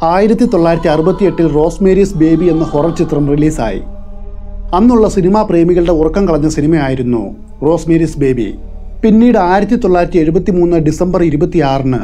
ആയിരത്തി തൊള്ളായിരത്തി അറുപത്തി എട്ടിൽ റോസ്മേരീസ് ബേബി എന്ന ഹൊറർ ചിത്രം റിലീസായി അന്നുള്ള സിനിമാ പ്രേമികളുടെ ഉറക്കം കളഞ്ഞ സിനിമയായിരുന്നു റോസ്മേരീസ് ബേബി പിന്നീട് ആയിരത്തി തൊള്ളായിരത്തി എഴുപത്തി മൂന്ന് ഡിസംബർ ഇരുപത്തിയാറിന്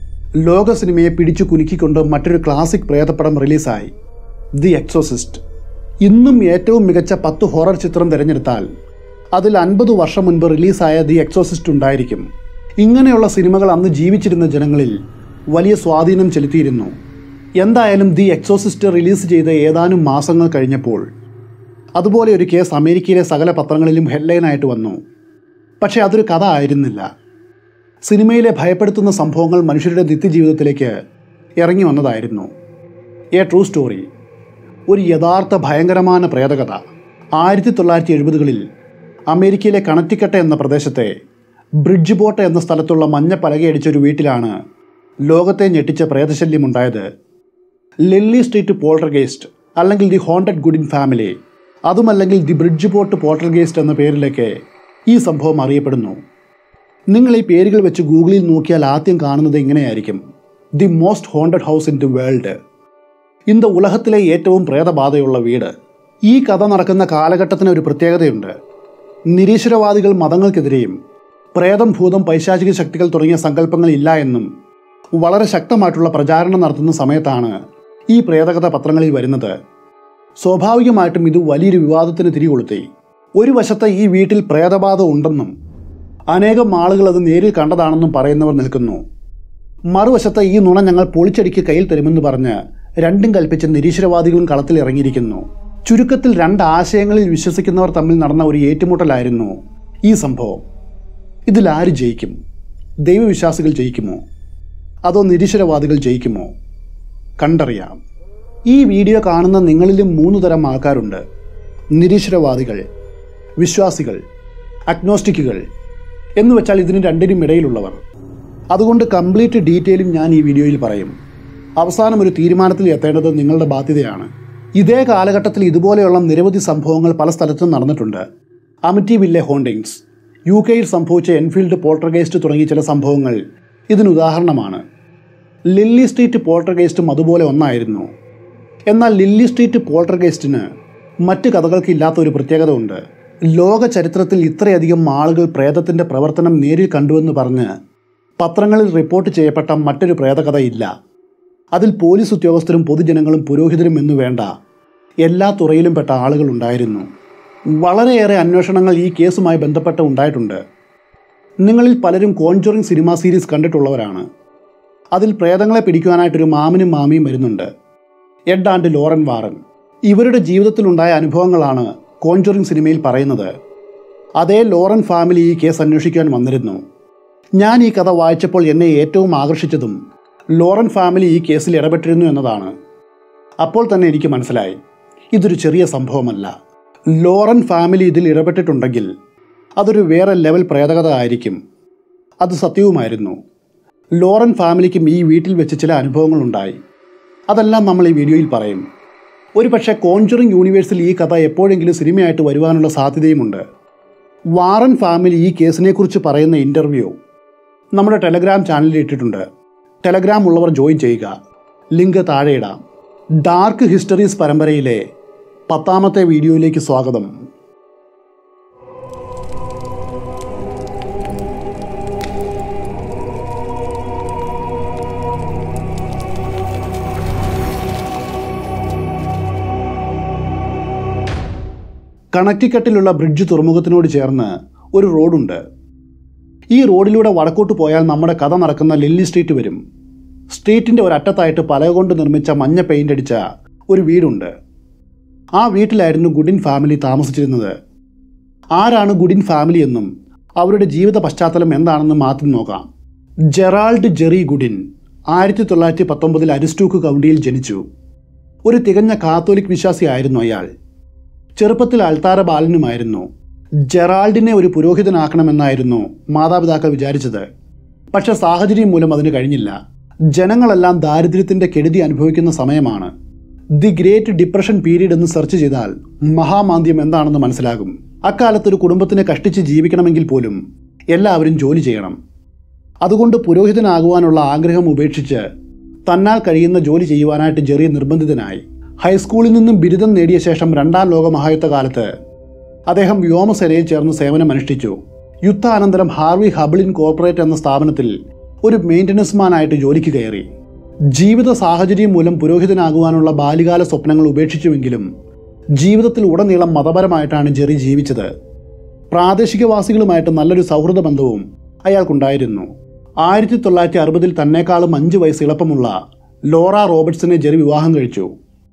ലോക സിനിമയെ പിടിച്ചു കുലുക്കിക്കൊണ്ട് മറ്റൊരു ക്ലാസിക് പ്രേതപ്പടം റിലീസായി ദി എക്സോസിസ്റ്റ് ഇന്നും ഏറ്റവും മികച്ച പത്ത് ഹൊറർ ചിത്രം തിരഞ്ഞെടുത്താൽ അതിൽ അൻപത് വർഷം മുൻപ് റിലീസായ ദി എക്സോസിസ്റ്റ് ഉണ്ടായിരിക്കും ഇങ്ങനെയുള്ള സിനിമകൾ അന്ന് ജീവിച്ചിരുന്ന ജനങ്ങളിൽ വലിയ സ്വാധീനം ചെലുത്തിയിരുന്നു എന്തായാലും ദി എക്സോസിസ്റ്റ് റിലീസ് ചെയ്ത ഏതാനും മാസങ്ങൾ കഴിഞ്ഞപ്പോൾ അതുപോലെ ഒരു കേസ് അമേരിക്കയിലെ സകല പത്രങ്ങളിലും ഹെഡ്ലൈനായിട്ട് വന്നു പക്ഷേ അതൊരു കഥ ആയിരുന്നില്ല സിനിമയിലെ ഭയപ്പെടുത്തുന്ന സംഭവങ്ങൾ മനുഷ്യരുടെ നിത്യജീവിതത്തിലേക്ക് ഇറങ്ങി വന്നതായിരുന്നു എ ട്രൂ സ്റ്റോറി ഒരു യഥാർത്ഥ ഭയങ്കരമായ പ്രേതകഥ ആയിരത്തി തൊള്ളായിരത്തി എഴുപതുകളിൽ അമേരിക്കയിലെ കണറ്റിക്കട്ട എന്ന പ്രദേശത്തെ ബ്രിഡ്ജ് ബോട്ട് എന്ന സ്ഥലത്തുള്ള മഞ്ഞ പലകയടിച്ച ഒരു വീട്ടിലാണ് ലോകത്തെ ഞെട്ടിച്ച പ്രേതശല്യമുണ്ടായത് ലില്ലി സ്ട്രീറ്റ് പോൾട്ടർഗേസ്റ്റ് അല്ലെങ്കിൽ ദി ഹോണ്ടഡ് ഗുഡിൻ ഫാമിലി അതുമല്ലെങ്കിൽ ദി ബ്രിഡ്ജ് ബോട്ട് പോൾട്ടർഗേസ്റ്റ് എന്ന പേരിലേക്ക് ഈ സംഭവം അറിയപ്പെടുന്നു നിങ്ങൾ ഈ പേരുകൾ വെച്ച് ഗൂഗിളിൽ നോക്കിയാൽ ആദ്യം കാണുന്നത് ഇങ്ങനെയായിരിക്കും the most haunted house in the world ഇന്ന് ഉലകത്തിലെ ഏറ്റവും പ്രേതബാധയുള്ള വീട് ഈ കഥ നടക്കുന്ന കാലഘട്ടത്തിന് ഒരു പ്രത്യേകതയുണ്ട് നിരീശ്വരവാദികൾ മതങ്ങൾക്കെതിരെയും പ്രേതം ഭൂതം പൈശാചിക ശക്തികൾ തുടങ്ങിയ സങ്കല്പങ്ങൾ ഇല്ല എന്നും വളരെ ശക്തമായിട്ടുള്ള പ്രചാരണം നടത്തുന്ന സമയത്താണ് ഈ പ്രേതകഥ പത്രങ്ങളിൽ വരുന്നത് സ്വാഭാവികമായിട്ടും ഇത് വലിയൊരു വിവാദത്തിന് തിരികൊളുത്തി ഒരു വശത്ത് ഈ വീട്ടിൽ പ്രേതബാധ ഉണ്ടെന്നും അനേകം ആളുകൾ അത് നേരിൽ കണ്ടതാണെന്നും പറയുന്നവർ നിൽക്കുന്നു മറുവശത്ത് ഈ നുണ ഞങ്ങൾ പൊളിച്ചടിക്ക് കയ്യിൽ തരുമെന്ന് പറഞ്ഞ് രണ്ടും കൽപ്പിച്ച് നിരീശ്വരവാദികളും കളത്തിൽ ഇറങ്ങിയിരിക്കുന്നു ചുരുക്കത്തിൽ രണ്ട് ആശയങ്ങളിൽ വിശ്വസിക്കുന്നവർ തമ്മിൽ നടന്ന ഒരു ഏറ്റുമുട്ടലായിരുന്നു ഈ സംഭവം ഇതിൽ ആര് ജയിക്കും ദൈവവിശ്വാസികൾ ജയിക്കുമോ അതോ നിരീശ്വരവാദികൾ ജയിക്കുമോ കണ്ടറിയാം ഈ വീഡിയോ കാണുന്ന നിങ്ങളിലും മൂന്ന് തരം ആൾക്കാരുണ്ട് നിരീശ്വരവാദികൾ വിശ്വാസികൾ അഗ്നോസ്റ്റിക്കുകൾ എന്ന് വെച്ചാൽ ഇതിന് രണ്ടിനും ഇടയിലുള്ളവർ അതുകൊണ്ട് കംപ്ലീറ്റ് ഡീറ്റെയിലും ഞാൻ ഈ വീഡിയോയിൽ പറയും അവസാനം ഒരു തീരുമാനത്തിൽ എത്തേണ്ടത് നിങ്ങളുടെ ബാധ്യതയാണ് ഇതേ കാലഘട്ടത്തിൽ ഇതുപോലെയുള്ള നിരവധി സംഭവങ്ങൾ പല സ്ഥലത്തും നടന്നിട്ടുണ്ട് അമിറ്റിവില്ലെ ഹോണ്ടിങ്സ് യു കെയിൽ സംഭവിച്ച എൻഫീൽഡ് പോൾട്ടർഗേസ്റ്റ് തുടങ്ങിയ ചില സംഭവങ്ങൾ ഇതിന് ഉദാഹരണമാണ് ലില്ലി സ്ട്രീറ്റ് പോൾട്ടർഗേസ്റ്റും അതുപോലെ ഒന്നായിരുന്നു എന്നാൽ ലില്ലി സ്ട്രീറ്റ് പോൾട്ടർഗേസ്റ്റിന് മറ്റ് കഥകൾക്ക് ഇല്ലാത്ത ഒരു പ്രത്യേകത ഉണ്ട് ലോക ചരിത്രത്തിൽ ഇത്രയധികം ആളുകൾ പ്രേതത്തിൻ്റെ പ്രവർത്തനം നേരിൽ കണ്ടുവെന്ന് പറഞ്ഞ് പത്രങ്ങളിൽ റിപ്പോർട്ട് ചെയ്യപ്പെട്ട മറ്റൊരു പ്രേതകഥ ഇല്ല അതിൽ പോലീസ് ഉദ്യോഗസ്ഥരും പൊതുജനങ്ങളും പുരോഹിതരും എന്നു വേണ്ട എല്ലാ തുറയിലും പെട്ട ആളുകൾ ഉണ്ടായിരുന്നു വളരെയേറെ അന്വേഷണങ്ങൾ ഈ കേസുമായി ബന്ധപ്പെട്ട് ഉണ്ടായിട്ടുണ്ട് നിങ്ങളിൽ പലരും കോൺജോറിങ് സിനിമ സീരീസ് കണ്ടിട്ടുള്ളവരാണ് അതിൽ പ്രേതങ്ങളെ പിടിക്കുവാനായിട്ടൊരു മാമനും മാമിയും വരുന്നുണ്ട് എഡ് ആൻഡ് ലോറൻ വാറൻ ഇവരുടെ ജീവിതത്തിലുണ്ടായ അനുഭവങ്ങളാണ് കോൺജോറിങ് സിനിമയിൽ പറയുന്നത് അതേ ലോറൻ ഫാമിലി ഈ കേസ് അന്വേഷിക്കാൻ വന്നിരുന്നു ഞാൻ ഈ കഥ വായിച്ചപ്പോൾ എന്നെ ഏറ്റവും ആകർഷിച്ചതും ലോറൻ ഫാമിലി ഈ കേസിൽ ഇടപെട്ടിരുന്നു എന്നതാണ് അപ്പോൾ തന്നെ എനിക്ക് മനസ്സിലായി ഇതൊരു ചെറിയ സംഭവമല്ല ലോറൻ ഫാമിലി ഇതിൽ ഇടപെട്ടിട്ടുണ്ടെങ്കിൽ അതൊരു വേറെ ലെവൽ പ്രേതകഥ ആയിരിക്കും അത് സത്യവുമായിരുന്നു ലോറൻ ഫാമിലിക്കും ഈ വീട്ടിൽ വെച്ച് ചില അനുഭവങ്ങളുണ്ടായി അതെല്ലാം നമ്മൾ ഈ വീഡിയോയിൽ പറയും ഒരു പക്ഷേ കോൺജറിങ് യൂണിവേഴ്സിൽ ഈ കഥ എപ്പോഴെങ്കിലും സിനിമയായിട്ട് വരുവാനുള്ള സാധ്യതയുമുണ്ട് വാറൻ ഫാമിലി ഈ കേസിനെക്കുറിച്ച് പറയുന്ന ഇൻ്റർവ്യൂ നമ്മുടെ ടെലഗ്രാം ചാനലിൽ ഇട്ടിട്ടുണ്ട് ടെലഗ്രാം ഉള്ളവർ ജോയിൻ ചെയ്യുക ലിങ്ക് താഴെ ഇടാം ഡാർക്ക് ഹിസ്റ്ററീസ് പരമ്പരയിലെ പത്താമത്തെ വീഡിയോയിലേക്ക് സ്വാഗതം കണക്റ്റിക്കട്ടിലുള്ള ബ്രിഡ്ജ് തുറമുഖത്തിനോട് ചേർന്ന് ഒരു റോഡുണ്ട് ഈ റോഡിലൂടെ വടക്കോട്ട് പോയാൽ നമ്മുടെ കഥ നടക്കുന്ന ലില്ലി സ്ട്രീറ്റ് വരും സ്ട്രീറ്റിൻ്റെ ഒരറ്റത്തായിട്ട് പലക കൊണ്ട് നിർമ്മിച്ച മഞ്ഞ പെയിൻ്റ് അടിച്ച ഒരു വീടുണ്ട് ആ വീട്ടിലായിരുന്നു ഗുഡിൻ ഫാമിലി താമസിച്ചിരുന്നത് ആരാണ് ഗുഡിൻ ഫാമിലി എന്നും അവരുടെ ജീവിത പശ്ചാത്തലം എന്താണെന്നും ആദ്യം നോക്കാം ജെറാൾഡ് ജെറി ഗുഡിൻ ആയിരത്തി തൊള്ളായിരത്തി പത്തൊമ്പതിൽ അരിസ്റ്റൂക്ക് കൗണ്ടിയിൽ ജനിച്ചു ഒരു തികഞ്ഞ കാത്തോലിക് വിശ്വാസിയായിരുന്നു അയാൾ ചെറുപ്പത്തിൽ അൾത്താര ബാലനുമായിരുന്നു ജെറാൾഡിനെ ഒരു പുരോഹിതനാക്കണമെന്നായിരുന്നു മാതാപിതാക്കൾ വിചാരിച്ചത് പക്ഷെ സാഹചര്യം മൂലം അതിന് കഴിഞ്ഞില്ല ജനങ്ങളെല്ലാം ദാരിദ്ര്യത്തിന്റെ കെടുതി അനുഭവിക്കുന്ന സമയമാണ് ദി ഗ്രേറ്റ് ഡിപ്രഷൻ പീരീഡ് എന്ന് സെർച്ച് ചെയ്താൽ മഹാമാന്ദ്യം എന്താണെന്ന് മനസ്സിലാകും അക്കാലത്ത് ഒരു കുടുംബത്തിനെ കഷ്ടിച്ച് ജീവിക്കണമെങ്കിൽ പോലും എല്ലാവരും ജോലി ചെയ്യണം അതുകൊണ്ട് പുരോഹിതനാകുവാനുള്ള ആഗ്രഹം ഉപേക്ഷിച്ച് തന്നാൽ കഴിയുന്ന ജോലി ചെയ്യുവാനായിട്ട് ജെറി നിർബന്ധിതനായി ഹൈസ്കൂളിൽ നിന്നും ബിരുദം നേടിയ ശേഷം രണ്ടാം ലോക മഹായുദ്ധ കാലത്ത് അദ്ദേഹം വ്യോമസേനയിൽ ചേർന്ന് സേവനമനുഷ്ഠിച്ചു യുദ്ധാനന്തരം ഹാർവി ഹബിളിൻ കോർപ്പറേറ്റ് എന്ന സ്ഥാപനത്തിൽ ഒരു മെയിൻ്റനൻസ്മാനായിട്ട് ജോലിക്ക് കയറി ജീവിത സാഹചര്യം മൂലം പുരോഹിതനാകുവാനുള്ള ബാല്യകാല സ്വപ്നങ്ങൾ ഉപേക്ഷിച്ചുവെങ്കിലും ജീവിതത്തിൽ ഉടനീളം മതപരമായിട്ടാണ് ജെറി ജീവിച്ചത് പ്രാദേശികവാസികളുമായിട്ട് നല്ലൊരു സൗഹൃദ ബന്ധവും അയാൾക്കുണ്ടായിരുന്നു ആയിരത്തി തൊള്ളായിരത്തി അറുപതിൽ തന്നെക്കാളും അഞ്ച് വയസ്സ് ഇളപ്പമുള്ള ലോറ റോബർട്സിനെ ജെറി വിവാഹം കഴിച്ചു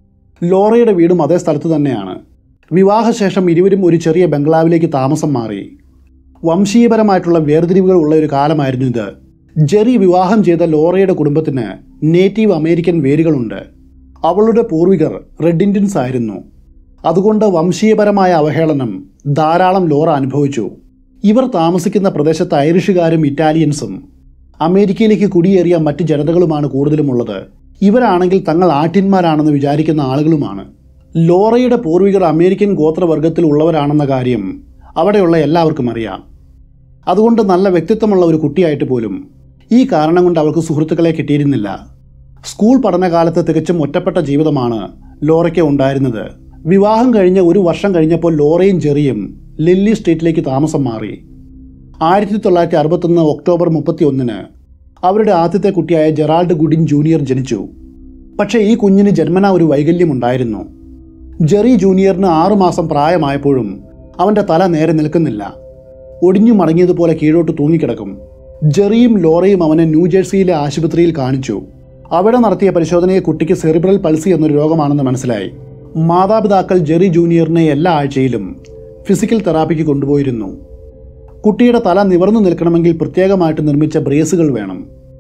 ലോറയുടെ വീടും അതേ സ്ഥലത്ത് തന്നെയാണ് വിവാഹശേഷം ഇരുവരും ഒരു ചെറിയ ബംഗ്ലാവിലേക്ക് താമസം മാറി വംശീയപരമായിട്ടുള്ള വേർതിരിവുകൾ ഉള്ള ഒരു കാലമായിരുന്നു ഇത് ജെറി വിവാഹം ചെയ്ത ലോറയുടെ കുടുംബത്തിന് നേറ്റീവ് അമേരിക്കൻ വേരുകളുണ്ട് അവളുടെ പൂർവികർ റെഡ് ഇന്ത്യൻസ് ആയിരുന്നു അതുകൊണ്ട് വംശീയപരമായ അവഹേളനം ധാരാളം ലോറ അനുഭവിച്ചു ഇവർ താമസിക്കുന്ന പ്രദേശത്ത് ഐറിഷുകാരും ഇറ്റാലിയൻസും അമേരിക്കയിലേക്ക് കുടിയേറിയ മറ്റ് ജനതകളുമാണ് കൂടുതലുമുള്ളത് ഇവരാണെങ്കിൽ തങ്ങൾ ആട്ടിന്മാരാണെന്ന് വിചാരിക്കുന്ന ആളുകളുമാണ് ലോറയുടെ പൂർവികർ അമേരിക്കൻ ഗോത്രവർഗത്തിൽ ഉള്ളവരാണെന്ന കാര്യം അവിടെയുള്ള എല്ലാവർക്കും അറിയാം അതുകൊണ്ട് നല്ല വ്യക്തിത്വമുള്ള ഒരു കുട്ടിയായിട്ട് പോലും ഈ കാരണം കൊണ്ട് അവൾക്ക് സുഹൃത്തുക്കളെ കിട്ടിയിരുന്നില്ല സ്കൂൾ പഠനകാലത്ത് തികച്ചും ഒറ്റപ്പെട്ട ജീവിതമാണ് ലോറയ്ക്ക് ഉണ്ടായിരുന്നത് വിവാഹം കഴിഞ്ഞ് ഒരു വർഷം കഴിഞ്ഞപ്പോൾ ലോറയും ജെറിയും ലില്ലി സ്ട്രീറ്റിലേക്ക് താമസം മാറി ആയിരത്തി തൊള്ളായിരത്തി അറുപത്തൊന്ന് ഒക്ടോബർ മുപ്പത്തി ഒന്നിന് അവരുടെ ആദ്യത്തെ കുട്ടിയായ ജെറാൾഡ് ഗുഡിൻ ജൂനിയർ ജനിച്ചു പക്ഷേ ഈ കുഞ്ഞിന് ജന്മന ഒരു വൈകല്യമുണ്ടായിരുന്നു ജെറി ജൂനിയറിന് ആറുമാസം പ്രായമായപ്പോഴും അവൻ്റെ തല നേരെ നിൽക്കുന്നില്ല ഒടിഞ്ഞു മടങ്ങിയതുപോലെ കീഴോട്ട് തൂങ്ങിക്കിടക്കും ജെറിയും ലോറയും അവനെ ന്യൂജേഴ്സിയിലെ ആശുപത്രിയിൽ കാണിച്ചു അവിടെ നടത്തിയ പരിശോധനയിൽ കുട്ടിക്ക് സെറിബ്രൽ പൾസി എന്നൊരു രോഗമാണെന്ന് മനസ്സിലായി മാതാപിതാക്കൾ ജെറി ജൂനിയറിനെ എല്ലാ ആഴ്ചയിലും ഫിസിക്കൽ തെറാപ്പിക്ക് കൊണ്ടുപോയിരുന്നു കുട്ടിയുടെ തല നിവർന്നു നിൽക്കണമെങ്കിൽ പ്രത്യേകമായിട്ട് നിർമ്മിച്ച ബ്രേസുകൾ വേണം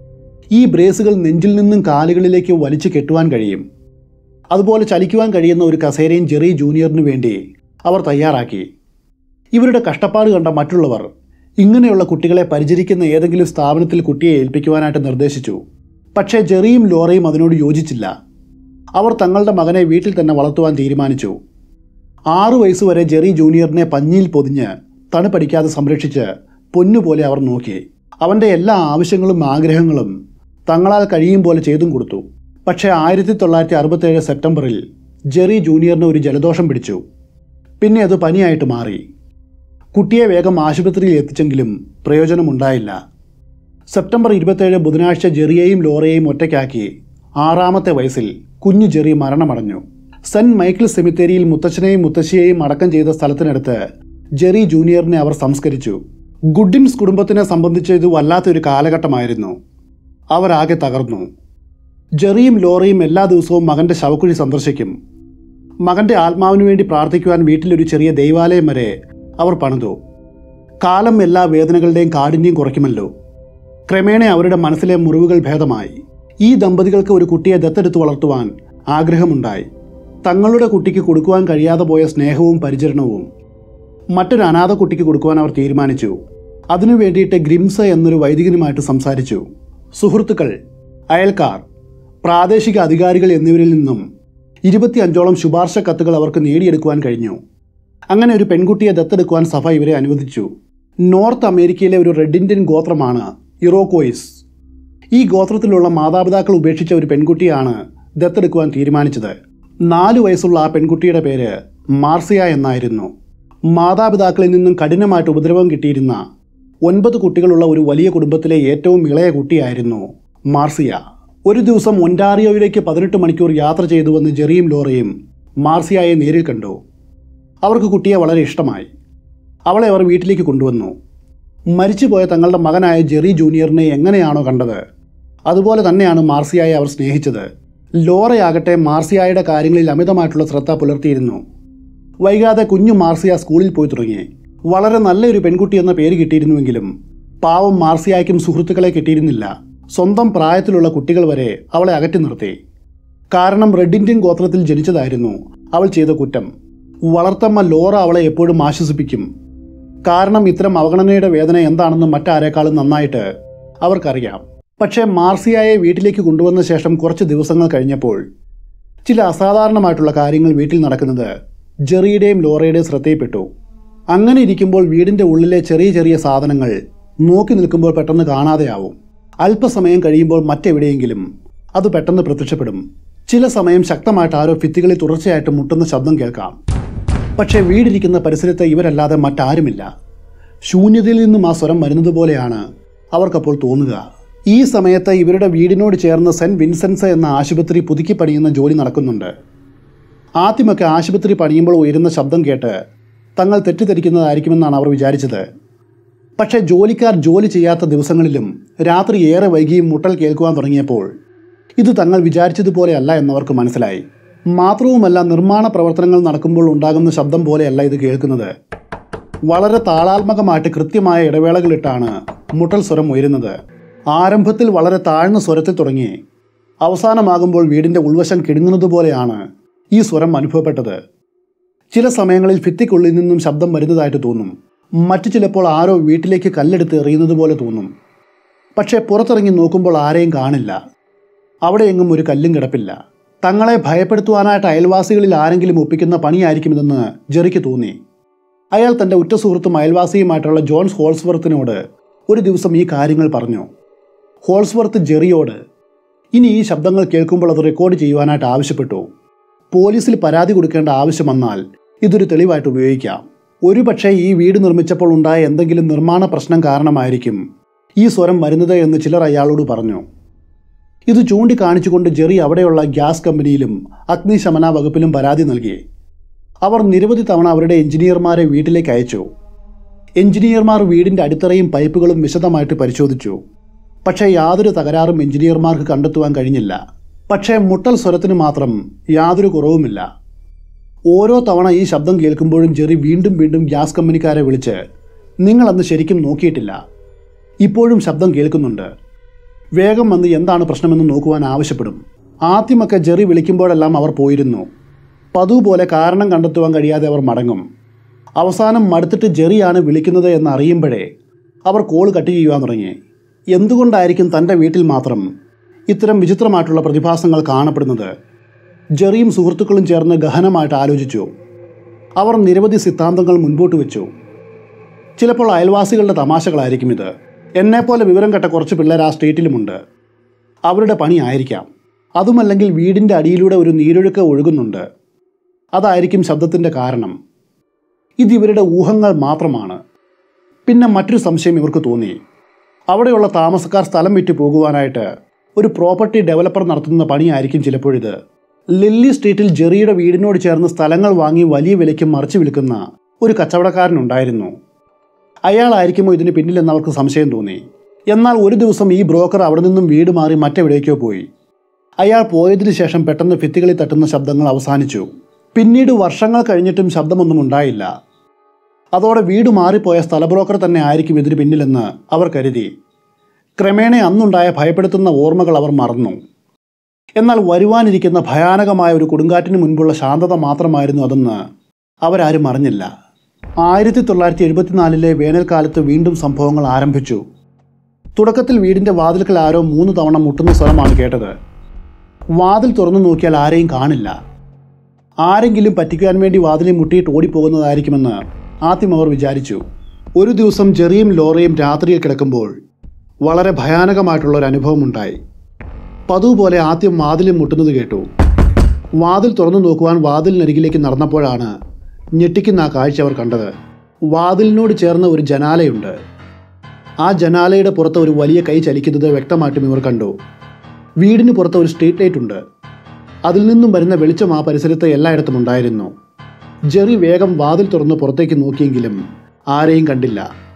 ഈ ബ്രേസുകൾ നെഞ്ചിൽ നിന്നും കാലുകളിലേക്ക് വലിച്ചു കെട്ടുവാൻ കഴിയും അതുപോലെ ചലിക്കുവാൻ കഴിയുന്ന ഒരു കസേരയും ജെറി ജൂനിയറിന് വേണ്ടി അവർ തയ്യാറാക്കി ഇവരുടെ കഷ്ടപ്പാട് കണ്ട മറ്റുള്ളവർ ഇങ്ങനെയുള്ള കുട്ടികളെ പരിചരിക്കുന്ന ഏതെങ്കിലും സ്ഥാപനത്തിൽ കുട്ടിയെ ഏൽപ്പിക്കുവാനായിട്ട് നിർദ്ദേശിച്ചു പക്ഷേ ജെറിയും ലോറയും അതിനോട് യോജിച്ചില്ല അവർ തങ്ങളുടെ മകനെ വീട്ടിൽ തന്നെ വളർത്തുവാൻ തീരുമാനിച്ചു ആറു വയസ്സുവരെ ജെറി ജൂനിയറിനെ പഞ്ഞിയിൽ പൊതിഞ്ഞ് തണുപ്പടിക്കാതെ സംരക്ഷിച്ച് പൊന്നുപോലെ അവർ നോക്കി അവൻ്റെ എല്ലാ ആവശ്യങ്ങളും ആഗ്രഹങ്ങളും തങ്ങളാൽ കഴിയും പോലെ ചെയ്തും കൊടുത്തു പക്ഷേ ആയിരത്തി തൊള്ളായിരത്തി അറുപത്തേഴ് സെപ്റ്റംബറിൽ ജെറി ജൂനിയറിന് ഒരു ജലദോഷം പിടിച്ചു പിന്നെ അത് പനിയായിട്ട് മാറി കുട്ടിയെ വേഗം ആശുപത്രിയിൽ എത്തിച്ചെങ്കിലും പ്രയോജനമുണ്ടായില്ല സെപ്റ്റംബർ ഇരുപത്തേഴ് ബുധനാഴ്ച ജെറിയെയും ലോറയെയും ഒറ്റയ്ക്കാക്കി ആറാമത്തെ വയസ്സിൽ കുഞ്ഞു ജെറി മരണമടഞ്ഞു സെന്റ് മൈക്കിൾ സെമിത്തേരിയിൽ മുത്തച്ഛനെയും മുത്തശ്ശിയെയും അടക്കം ചെയ്ത സ്ഥലത്തിനടുത്ത് ജെറി ജൂനിയറിനെ അവർ സംസ്കരിച്ചു ഗുഡിൻസ് കുടുംബത്തിനെ സംബന്ധിച്ച് ഇത് വല്ലാത്തൊരു കാലഘട്ടമായിരുന്നു അവരാകെ തകർന്നു ജെറിയും ലോറയും എല്ലാ ദിവസവും മകന്റെ ശവക്കുഴി സന്ദർശിക്കും മകന്റെ ആത്മാവിനു വേണ്ടി പ്രാർത്ഥിക്കുവാൻ വീട്ടിലൊരു ചെറിയ ദൈവാലയം വരെ അവർ പണിതു കാലം എല്ലാ വേദനകളുടെയും കാഠിന്യം കുറയ്ക്കുമല്ലോ ക്രമേണ അവരുടെ മനസ്സിലെ മുറിവുകൾ ഭേദമായി ഈ ദമ്പതികൾക്ക് ഒരു കുട്ടിയെ ദത്തെടുത്ത് വളർത്തുവാൻ ആഗ്രഹമുണ്ടായി തങ്ങളുടെ കുട്ടിക്ക് കൊടുക്കുവാൻ കഴിയാതെ പോയ സ്നേഹവും പരിചരണവും മറ്റൊരു അനാഥ കുട്ടിക്ക് കൊടുക്കുവാൻ അവർ തീരുമാനിച്ചു അതിനു വേണ്ടിയിട്ട് ഗ്രിംസ എന്നൊരു വൈദികനുമായിട്ട് സംസാരിച്ചു സുഹൃത്തുക്കൾ അയൽക്കാർ പ്രാദേശിക അധികാരികൾ എന്നിവരിൽ നിന്നും ഇരുപത്തിയഞ്ചോളം ശുപാർശ കത്തുകൾ അവർക്ക് നേടിയെടുക്കുവാൻ കഴിഞ്ഞു അങ്ങനെ ഒരു പെൺകുട്ടിയെ ദത്തെടുക്കുവാൻ സഭ ഇവരെ അനുവദിച്ചു നോർത്ത് അമേരിക്കയിലെ ഒരു റെഡ് ഇന്ത്യൻ ഗോത്രമാണ് ഇറോക്കോയിസ് ഈ ഗോത്രത്തിലുള്ള മാതാപിതാക്കൾ ഉപേക്ഷിച്ച ഒരു പെൺകുട്ടിയാണ് ദത്തെടുക്കുവാൻ തീരുമാനിച്ചത് നാലു വയസ്സുള്ള ആ പെൺകുട്ടിയുടെ പേര് മാർസിയ എന്നായിരുന്നു മാതാപിതാക്കളിൽ നിന്നും കഠിനമായിട്ട് ഉപദ്രവം കിട്ടിയിരുന്ന ഒൻപത് കുട്ടികളുള്ള ഒരു വലിയ കുടുംബത്തിലെ ഏറ്റവും ഇളയ കുട്ടിയായിരുന്നു മാർസിയ ഒരു ദിവസം ഒൻറ്റാറിയോയിലേക്ക് പതിനെട്ട് മണിക്കൂർ യാത്ര ചെയ്തുവന്ന് ജെറിയും ലോറയും മാർസിയയെ നേരിൽ കണ്ടു അവർക്ക് കുട്ടിയെ വളരെ ഇഷ്ടമായി അവളെ അവർ വീട്ടിലേക്ക് കൊണ്ടുവന്നു മരിച്ചുപോയ തങ്ങളുടെ മകനായ ജെറി ജൂനിയറിനെ എങ്ങനെയാണോ കണ്ടത് അതുപോലെ തന്നെയാണ് മാർസിയായെ അവർ സ്നേഹിച്ചത് ലോറയാകട്ടെ മാർസിയായുടെ കാര്യങ്ങളിൽ അമിതമായിട്ടുള്ള ശ്രദ്ധ പുലർത്തിയിരുന്നു വൈകാതെ കുഞ്ഞു മാർസിയ സ്കൂളിൽ പോയി തുടങ്ങി വളരെ നല്ലൊരു പെൺകുട്ടി എന്ന പേര് കിട്ടിയിരുന്നുവെങ്കിലും പാവം മാർസിയായ്ക്കും സുഹൃത്തുക്കളെ കിട്ടിയിരുന്നില്ല സ്വന്തം പ്രായത്തിലുള്ള കുട്ടികൾ വരെ അവളെ അകറ്റി നിർത്തി കാരണം റെഡ് ഇന്ത്യൻ ഗോത്രത്തിൽ ജനിച്ചതായിരുന്നു അവൾ ചെയ്ത കുറ്റം വളർത്തമ്മ ലോറ അവളെ എപ്പോഴും ആശ്വസിപ്പിക്കും കാരണം ഇത്തരം അവഗണനയുടെ വേദന എന്താണെന്ന് മറ്റാരേക്കാളും നന്നായിട്ട് അവർക്കറിയാം പക്ഷേ മാർസിയായെ വീട്ടിലേക്ക് കൊണ്ടുവന്ന ശേഷം കുറച്ച് ദിവസങ്ങൾ കഴിഞ്ഞപ്പോൾ ചില അസാധാരണമായിട്ടുള്ള കാര്യങ്ങൾ വീട്ടിൽ നടക്കുന്നത് ജെറിയുടെയും ലോറയുടെയും ശ്രദ്ധയിൽപ്പെട്ടു അങ്ങനെ ഇരിക്കുമ്പോൾ വീടിൻ്റെ ഉള്ളിലെ ചെറിയ ചെറിയ സാധനങ്ങൾ നോക്കി നിൽക്കുമ്പോൾ പെട്ടെന്ന് കാണാതെയാവും അല്പസമയം കഴിയുമ്പോൾ മറ്റെവിടെയെങ്കിലും അത് പെട്ടെന്ന് പ്രത്യക്ഷപ്പെടും ചില സമയം ശക്തമായിട്ട് ആരോ ഭിത്തികളിൽ തുടർച്ചയായിട്ട് മുട്ടുന്ന ശബ്ദം കേൾക്കാം പക്ഷേ വീടിരിക്കുന്ന പരിസരത്ത് ഇവരല്ലാതെ മറ്റാരുമില്ല ശൂന്യതയിൽ നിന്നും ആ സ്വരം വരുന്നത് പോലെയാണ് അവർക്കപ്പോൾ തോന്നുക ഈ സമയത്ത് ഇവരുടെ വീടിനോട് ചേർന്ന് സെൻറ്റ് വിൻസെൻസ് എന്ന ആശുപത്രി പുതുക്കി പണിയുന്ന ജോലി നടക്കുന്നുണ്ട് ആദ്യമൊക്കെ ആശുപത്രി പണിയുമ്പോൾ ഉയരുന്ന ശബ്ദം കേട്ട് തങ്ങൾ തെറ്റിദ്ധരിക്കുന്നതായിരിക്കുമെന്നാണ് അവർ വിചാരിച്ചത് പക്ഷേ ജോലിക്കാർ ജോലി ചെയ്യാത്ത ദിവസങ്ങളിലും രാത്രി ഏറെ വൈകിയും മുട്ടൽ കേൾക്കുവാൻ തുടങ്ങിയപ്പോൾ ഇത് തങ്ങൾ വിചാരിച്ചതുപോലെയല്ല എന്നവർക്ക് മനസ്സിലായി മാത്രവുമല്ല നിർമ്മാണ പ്രവർത്തനങ്ങൾ നടക്കുമ്പോൾ ഉണ്ടാകുന്ന ശബ്ദം പോലെയല്ല ഇത് കേൾക്കുന്നത് വളരെ താളാത്മകമായിട്ട് കൃത്യമായ ഇടവേളകളിട്ടാണ് മുട്ടൽ സ്വരം ഉയരുന്നത് ആരംഭത്തിൽ വളരെ താഴ്ന്ന സ്വരത്തിൽ തുടങ്ങി അവസാനമാകുമ്പോൾ വീടിൻ്റെ ഉൾവശം കിടുങ്ങുന്നത് പോലെയാണ് ഈ സ്വരം അനുഭവപ്പെട്ടത് ചില സമയങ്ങളിൽ ഭിത്തിക്കുള്ളിൽ നിന്നും ശബ്ദം വരുന്നതായിട്ട് തോന്നും മറ്റു ചിലപ്പോൾ ആരോ വീട്ടിലേക്ക് കല്ലെടുത്ത് എറിയുന്നത് പോലെ തോന്നും പക്ഷേ പുറത്തിറങ്ങി നോക്കുമ്പോൾ ആരെയും കാണില്ല അവിടെയെങ്ങും ഒരു കല്ലും കിടപ്പില്ല തങ്ങളെ ഭയപ്പെടുത്തുവാനായിട്ട് അയൽവാസികളിൽ ആരെങ്കിലും ഒപ്പിക്കുന്ന പണിയായിരിക്കുമിതെന്ന് ജെറിക്ക് തോന്നി അയാൾ തൻ്റെ ഉറ്റ സുഹൃത്തും അയൽവാസിയുമായിട്ടുള്ള ജോൺസ് ഹോൾസ്വർത്തിനോട് ഒരു ദിവസം ഈ കാര്യങ്ങൾ പറഞ്ഞു ഹോൾസ്വർത്ത് ജെറിയോട് ഇനി ഈ ശബ്ദങ്ങൾ കേൾക്കുമ്പോൾ അത് റെക്കോർഡ് ചെയ്യുവാനായിട്ട് ആവശ്യപ്പെട്ടു പോലീസിൽ പരാതി കൊടുക്കേണ്ട ആവശ്യം വന്നാൽ ഇതൊരു തെളിവായിട്ട് ഉപയോഗിക്കാം ഒരുപക്ഷെ ഈ വീട് നിർമ്മിച്ചപ്പോൾ ഉണ്ടായ എന്തെങ്കിലും നിർമ്മാണ പ്രശ്നം കാരണമായിരിക്കും ഈ സ്വരം വരുന്നത് എന്ന് ചിലർ അയാളോട് പറഞ്ഞു ഇത് ചൂണ്ടിക്കാണിച്ചുകൊണ്ട് ജെറി അവിടെയുള്ള ഗ്യാസ് കമ്പനിയിലും അഗ്നിശമന വകുപ്പിലും പരാതി നൽകി അവർ നിരവധി തവണ അവരുടെ എഞ്ചിനീയർമാരെ വീട്ടിലേക്ക് അയച്ചു എഞ്ചിനീയർമാർ വീടിൻ്റെ അടിത്തറയും പൈപ്പുകളും വിശദമായിട്ട് പരിശോധിച്ചു പക്ഷേ യാതൊരു തകരാറും എഞ്ചിനീയർമാർക്ക് കണ്ടെത്തുവാൻ കഴിഞ്ഞില്ല പക്ഷേ മുട്ടൽ സ്വരത്തിന് മാത്രം യാതൊരു കുറവുമില്ല ഓരോ തവണ ഈ ശബ്ദം കേൾക്കുമ്പോഴും ജെറി വീണ്ടും വീണ്ടും ഗ്യാസ് കമ്പനിക്കാരെ വിളിച്ച് നിങ്ങളന്ന് ശരിക്കും നോക്കിയിട്ടില്ല ഇപ്പോഴും ശബ്ദം കേൾക്കുന്നുണ്ട് വേഗം വന്ന് എന്താണ് പ്രശ്നമെന്ന് നോക്കുവാൻ ആവശ്യപ്പെടും ആദ്യമൊക്കെ ജെറി വിളിക്കുമ്പോഴെല്ലാം അവർ പോയിരുന്നു പതിവ് പോലെ കാരണം കണ്ടെത്തുവാൻ കഴിയാതെ അവർ മടങ്ങും അവസാനം മടുത്തിട്ട് ജെറിയാണ് വിളിക്കുന്നത് എന്ന് അറിയുമ്പോഴേ അവർ കോൾ കട്ട് ചെയ്യുവാൻ തുടങ്ങി എന്തുകൊണ്ടായിരിക്കും തൻ്റെ വീട്ടിൽ മാത്രം ഇത്തരം വിചിത്രമായിട്ടുള്ള പ്രതിഭാസങ്ങൾ കാണപ്പെടുന്നത് ജെറിയും സുഹൃത്തുക്കളും ചേർന്ന് ഗഹനമായിട്ട് ആലോചിച്ചു അവർ നിരവധി സിദ്ധാന്തങ്ങൾ മുൻപോട്ട് വെച്ചു ചിലപ്പോൾ അയൽവാസികളുടെ തമാശകളായിരിക്കും ഇത് എന്നെപ്പോലെ വിവരം കെട്ട കുറച്ച് പിള്ളേർ ആ സ്ട്രീറ്റിലുമുണ്ട് അവരുടെ പണി ആയിരിക്കാം അതുമല്ലെങ്കിൽ വീടിൻ്റെ അടിയിലൂടെ ഒരു നീരൊഴുക്ക് ഒഴുകുന്നുണ്ട് അതായിരിക്കും ശബ്ദത്തിൻ്റെ കാരണം ഇത് ഇവരുടെ ഊഹങ്ങൾ മാത്രമാണ് പിന്നെ മറ്റൊരു സംശയം ഇവർക്ക് തോന്നി അവിടെയുള്ള താമസക്കാർ സ്ഥലം വിറ്റ് പോകുവാനായിട്ട് ഒരു പ്രോപ്പർട്ടി ഡെവലപ്പർ നടത്തുന്ന പണിയായിരിക്കും ചിലപ്പോഴിത് ലില്ലി സ്ട്രീറ്റിൽ ജെറിയുടെ വീടിനോട് ചേർന്ന് സ്ഥലങ്ങൾ വാങ്ങി വലിയ വിലയ്ക്ക് മറിച്ചു വിൽക്കുന്ന ഒരു കച്ചവടക്കാരനുണ്ടായിരുന്നു അയാളായിരിക്കുമോ ഇതിന് പിന്നിലെന്ന് അവർക്ക് സംശയം തോന്നി എന്നാൽ ഒരു ദിവസം ഈ ബ്രോക്കർ അവിടെ നിന്നും വീട് മാറി മറ്റെവിടേക്കോ പോയി അയാൾ പോയതിനു ശേഷം പെട്ടെന്ന് ഭിത്തികളിൽ തട്ടുന്ന ശബ്ദങ്ങൾ അവസാനിച്ചു പിന്നീട് വർഷങ്ങൾ കഴിഞ്ഞിട്ടും ശബ്ദമൊന്നും ഉണ്ടായില്ല അതോടെ വീട് മാറിപ്പോയ സ്ഥല ബ്രോക്കർ തന്നെ ആയിരിക്കും ഇതിന് പിന്നിലെന്ന് അവർ കരുതി ക്രമേണ അന്നുണ്ടായ ഭയപ്പെടുത്തുന്ന ഓർമ്മകൾ അവർ മറന്നു എന്നാൽ വരുവാനിരിക്കുന്ന ഭയാനകമായ ഒരു കൊടുങ്കാറ്റിന് മുൻപുള്ള ശാന്തത മാത്രമായിരുന്നു അതെന്ന് അവരാരും അറിഞ്ഞില്ല ആയിരത്തി തൊള്ളായിരത്തി എഴുപത്തിനാലിലെ വേനൽക്കാലത്ത് വീണ്ടും സംഭവങ്ങൾ ആരംഭിച്ചു തുടക്കത്തിൽ വീടിൻ്റെ വാതിൽക്കൽ ആരോ മൂന്ന് തവണ മുട്ടുന്ന സ്വരമാണ് കേട്ടത് വാതിൽ തുറന്നു നോക്കിയാൽ ആരെയും കാണില്ല ആരെങ്കിലും പറ്റിക്കാൻ വേണ്ടി വാതിലിൽ മുട്ടിയിട്ട് ഓടിപ്പോകുന്നതായിരിക്കുമെന്ന് ആദ്യം അവർ വിചാരിച്ചു ഒരു ദിവസം ജെറിയും ലോറയും രാത്രിയിൽ കിടക്കുമ്പോൾ വളരെ ഭയാനകമായിട്ടുള്ള ഒരു അനുഭവം ഉണ്ടായി പതിവ് പോലെ ആദ്യം വാതിലിൽ മുട്ടുന്നത് കേട്ടു വാതിൽ തുറന്നു നോക്കുവാൻ വാതിലിനരികിലേക്ക് നടന്നപ്പോഴാണ് ഞെട്ടിക്കുന്ന ആ കാഴ്ച അവർ കണ്ടത് വാതിലിനോട് ചേർന്ന ഒരു ജനാലയുണ്ട് ആ ജനാലയുടെ പുറത്ത് ഒരു വലിയ കൈ ചലിക്കുന്നത് വ്യക്തമായിട്ടും ഇവർ കണ്ടു വീടിന് പുറത്ത് ഒരു സ്ട്രീറ്റ് ലൈറ്റ് ഉണ്ട് അതിൽ നിന്നും വരുന്ന വെളിച്ചം ആ പരിസരത്ത് എല്ലായിടത്തും ഉണ്ടായിരുന്നു ജെറി വേഗം വാതിൽ തുറന്ന് പുറത്തേക്ക് നോക്കിയെങ്കിലും ആരെയും കണ്ടില്ല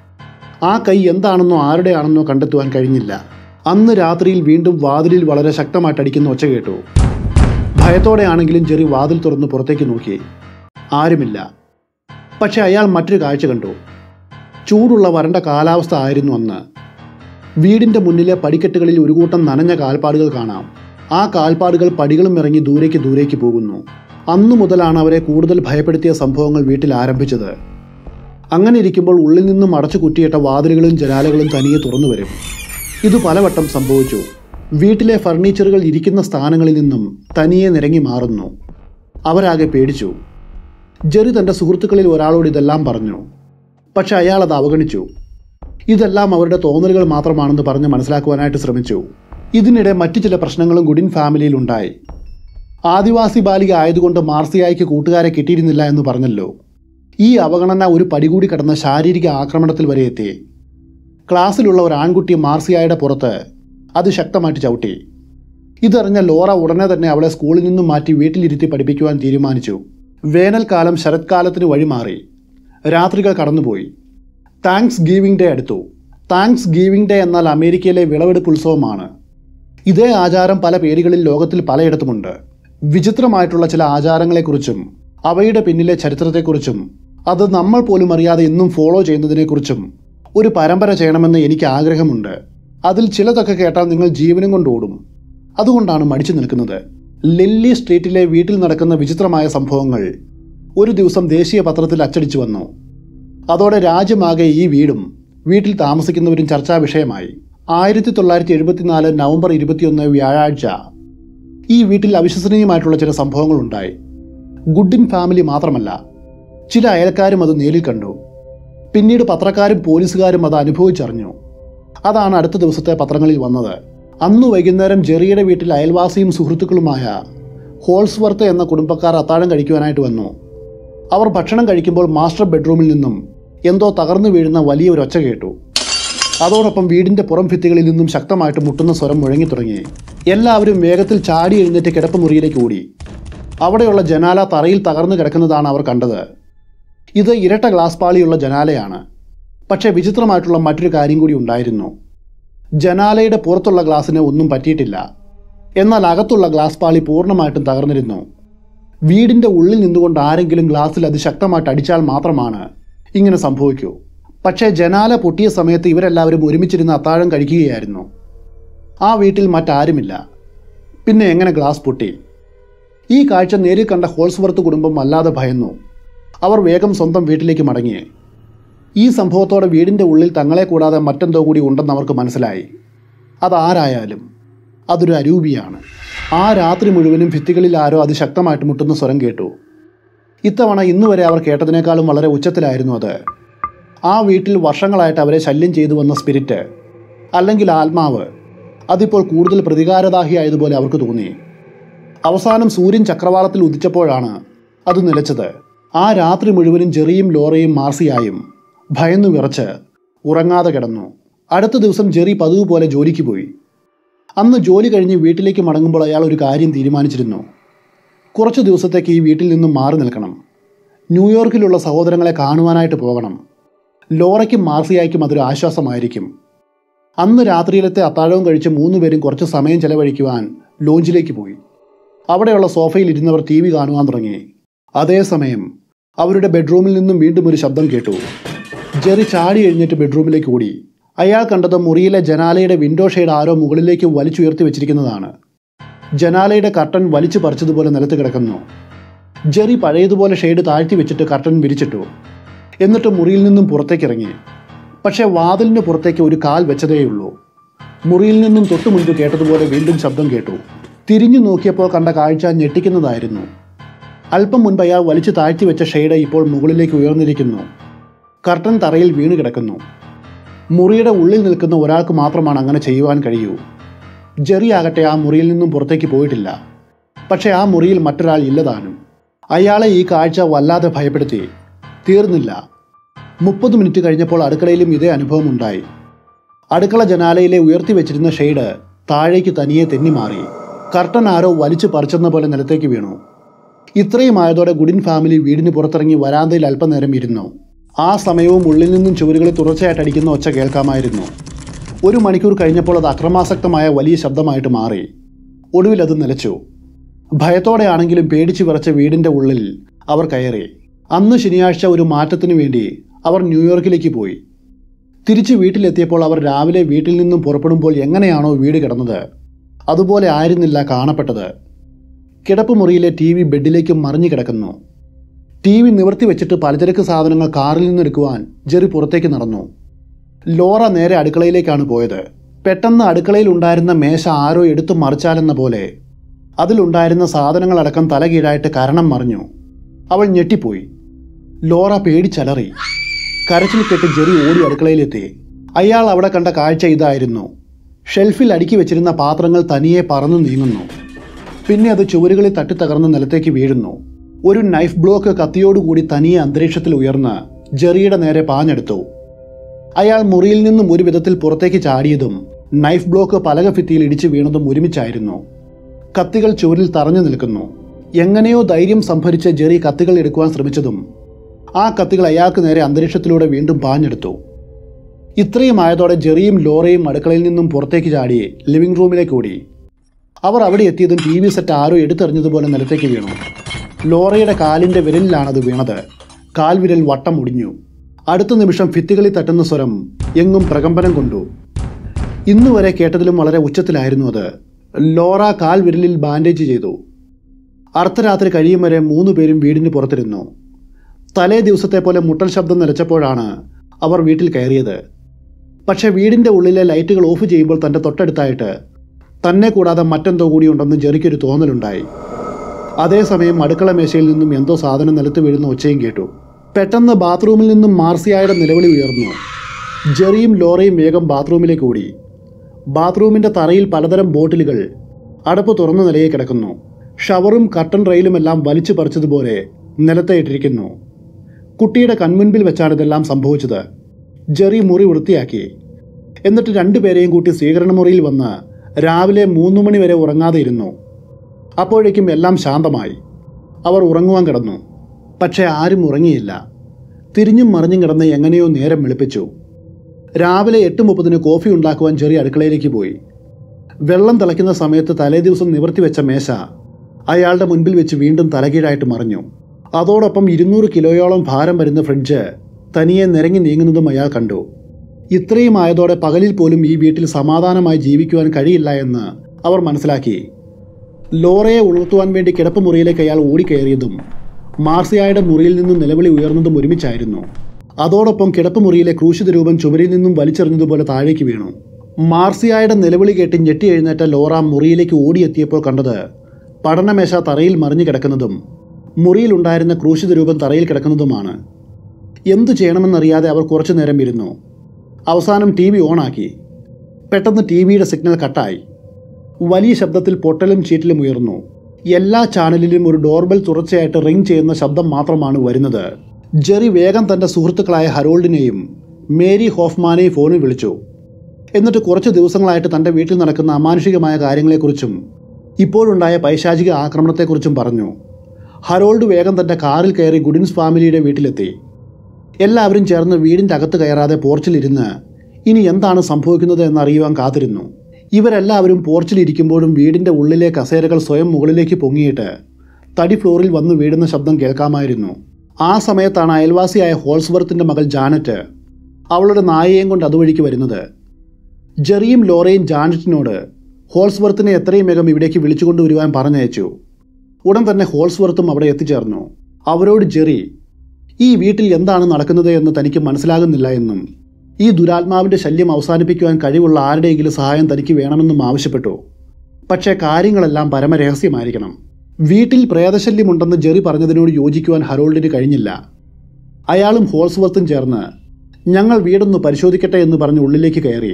ആ കൈ എന്താണെന്നോ ആരുടെയാണെന്നോ കണ്ടെത്തുവാൻ കഴിഞ്ഞില്ല അന്ന് രാത്രിയിൽ വീണ്ടും വാതിലിൽ വളരെ ശക്തമായിട്ട് അടിക്കുന്ന ഒച്ച കേട്ടു ഭയത്തോടെയാണെങ്കിലും ജെറി വാതിൽ തുറന്ന് പുറത്തേക്ക് നോക്കി ആരുമില്ല പക്ഷെ അയാൾ മറ്റൊരു കാഴ്ച കണ്ടു ചൂടുള്ള വരണ്ട കാലാവസ്ഥ ആയിരുന്നു അന്ന് വീടിൻ്റെ മുന്നിലെ പടിക്കെട്ടുകളിൽ ഒരു കൂട്ടം നനഞ്ഞ കാൽപ്പാടുകൾ കാണാം ആ കാൽപ്പാടുകൾ പടികളും ഇറങ്ങി ദൂരേക്ക് ദൂരേക്ക് പോകുന്നു അന്നു മുതലാണ് അവരെ കൂടുതൽ ഭയപ്പെടുത്തിയ സംഭവങ്ങൾ വീട്ടിൽ ആരംഭിച്ചത് അങ്ങനെ ഇരിക്കുമ്പോൾ ഉള്ളിൽ നിന്നും അടച്ചു കുറ്റിയിട്ട വാതിലുകളും ജനാലകളും തനിയെ തുറന്നു വരും ഇത് പലവട്ടം സംഭവിച്ചു വീട്ടിലെ ഫർണിച്ചറുകൾ ഇരിക്കുന്ന സ്ഥാനങ്ങളിൽ നിന്നും തനിയെ നിരങ്ങി മാറുന്നു അവരാകെ പേടിച്ചു ജെറി തൻ്റെ സുഹൃത്തുക്കളിൽ ഒരാളോട് ഇതെല്ലാം പറഞ്ഞു പക്ഷെ അയാൾ അത് അവഗണിച്ചു ഇതെല്ലാം അവരുടെ തോന്നലുകൾ മാത്രമാണെന്ന് പറഞ്ഞ് മനസ്സിലാക്കുവാനായിട്ട് ശ്രമിച്ചു ഇതിനിടെ മറ്റു ചില പ്രശ്നങ്ങളും ഗുഡിൻ ഫാമിലിയിൽ ഉണ്ടായി ആദിവാസി ബാലിക ആയതുകൊണ്ട് മാർസിയായിക്ക് കൂട്ടുകാരെ കിട്ടിയിരുന്നില്ല എന്ന് പറഞ്ഞല്ലോ ഈ അവഗണന ഒരു പടി കൂടി കടന്ന ശാരീരിക ആക്രമണത്തിൽ വരെ എത്തി ക്ലാസ്സിലുള്ള ഒരു ആൺകുട്ടി മാർസിയായുടെ പുറത്ത് അത് ശക്തമായിട്ട് ചവിട്ടി ഇതറിഞ്ഞ ലോറ ഉടനെ തന്നെ അവളെ സ്കൂളിൽ നിന്നും മാറ്റി വീട്ടിലിരുത്തി പഠിപ്പിക്കുവാൻ തീരുമാനിച്ചു വേനൽക്കാലം ശരത്കാലത്തിന് വഴിമാറി രാത്രികൾ കടന്നുപോയി താങ്ക്സ് ഗീവിംഗ് ഡേ അടുത്തു താങ്ക്സ് ഗീവിംഗ് ഡേ എന്നാൽ അമേരിക്കയിലെ വിളവെടുപ്പ് ഉത്സവമാണ് ഇതേ ആചാരം പല പേരുകളിൽ ലോകത്തിൽ പലയിടത്തുമുണ്ട് വിചിത്രമായിട്ടുള്ള ചില ആചാരങ്ങളെക്കുറിച്ചും അവയുടെ പിന്നിലെ ചരിത്രത്തെക്കുറിച്ചും അത് നമ്മൾ പോലും അറിയാതെ ഇന്നും ഫോളോ ചെയ്യുന്നതിനെക്കുറിച്ചും ഒരു പരമ്പര ചെയ്യണമെന്ന് എനിക്ക് ആഗ്രഹമുണ്ട് അതിൽ ചിലതൊക്കെ കേട്ടാൽ നിങ്ങൾ ജീവനും കൊണ്ട് ഓടും അതുകൊണ്ടാണ് മടിച്ചു നിൽക്കുന്നത് ലില്ലി സ്ട്രീറ്റിലെ വീട്ടിൽ നടക്കുന്ന വിചിത്രമായ സംഭവങ്ങൾ ഒരു ദിവസം ദേശീയ പത്രത്തിൽ അച്ചടിച്ചു വന്നു അതോടെ രാജ്യമാകെ ഈ വീടും വീട്ടിൽ താമസിക്കുന്നവരും ചർച്ചാ വിഷയമായി ആയിരത്തി തൊള്ളായിരത്തി എഴുപത്തിനാല് നവംബർ ഇരുപത്തിയൊന്ന് വ്യാഴാഴ്ച ഈ വീട്ടിൽ അവിശ്വസനീയമായിട്ടുള്ള ചില സംഭവങ്ങളുണ്ടായി ഗുഡിൻ ഫാമിലി മാത്രമല്ല ചില അയൽക്കാരും അത് നേരിൽ കണ്ടു പിന്നീട് പത്രക്കാരും പോലീസുകാരും അത് അനുഭവിച്ചറിഞ്ഞു അതാണ് അടുത്ത ദിവസത്തെ പത്രങ്ങളിൽ വന്നത് അന്ന് വൈകുന്നേരം ജെറിയുടെ വീട്ടിൽ അയൽവാസിയും സുഹൃത്തുക്കളുമായ ഹോൾസ്വർത്ത് എന്ന കുടുംബക്കാർ അത്താഴം കഴിക്കുവാനായിട്ട് വന്നു അവർ ഭക്ഷണം കഴിക്കുമ്പോൾ മാസ്റ്റർ ബെഡ്റൂമിൽ നിന്നും എന്തോ തകർന്നു വീഴുന്ന വലിയ ഒരു ഒച്ച കേട്ടു അതോടൊപ്പം വീടിന്റെ പുറം ഭിത്തികളിൽ നിന്നും ശക്തമായിട്ട് മുട്ടുന്ന സ്വരം മുഴങ്ങി തുടങ്ങി എല്ലാവരും വേഗത്തിൽ ചാടി എഴുന്നേറ്റ് കിടപ്പുമുറിയിലേക്ക് ഓടി അവിടെയുള്ള ജനാല തറയിൽ തകർന്നു കിടക്കുന്നതാണ് അവർ കണ്ടത് ഇത് ഇരട്ട ഗ്ലാസ് പാളിയുള്ള ജനാലയാണ് പക്ഷേ വിചിത്രമായിട്ടുള്ള മറ്റൊരു കാര്യം കൂടി ഉണ്ടായിരുന്നു ജനാലയുടെ പുറത്തുള്ള ഗ്ലാസ്സിന് ഒന്നും പറ്റിയിട്ടില്ല എന്നാൽ അകത്തുള്ള ഗ്ലാസ് പാളി പൂർണ്ണമായിട്ടും തകർന്നിരുന്നു വീടിന്റെ ഉള്ളിൽ നിന്നുകൊണ്ട് ആരെങ്കിലും ഗ്ലാസ്സിൽ അതിശക്തമായിട്ട് അടിച്ചാൽ മാത്രമാണ് ഇങ്ങനെ സംഭവിക്കൂ പക്ഷേ ജനാല പൊട്ടിയ സമയത്ത് ഇവരെല്ലാവരും ഒരുമിച്ചിരുന്ന് അത്താഴം കഴിക്കുകയായിരുന്നു ആ വീട്ടിൽ മറ്റാരുമില്ല പിന്നെ എങ്ങനെ ഗ്ലാസ് പൊട്ടി ഈ കാഴ്ച നേരിൽ കണ്ട ഹോൾസ്വർത്ത് കുടുംബം വല്ലാതെ ഭയന്നു അവർ വേഗം സ്വന്തം വീട്ടിലേക്ക് മടങ്ങി ഈ സംഭവത്തോടെ വീടിൻ്റെ ഉള്ളിൽ തങ്ങളെ കൂടാതെ മറ്റെന്തോ കൂടി ഉണ്ടെന്ന് അവർക്ക് മനസ്സിലായി അതാരായാലും അതൊരു അരൂപിയാണ് ആ രാത്രി മുഴുവനും ഭിത്തികളിൽ ആരോ അതിശക്തമായിട്ട് മുട്ടുന്ന സ്വരം കേട്ടു ഇത്തവണ ഇന്നുവരെ അവർ കേട്ടതിനേക്കാളും വളരെ ഉച്ചത്തിലായിരുന്നു അത് ആ വീട്ടിൽ വർഷങ്ങളായിട്ട് അവരെ ശല്യം ചെയ്തു വന്ന സ്പിരിറ്റ് അല്ലെങ്കിൽ ആത്മാവ് അതിപ്പോൾ കൂടുതൽ പ്രതികാരദാഹിയായതുപോലെ അവർക്ക് തോന്നി അവസാനം സൂര്യൻ ചക്രവാളത്തിൽ ഉദിച്ചപ്പോഴാണ് അത് നിലച്ചത് ആ രാത്രി മുഴുവനും ജെറിയും ലോറയും മാർസിയായും ഭയന്നു വിറച്ച് ഉറങ്ങാതെ കിടന്നു അടുത്ത ദിവസം ജെറി പതിവ് പോലെ ജോലിക്ക് പോയി അന്ന് ജോലി കഴിഞ്ഞ് വീട്ടിലേക്ക് മടങ്ങുമ്പോൾ അയാൾ ഒരു കാര്യം തീരുമാനിച്ചിരുന്നു കുറച്ച് ദിവസത്തേക്ക് ഈ വീട്ടിൽ നിന്നും മാറി നിൽക്കണം ന്യൂയോർക്കിലുള്ള സഹോദരങ്ങളെ കാണുവാനായിട്ട് പോകണം ലോറയ്ക്കും മാർസിയായ്ക്കും അതൊരു ആശ്വാസമായിരിക്കും അന്ന് രാത്രിയിലത്തെ അത്താഴവും കഴിച്ച് മൂന്നുപേരും കുറച്ച് സമയം ചെലവഴിക്കുവാൻ ലോഞ്ചിലേക്ക് പോയി അവിടെയുള്ള സോഫയിൽ ഇരുന്നവർ ടി വി കാണുവാൻ തുടങ്ങി അതേസമയം അവരുടെ ബെഡ്റൂമിൽ നിന്നും വീണ്ടും ഒരു ശബ്ദം കേട്ടു ജെറി ചാടി എഴുന്നേറ്റ് ബെഡ്റൂമിലേക്ക് ഓടി അയാൾ കണ്ടത് മുറിയിലെ ജനാലയുടെ വിൻഡോ ഷെയ്ഡ് ആരോ മുകളിലേക്ക് വലിച്ചുയർത്തി വെച്ചിരിക്കുന്നതാണ് ജനാലയുടെ കർട്ടൻ വലിച്ചു പറിച്ചതുപോലെ നിലത്ത് കിടക്കുന്നു ജെറി പഴയതുപോലെ ഷെയ്ഡ് താഴ്ത്തി വെച്ചിട്ട് കർട്ടൻ വിരിച്ചിട്ടു എന്നിട്ട് മുറിയിൽ നിന്നും പുറത്തേക്കിറങ്ങി പക്ഷേ വാതിലിന് പുറത്തേക്ക് ഒരു കാൽ വെച്ചതേയുള്ളൂ മുറിയിൽ നിന്നും തൊട്ടു മുൻപ് കേട്ടതുപോലെ വീണ്ടും ശബ്ദം കേട്ടു തിരിഞ്ഞു നോക്കിയപ്പോൾ കണ്ട കാഴ്ച ഞെട്ടിക്കുന്നതായിരുന്നു അല്പം മുൻപ് അയാൾ വലിച്ചു താഴ്ത്തി വെച്ച ഷെയ്ഡ് ഇപ്പോൾ മുകളിലേക്ക് ഉയർന്നിരിക്കുന്നു കർട്ടൻ തറയിൽ വീണ് കിടക്കുന്നു മുറിയുടെ ഉള്ളിൽ നിൽക്കുന്ന ഒരാൾക്ക് മാത്രമാണ് അങ്ങനെ ചെയ്യുവാൻ കഴിയൂ ജെറി ആകട്ടെ ആ മുറിയിൽ നിന്നും പുറത്തേക്ക് പോയിട്ടില്ല പക്ഷേ ആ മുറിയിൽ മറ്റൊരാൾ ഇല്ലതാനും അയാളെ ഈ കാഴ്ച വല്ലാതെ ഭയപ്പെടുത്തി തീർന്നില്ല മുപ്പത് മിനിറ്റ് കഴിഞ്ഞപ്പോൾ അടുക്കളയിലും ഇതേ അനുഭവം ഉണ്ടായി അടുക്കള ജനാലയിലെ ഉയർത്തി വെച്ചിരുന്ന ഷെയ്ഡ് താഴേക്ക് തനിയെ തെന്നിമാറി കർട്ടൻ ആരോ വലിച്ചു പറിച്ചെന്ന പോലെ നിലത്തേക്ക് വീണു ഇത്രയും ആയതോടെ ഗുഡിൻ ഫാമിലി വീടിന് പുറത്തിറങ്ങി വരാന്തയിൽ അല്പനേരം ഇരുന്നു ആ സമയവും ഉള്ളിൽ നിന്നും ചുവരുകളിൽ തുടർച്ചയായിട്ട് അടിക്കുന്ന ഒച്ച കേൾക്കാമായിരുന്നു ഒരു മണിക്കൂർ കഴിഞ്ഞപ്പോൾ അത് അക്രമാസക്തമായ വലിയ ശബ്ദമായിട്ട് മാറി ഒടുവിൽ അത് നിലച്ചു ഭയത്തോടെയാണെങ്കിലും പേടിച്ചു വിറച്ച വീടിൻ്റെ ഉള്ളിൽ അവർ കയറി അന്ന് ശനിയാഴ്ച ഒരു മാറ്റത്തിനു വേണ്ടി അവർ ന്യൂയോർക്കിലേക്ക് പോയി തിരിച്ച് വീട്ടിലെത്തിയപ്പോൾ അവർ രാവിലെ വീട്ടിൽ നിന്നും പുറപ്പെടുമ്പോൾ എങ്ങനെയാണോ വീട് കിടന്നത് അതുപോലെ ആയിരുന്നില്ല കാണപ്പെട്ടത് കിടപ്പുമുറിയിലെ ടി വി ബെഡിലേക്ക് മറിഞ്ഞു കിടക്കുന്നു ടി വി നിവർത്തി വെച്ചിട്ട് പലചരക്ക് സാധനങ്ങൾ കാറിൽ നിന്നെടുക്കുവാൻ ജെറി പുറത്തേക്ക് നടന്നു ലോറ നേരെ അടുക്കളയിലേക്കാണ് പോയത് പെട്ടെന്ന് അടുക്കളയിൽ ഉണ്ടായിരുന്ന മേശ ആരോ എടുത്തു മറിച്ചാലെന്ന പോലെ അതിലുണ്ടായിരുന്ന സാധനങ്ങളടക്കം തലകീഴായിട്ട് കരണം മറിഞ്ഞു അവൾ ഞെട്ടിപ്പോയി ലോറ പേടിച്ചലറി കരച്ചിൽ കെട്ട് ജെറി ഓടി അടുക്കളയിലെത്തി അയാൾ അവിടെ കണ്ട കാഴ്ച ഇതായിരുന്നു ഷെൽഫിൽ അടുക്കി വെച്ചിരുന്ന പാത്രങ്ങൾ തനിയെ പറന്നു നീങ്ങുന്നു പിന്നെ അത് ചുവരുകളിൽ തട്ടിത്തകർന്ന് നിലത്തേക്ക് വീഴുന്നു ഒരു നൈഫ് ബ്ലോക്ക് കത്തിയോടുകൂടി തനിയെ അന്തരീക്ഷത്തിൽ ഉയർന്ന് ജെറിയുടെ നേരെ പാഞ്ഞെടുത്തു അയാൾ മുറിയിൽ നിന്നും ഒരു വിധത്തിൽ പുറത്തേക്ക് ചാടിയതും നൈഫ് ബ്ലോക്ക് പലക ഭിത്തിയിൽ ഇടിച്ചു വീണതും ഒരുമിച്ചായിരുന്നു കത്തികൾ ചുവരിൽ തറഞ്ഞു നിൽക്കുന്നു എങ്ങനെയോ ധൈര്യം സംഭരിച്ച ജെറി കത്തികൾ എടുക്കുവാൻ ശ്രമിച്ചതും ആ കത്തികൾ അയാൾക്ക് നേരെ അന്തരീക്ഷത്തിലൂടെ വീണ്ടും പാഞ്ഞെടുത്ു ഇത്രയും ആയതോടെ ജെറിയും ലോറയും അടുക്കളയിൽ നിന്നും പുറത്തേക്ക് ചാടി ലിവിംഗ് റൂമിലേക്ക് ഓടി അവർ അവിടെ എത്തിയതും ടി വി സെറ്റ് ആരോ എടുത്തെറിഞ്ഞതുപോലെ നിലത്തേക്ക് വീണു ലോറയുടെ കാലിൻ്റെ വിരലിലാണത് വീണത് കാൽവിരൽ വട്ടം മുടിഞ്ഞു അടുത്ത നിമിഷം ഭിത്തികളിൽ തട്ടുന്ന സ്വരം എങ്ങും പ്രകമ്പനം കൊണ്ടു ഇന്നുവരെ കേട്ടതിലും വളരെ ഉച്ചത്തിലായിരുന്നു അത് ലോറ കാൽ വിരലിൽ ബാൻഡേജ് ചെയ്തു അർദ്ധരാത്രി കഴിയും വരെ മൂന്ന് പേരും വീടിന് പുറത്തിരുന്നു തലേ ദിവസത്തെ പോലെ മുട്ടൽ ശബ്ദം നിലച്ചപ്പോഴാണ് അവർ വീട്ടിൽ കയറിയത് പക്ഷേ വീടിൻ്റെ ഉള്ളിലെ ലൈറ്റുകൾ ഓഫ് ചെയ്യുമ്പോൾ തൻ്റെ തൊട്ടടുത്തായിട്ട് തന്നെ കൂടാതെ മറ്റെന്തോ കൂടി ഉണ്ടെന്ന് ജെറിക്കൊരു തോന്നലുണ്ടായി അതേസമയം അടുക്കള മേശയിൽ നിന്നും എന്തോ സാധനം നിലത്ത് വീഴുന്ന ഒച്ചയും കേട്ടു പെട്ടെന്ന് ബാത്റൂമിൽ നിന്നും മാർസിയായുടെ നിലവിളി ഉയർന്നു ജെറിയും ലോറയും വേഗം ബാത്റൂമിലേക്ക് ഓടി ബാത്റൂമിൻ്റെ തറയിൽ പലതരം ബോട്ടിലുകൾ അടപ്പ് തുറന്ന നിലയിൽ കിടക്കുന്നു ഷവറും കർട്ടൻ റെയിലുമെല്ലാം വലിച്ചു പറിച്ചതുപോലെ നിലത്തെ ഇട്ടിരിക്കുന്നു കുട്ടിയുടെ കൺമുൻപിൽ വെച്ചാണ് ഇതെല്ലാം സംഭവിച്ചത് ജെറി മുറി വൃത്തിയാക്കി എന്നിട്ട് രണ്ടുപേരെയും കൂട്ടി സ്വീകരണ മുറിയിൽ വന്ന് രാവിലെ മൂന്ന് മണി വരെ ഉറങ്ങാതെ ഇരുന്നു അപ്പോഴേക്കും എല്ലാം ശാന്തമായി അവർ ഉറങ്ങുവാൻ കിടന്നു പക്ഷേ ആരും ഉറങ്ങിയില്ല തിരിഞ്ഞും മറിഞ്ഞും കിടന്ന് എങ്ങനെയോ നേരം വെളുപ്പിച്ചു രാവിലെ എട്ട് മുപ്പതിന് കോഫി ഉണ്ടാക്കുവാൻ ചെറിയ അടുക്കളയിലേക്ക് പോയി വെള്ളം തിളയ്ക്കുന്ന സമയത്ത് തലേദിവസം നിവർത്തി വെച്ച മേശ അയാളുടെ മുൻപിൽ വെച്ച് വീണ്ടും തലകീഴായിട്ട് മറിഞ്ഞു അതോടൊപ്പം ഇരുന്നൂറ് കിലോയോളം ഭാരം വരുന്ന ഫ്രിഡ്ജ് തനിയെ നിരങ്ങി നീങ്ങുന്നതും അയാൾ കണ്ടു ഇത്രയും ആയതോടെ പകലിൽ പോലും ഈ വീട്ടിൽ സമാധാനമായി ജീവിക്കുവാൻ കഴിയില്ല എന്ന് അവർ മനസ്സിലാക്കി ലോറയെ ഉണർത്തുവാൻ വേണ്ടി കിടപ്പുമുറിയിലേക്ക് അയാൾ ഓടിക്കയറിയതും മാർസിയായുടെ മുറിയിൽ നിന്നും നിലവിളി ഉയർന്നതും ഒരുമിച്ചായിരുന്നു അതോടൊപ്പം കിടപ്പുമുറിയിലെ ക്രൂശിത രൂപം ചുവരിൽ നിന്നും വലിച്ചെറിഞ്ഞതുപോലെ താഴേക്ക് വീണു മാർസിയായുടെ നിലവിളി കേട്ട് ഞെട്ടി എഴുന്നേറ്റ ലോറ മുറിയിലേക്ക് ഓടിയെത്തിയപ്പോൾ കണ്ടത് പഠനമേശ തറയിൽ മറിഞ്ഞു കിടക്കുന്നതും മുറിയിലുണ്ടായിരുന്ന ക്രൂശിത രൂപം തറയിൽ കിടക്കുന്നതുമാണ് എന്തു ചെയ്യണമെന്നറിയാതെ അവർ കുറച്ചു നേരം ഇരുന്നു അവസാനം ടി വി ഓണാക്കി പെട്ടെന്ന് ടി വിയുടെ സിഗ്നൽ കട്ടായി വലിയ ശബ്ദത്തിൽ പൊട്ടലും ചീറ്റലും ഉയർന്നു എല്ലാ ചാനലിലും ഒരു ഡോർബെൽ തുടർച്ചയായിട്ട് റിംഗ് ചെയ്യുന്ന ശബ്ദം മാത്രമാണ് വരുന്നത് ജെറി വേഗം തൻ്റെ സുഹൃത്തുക്കളായ ഹരോൾഡിനെയും മേരി ഹോഫ്മാനെയും ഫോണിൽ വിളിച്ചു എന്നിട്ട് കുറച്ച് ദിവസങ്ങളായിട്ട് തൻ്റെ വീട്ടിൽ നടക്കുന്ന അമാനുഷികമായ കാര്യങ്ങളെക്കുറിച്ചും ഇപ്പോഴുണ്ടായ പൈശാചിക ആക്രമണത്തെക്കുറിച്ചും പറഞ്ഞു ഹരോൾഡ് വേഗം തൻ്റെ കാറിൽ കയറി ഗുഡിൻസ് ഫാമിലിയുടെ വീട്ടിലെത്തി എല്ലാവരും ചേർന്ന് വീടിൻ്റെ അകത്ത് കയറാതെ പോർച്ചിലിരുന്ന് ഇനി എന്താണ് സംഭവിക്കുന്നത് എന്നറിയുവാൻ കാത്തിരുന്നു ഇവരെല്ലാവരും പോർച്ചിലിരിക്കുമ്പോഴും വീടിൻ്റെ ഉള്ളിലെ കസേരകൾ സ്വയം മുകളിലേക്ക് പൊങ്ങിയിട്ട് തടി ഫ്ലോറിൽ വന്ന് വീഴുന്ന ശബ്ദം കേൾക്കാമായിരുന്നു ആ സമയത്താണ് അയൽവാസിയായ ഹോൾസ്വർത്തിൻ്റെ മകൾ ജാനറ്റ് അവളുടെ നായയെയും കൊണ്ട് അതുവഴിക്ക് വരുന്നത് ജെറിയും ലോറയും ജാനറ്റിനോട് ഹോൾസ്വർത്തിനെ എത്രയും വേഗം ഇവിടേക്ക് വിളിച്ചുകൊണ്ടുവരുവാൻ പറഞ്ഞയച്ചു ഉടൻ തന്നെ ഹോൾസ്വർത്തും അവിടെ എത്തിച്ചേർന്നു അവരോട് ജെറി ഈ വീട്ടിൽ എന്താണ് നടക്കുന്നത് എന്ന് തനിക്ക് മനസ്സിലാകുന്നില്ല എന്നും ഈ ദുരാത്മാവിൻ്റെ ശല്യം അവസാനിപ്പിക്കുവാൻ കഴിവുള്ള ആരുടെയെങ്കിലും സഹായം തനിക്ക് വേണമെന്നും ആവശ്യപ്പെട്ടു പക്ഷേ കാര്യങ്ങളെല്ലാം പരമരഹസ്യമായിരിക്കണം വീട്ടിൽ പ്രേതശല്യമുണ്ടെന്ന് ജെറി പറഞ്ഞതിനോട് യോജിക്കുവാൻ ഹരോൾഡിന് കഴിഞ്ഞില്ല അയാളും ഹോൾസ്വർത്തും ചേർന്ന് ഞങ്ങൾ വീടൊന്ന് പരിശോധിക്കട്ടെ എന്ന് പറഞ്ഞ് ഉള്ളിലേക്ക് കയറി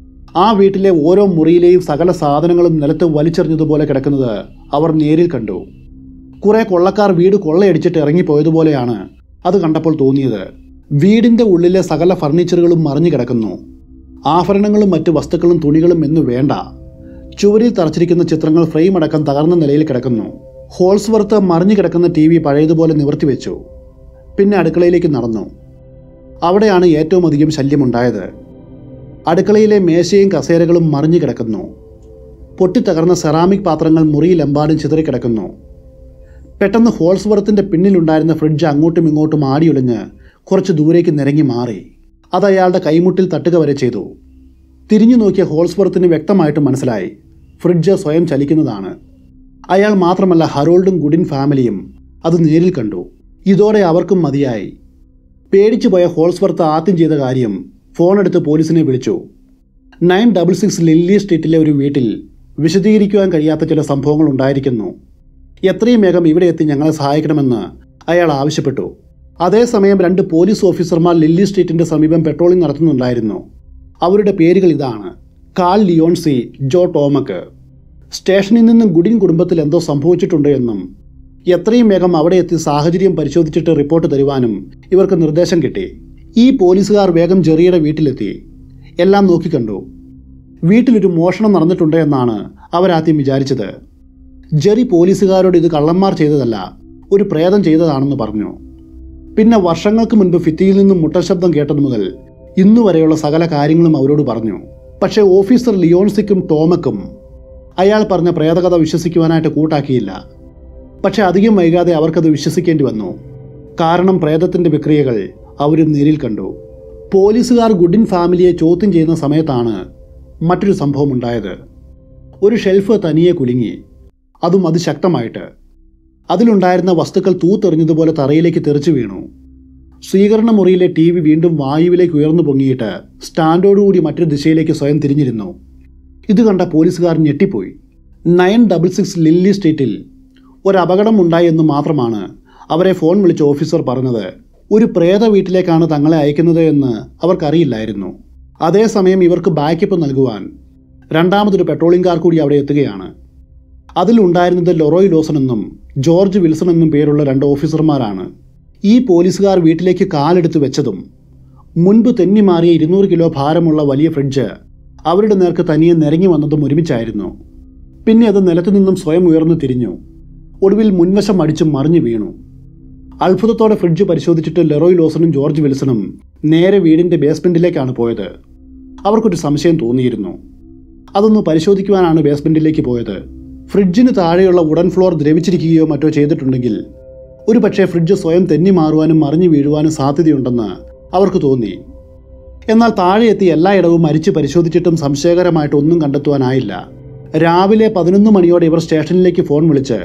ആ വീട്ടിലെ ഓരോ മുറിയിലെയും സകല സാധനങ്ങളും നിലത്ത് വലിച്ചെറിഞ്ഞതുപോലെ കിടക്കുന്നത് അവർ നേരിൽ കണ്ടു കുറെ കൊള്ളക്കാർ വീട് കൊള്ളയടിച്ചിട്ട് ഇറങ്ങിപ്പോയതുപോലെയാണ് അത് കണ്ടപ്പോൾ തോന്നിയത് വീടിൻ്റെ ഉള്ളിലെ സകല ഫർണിച്ചറുകളും മറിഞ്ഞു കിടക്കുന്നു ആഭരണങ്ങളും മറ്റു വസ്തുക്കളും തുണികളും എന്നു വേണ്ട ചുവരിൽ തറച്ചിരിക്കുന്ന ചിത്രങ്ങൾ ഫ്രെയിം അടക്കം തകർന്ന നിലയിൽ കിടക്കുന്നു ഹോൾസ്വർത്ത് മറിഞ്ഞു കിടക്കുന്ന ടി വി പഴയതുപോലെ നിവർത്തിവെച്ചു പിന്നെ അടുക്കളയിലേക്ക് നടന്നു അവിടെയാണ് ഏറ്റവും അധികം ശല്യമുണ്ടായത് അടുക്കളയിലെ മേശയും കസേരകളും മറിഞ്ഞു കിടക്കുന്നു പൊട്ടിത്തകർന്ന സെറാമിക് പാത്രങ്ങൾ മുറിയിലെമ്പാടും ചിതറിക്കിടക്കുന്നു പെട്ടെന്ന് ഹോൾസ്വർത്തിൻ്റെ പിന്നിലുണ്ടായിരുന്ന ഫ്രിഡ്ജ് അങ്ങോട്ടും ഇങ്ങോട്ടും ആടിയുലഞ്ഞ് കുറച്ച് ദൂരേക്ക് നിരങ്ങി മാറി അത് അയാളുടെ കൈമുട്ടിൽ തട്ടുക വരെ ചെയ്തു തിരിഞ്ഞു നോക്കിയ ഹോൾസ്വർത്തിന് വ്യക്തമായിട്ട് മനസ്സിലായി ഫ്രിഡ്ജ് സ്വയം ചലിക്കുന്നതാണ് അയാൾ മാത്രമല്ല ഹറോൾഡും ഗുഡിൻ ഫാമിലിയും അത് നേരിൽ കണ്ടു ഇതോടെ അവർക്കും മതിയായി പേടിച്ചു പോയ ഹോൾസ്വർത്ത് ആദ്യം ചെയ്ത കാര്യം ഫോണെടുത്ത് പോലീസിനെ വിളിച്ചു നയൻ ഡബിൾ സിക്സ് ലില്ലി സ്ട്രീറ്റിലെ ഒരു വീട്ടിൽ വിശദീകരിക്കുവാൻ കഴിയാത്ത ചില സംഭവങ്ങൾ ഉണ്ടായിരിക്കുന്നു എത്രയും വേഗം ഇവിടെ എത്തി ഞങ്ങളെ സഹായിക്കണമെന്ന് അയാൾ ആവശ്യപ്പെട്ടു അതേസമയം രണ്ട് പോലീസ് ഓഫീസർമാർ ലില്ലി സ്ട്രീറ്റിന്റെ സമീപം പെട്രോളിംഗ് നടത്തുന്നുണ്ടായിരുന്നു അവരുടെ പേരുകൾ ഇതാണ് കാൾ ലിയോൺസി ജോ ടോമക്ക് സ്റ്റേഷനിൽ നിന്നും ഗുഡിൻ കുടുംബത്തിൽ എന്തോ സംഭവിച്ചിട്ടുണ്ട് എന്നും എത്രയും വേഗം അവിടെ എത്തി സാഹചര്യം പരിശോധിച്ചിട്ട് റിപ്പോർട്ട് തരുവാനും ഇവർക്ക് നിർദ്ദേശം കിട്ടി ഈ പോലീസുകാർ വേഗം ജെറിയുടെ വീട്ടിലെത്തി എല്ലാം നോക്കിക്കണ്ടു വീട്ടിലൊരു മോഷണം നടന്നിട്ടുണ്ട് എന്നാണ് അവരാദ്യം വിചാരിച്ചത് ജെറി പോലീസുകാരോട് ഇത് കള്ളന്മാർ ചെയ്തതല്ല ഒരു പ്രേതം ചെയ്തതാണെന്ന് പറഞ്ഞു പിന്നെ വർഷങ്ങൾക്ക് മുൻപ് ഫിത്തിയിൽ നിന്നും മുട്ടശബ്ദം കേട്ടതു മുതൽ ഇന്നു വരെയുള്ള സകല കാര്യങ്ങളും അവരോട് പറഞ്ഞു പക്ഷേ ഓഫീസർ ലിയോൺസിക്കും ടോമക്കും അയാൾ പറഞ്ഞ പ്രേതകഥ വിശ്വസിക്കുവാനായിട്ട് കൂട്ടാക്കിയില്ല പക്ഷെ അധികം വൈകാതെ അവർക്കത് വിശ്വസിക്കേണ്ടി വന്നു കാരണം പ്രേതത്തിൻ്റെ വിക്രിയകൾ അവരും നേരിൽ കണ്ടു പോലീസുകാർ ഗുഡിൻ ഫാമിലിയെ ചോദ്യം ചെയ്യുന്ന സമയത്താണ് മറ്റൊരു സംഭവം ഉണ്ടായത് ഒരു ഷെൽഫ് തനിയെ കുലുങ്ങി അതും അതിശക്തമായിട്ട് അതിലുണ്ടായിരുന്ന വസ്തുക്കൾ തൂത്തെറിഞ്ഞതുപോലെ തറയിലേക്ക് തെറിച്ചു വീണു സ്വീകരണ മുറിയിലെ ടി വി വീണ്ടും വായുവിലേക്ക് ഉയർന്നു പൊങ്ങിയിട്ട് സ്റ്റാൻഡോടുകൂടി മറ്റൊരു ദിശയിലേക്ക് സ്വയം തിരിഞ്ഞിരുന്നു ഇത് കണ്ട പോലീസുകാർ ഞെട്ടിപ്പോയി നയൻ ഡബിൾ സിക്സ് ലില്ലി സ്ട്രീറ്റിൽ ഒരു അപകടം ഉണ്ടായി എന്ന് മാത്രമാണ് അവരെ ഫോൺ വിളിച്ച ഓഫീസർ പറഞ്ഞത് ഒരു പ്രേത വീട്ടിലേക്കാണ് തങ്ങളെ അയക്കുന്നത് എന്ന് അവർക്കറിയില്ലായിരുന്നു അതേസമയം ഇവർക്ക് ബാക്കപ്പ് നൽകുവാൻ രണ്ടാമതൊരു പെട്രോളിംഗ് കാർ കൂടി അവിടെ എത്തുകയാണ് അതിലുണ്ടായിരുന്നത് ലൊറോയ് ലോസൺ എന്നും ജോർജ് വിൽസൺ എന്നും പേരുള്ള രണ്ട് ഓഫീസർമാരാണ് ഈ പോലീസുകാർ വീട്ടിലേക്ക് കാലെടുത്ത് വെച്ചതും മുൻപ് തെന്നിമാറിയ ഇരുന്നൂറ് കിലോ ഭാരമുള്ള വലിയ ഫ്രിഡ്ജ് അവരുടെ നേർക്ക് തനിയെ നിരങ്ങി വന്നതും ഒരുമിച്ചായിരുന്നു പിന്നെ അത് നിലത്തു നിന്നും സ്വയം ഉയർന്നു തിരിഞ്ഞു ഒടുവിൽ മുൻവശം അടിച്ച് മറിഞ്ഞു വീണു അത്ഭുതത്തോടെ ഫ്രിഡ്ജ് പരിശോധിച്ചിട്ട് ലെറോയ് ലോസണും ജോർജ് വിൽസണും നേരെ വീടിന്റെ ബേസ്മെന്റിലേക്കാണ് പോയത് അവർക്കൊരു സംശയം തോന്നിയിരുന്നു അതൊന്ന് പരിശോധിക്കുവാനാണ് ബേസ്മെന്റിലേക്ക് പോയത് ഫ്രിഡ്ജിന് താഴെയുള്ള വുഡൻ ഫ്ലോർ ദ്രവിച്ചിരിക്കുകയോ മറ്റോ ചെയ്തിട്ടുണ്ടെങ്കിൽ ഒരു പക്ഷേ ഫ്രിഡ്ജ് സ്വയം തെന്നി മാറുവാനും മറിഞ്ഞു വീഴുവാനും സാധ്യതയുണ്ടെന്ന് അവർക്ക് തോന്നി എന്നാൽ താഴെ എത്തി എല്ലായിടവും മരിച്ച് പരിശോധിച്ചിട്ടും സംശയകരമായിട്ട് ഒന്നും കണ്ടെത്തുവാനായില്ല രാവിലെ പതിനൊന്ന് മണിയോടെ ഇവർ സ്റ്റേഷനിലേക്ക് ഫോൺ വിളിച്ച്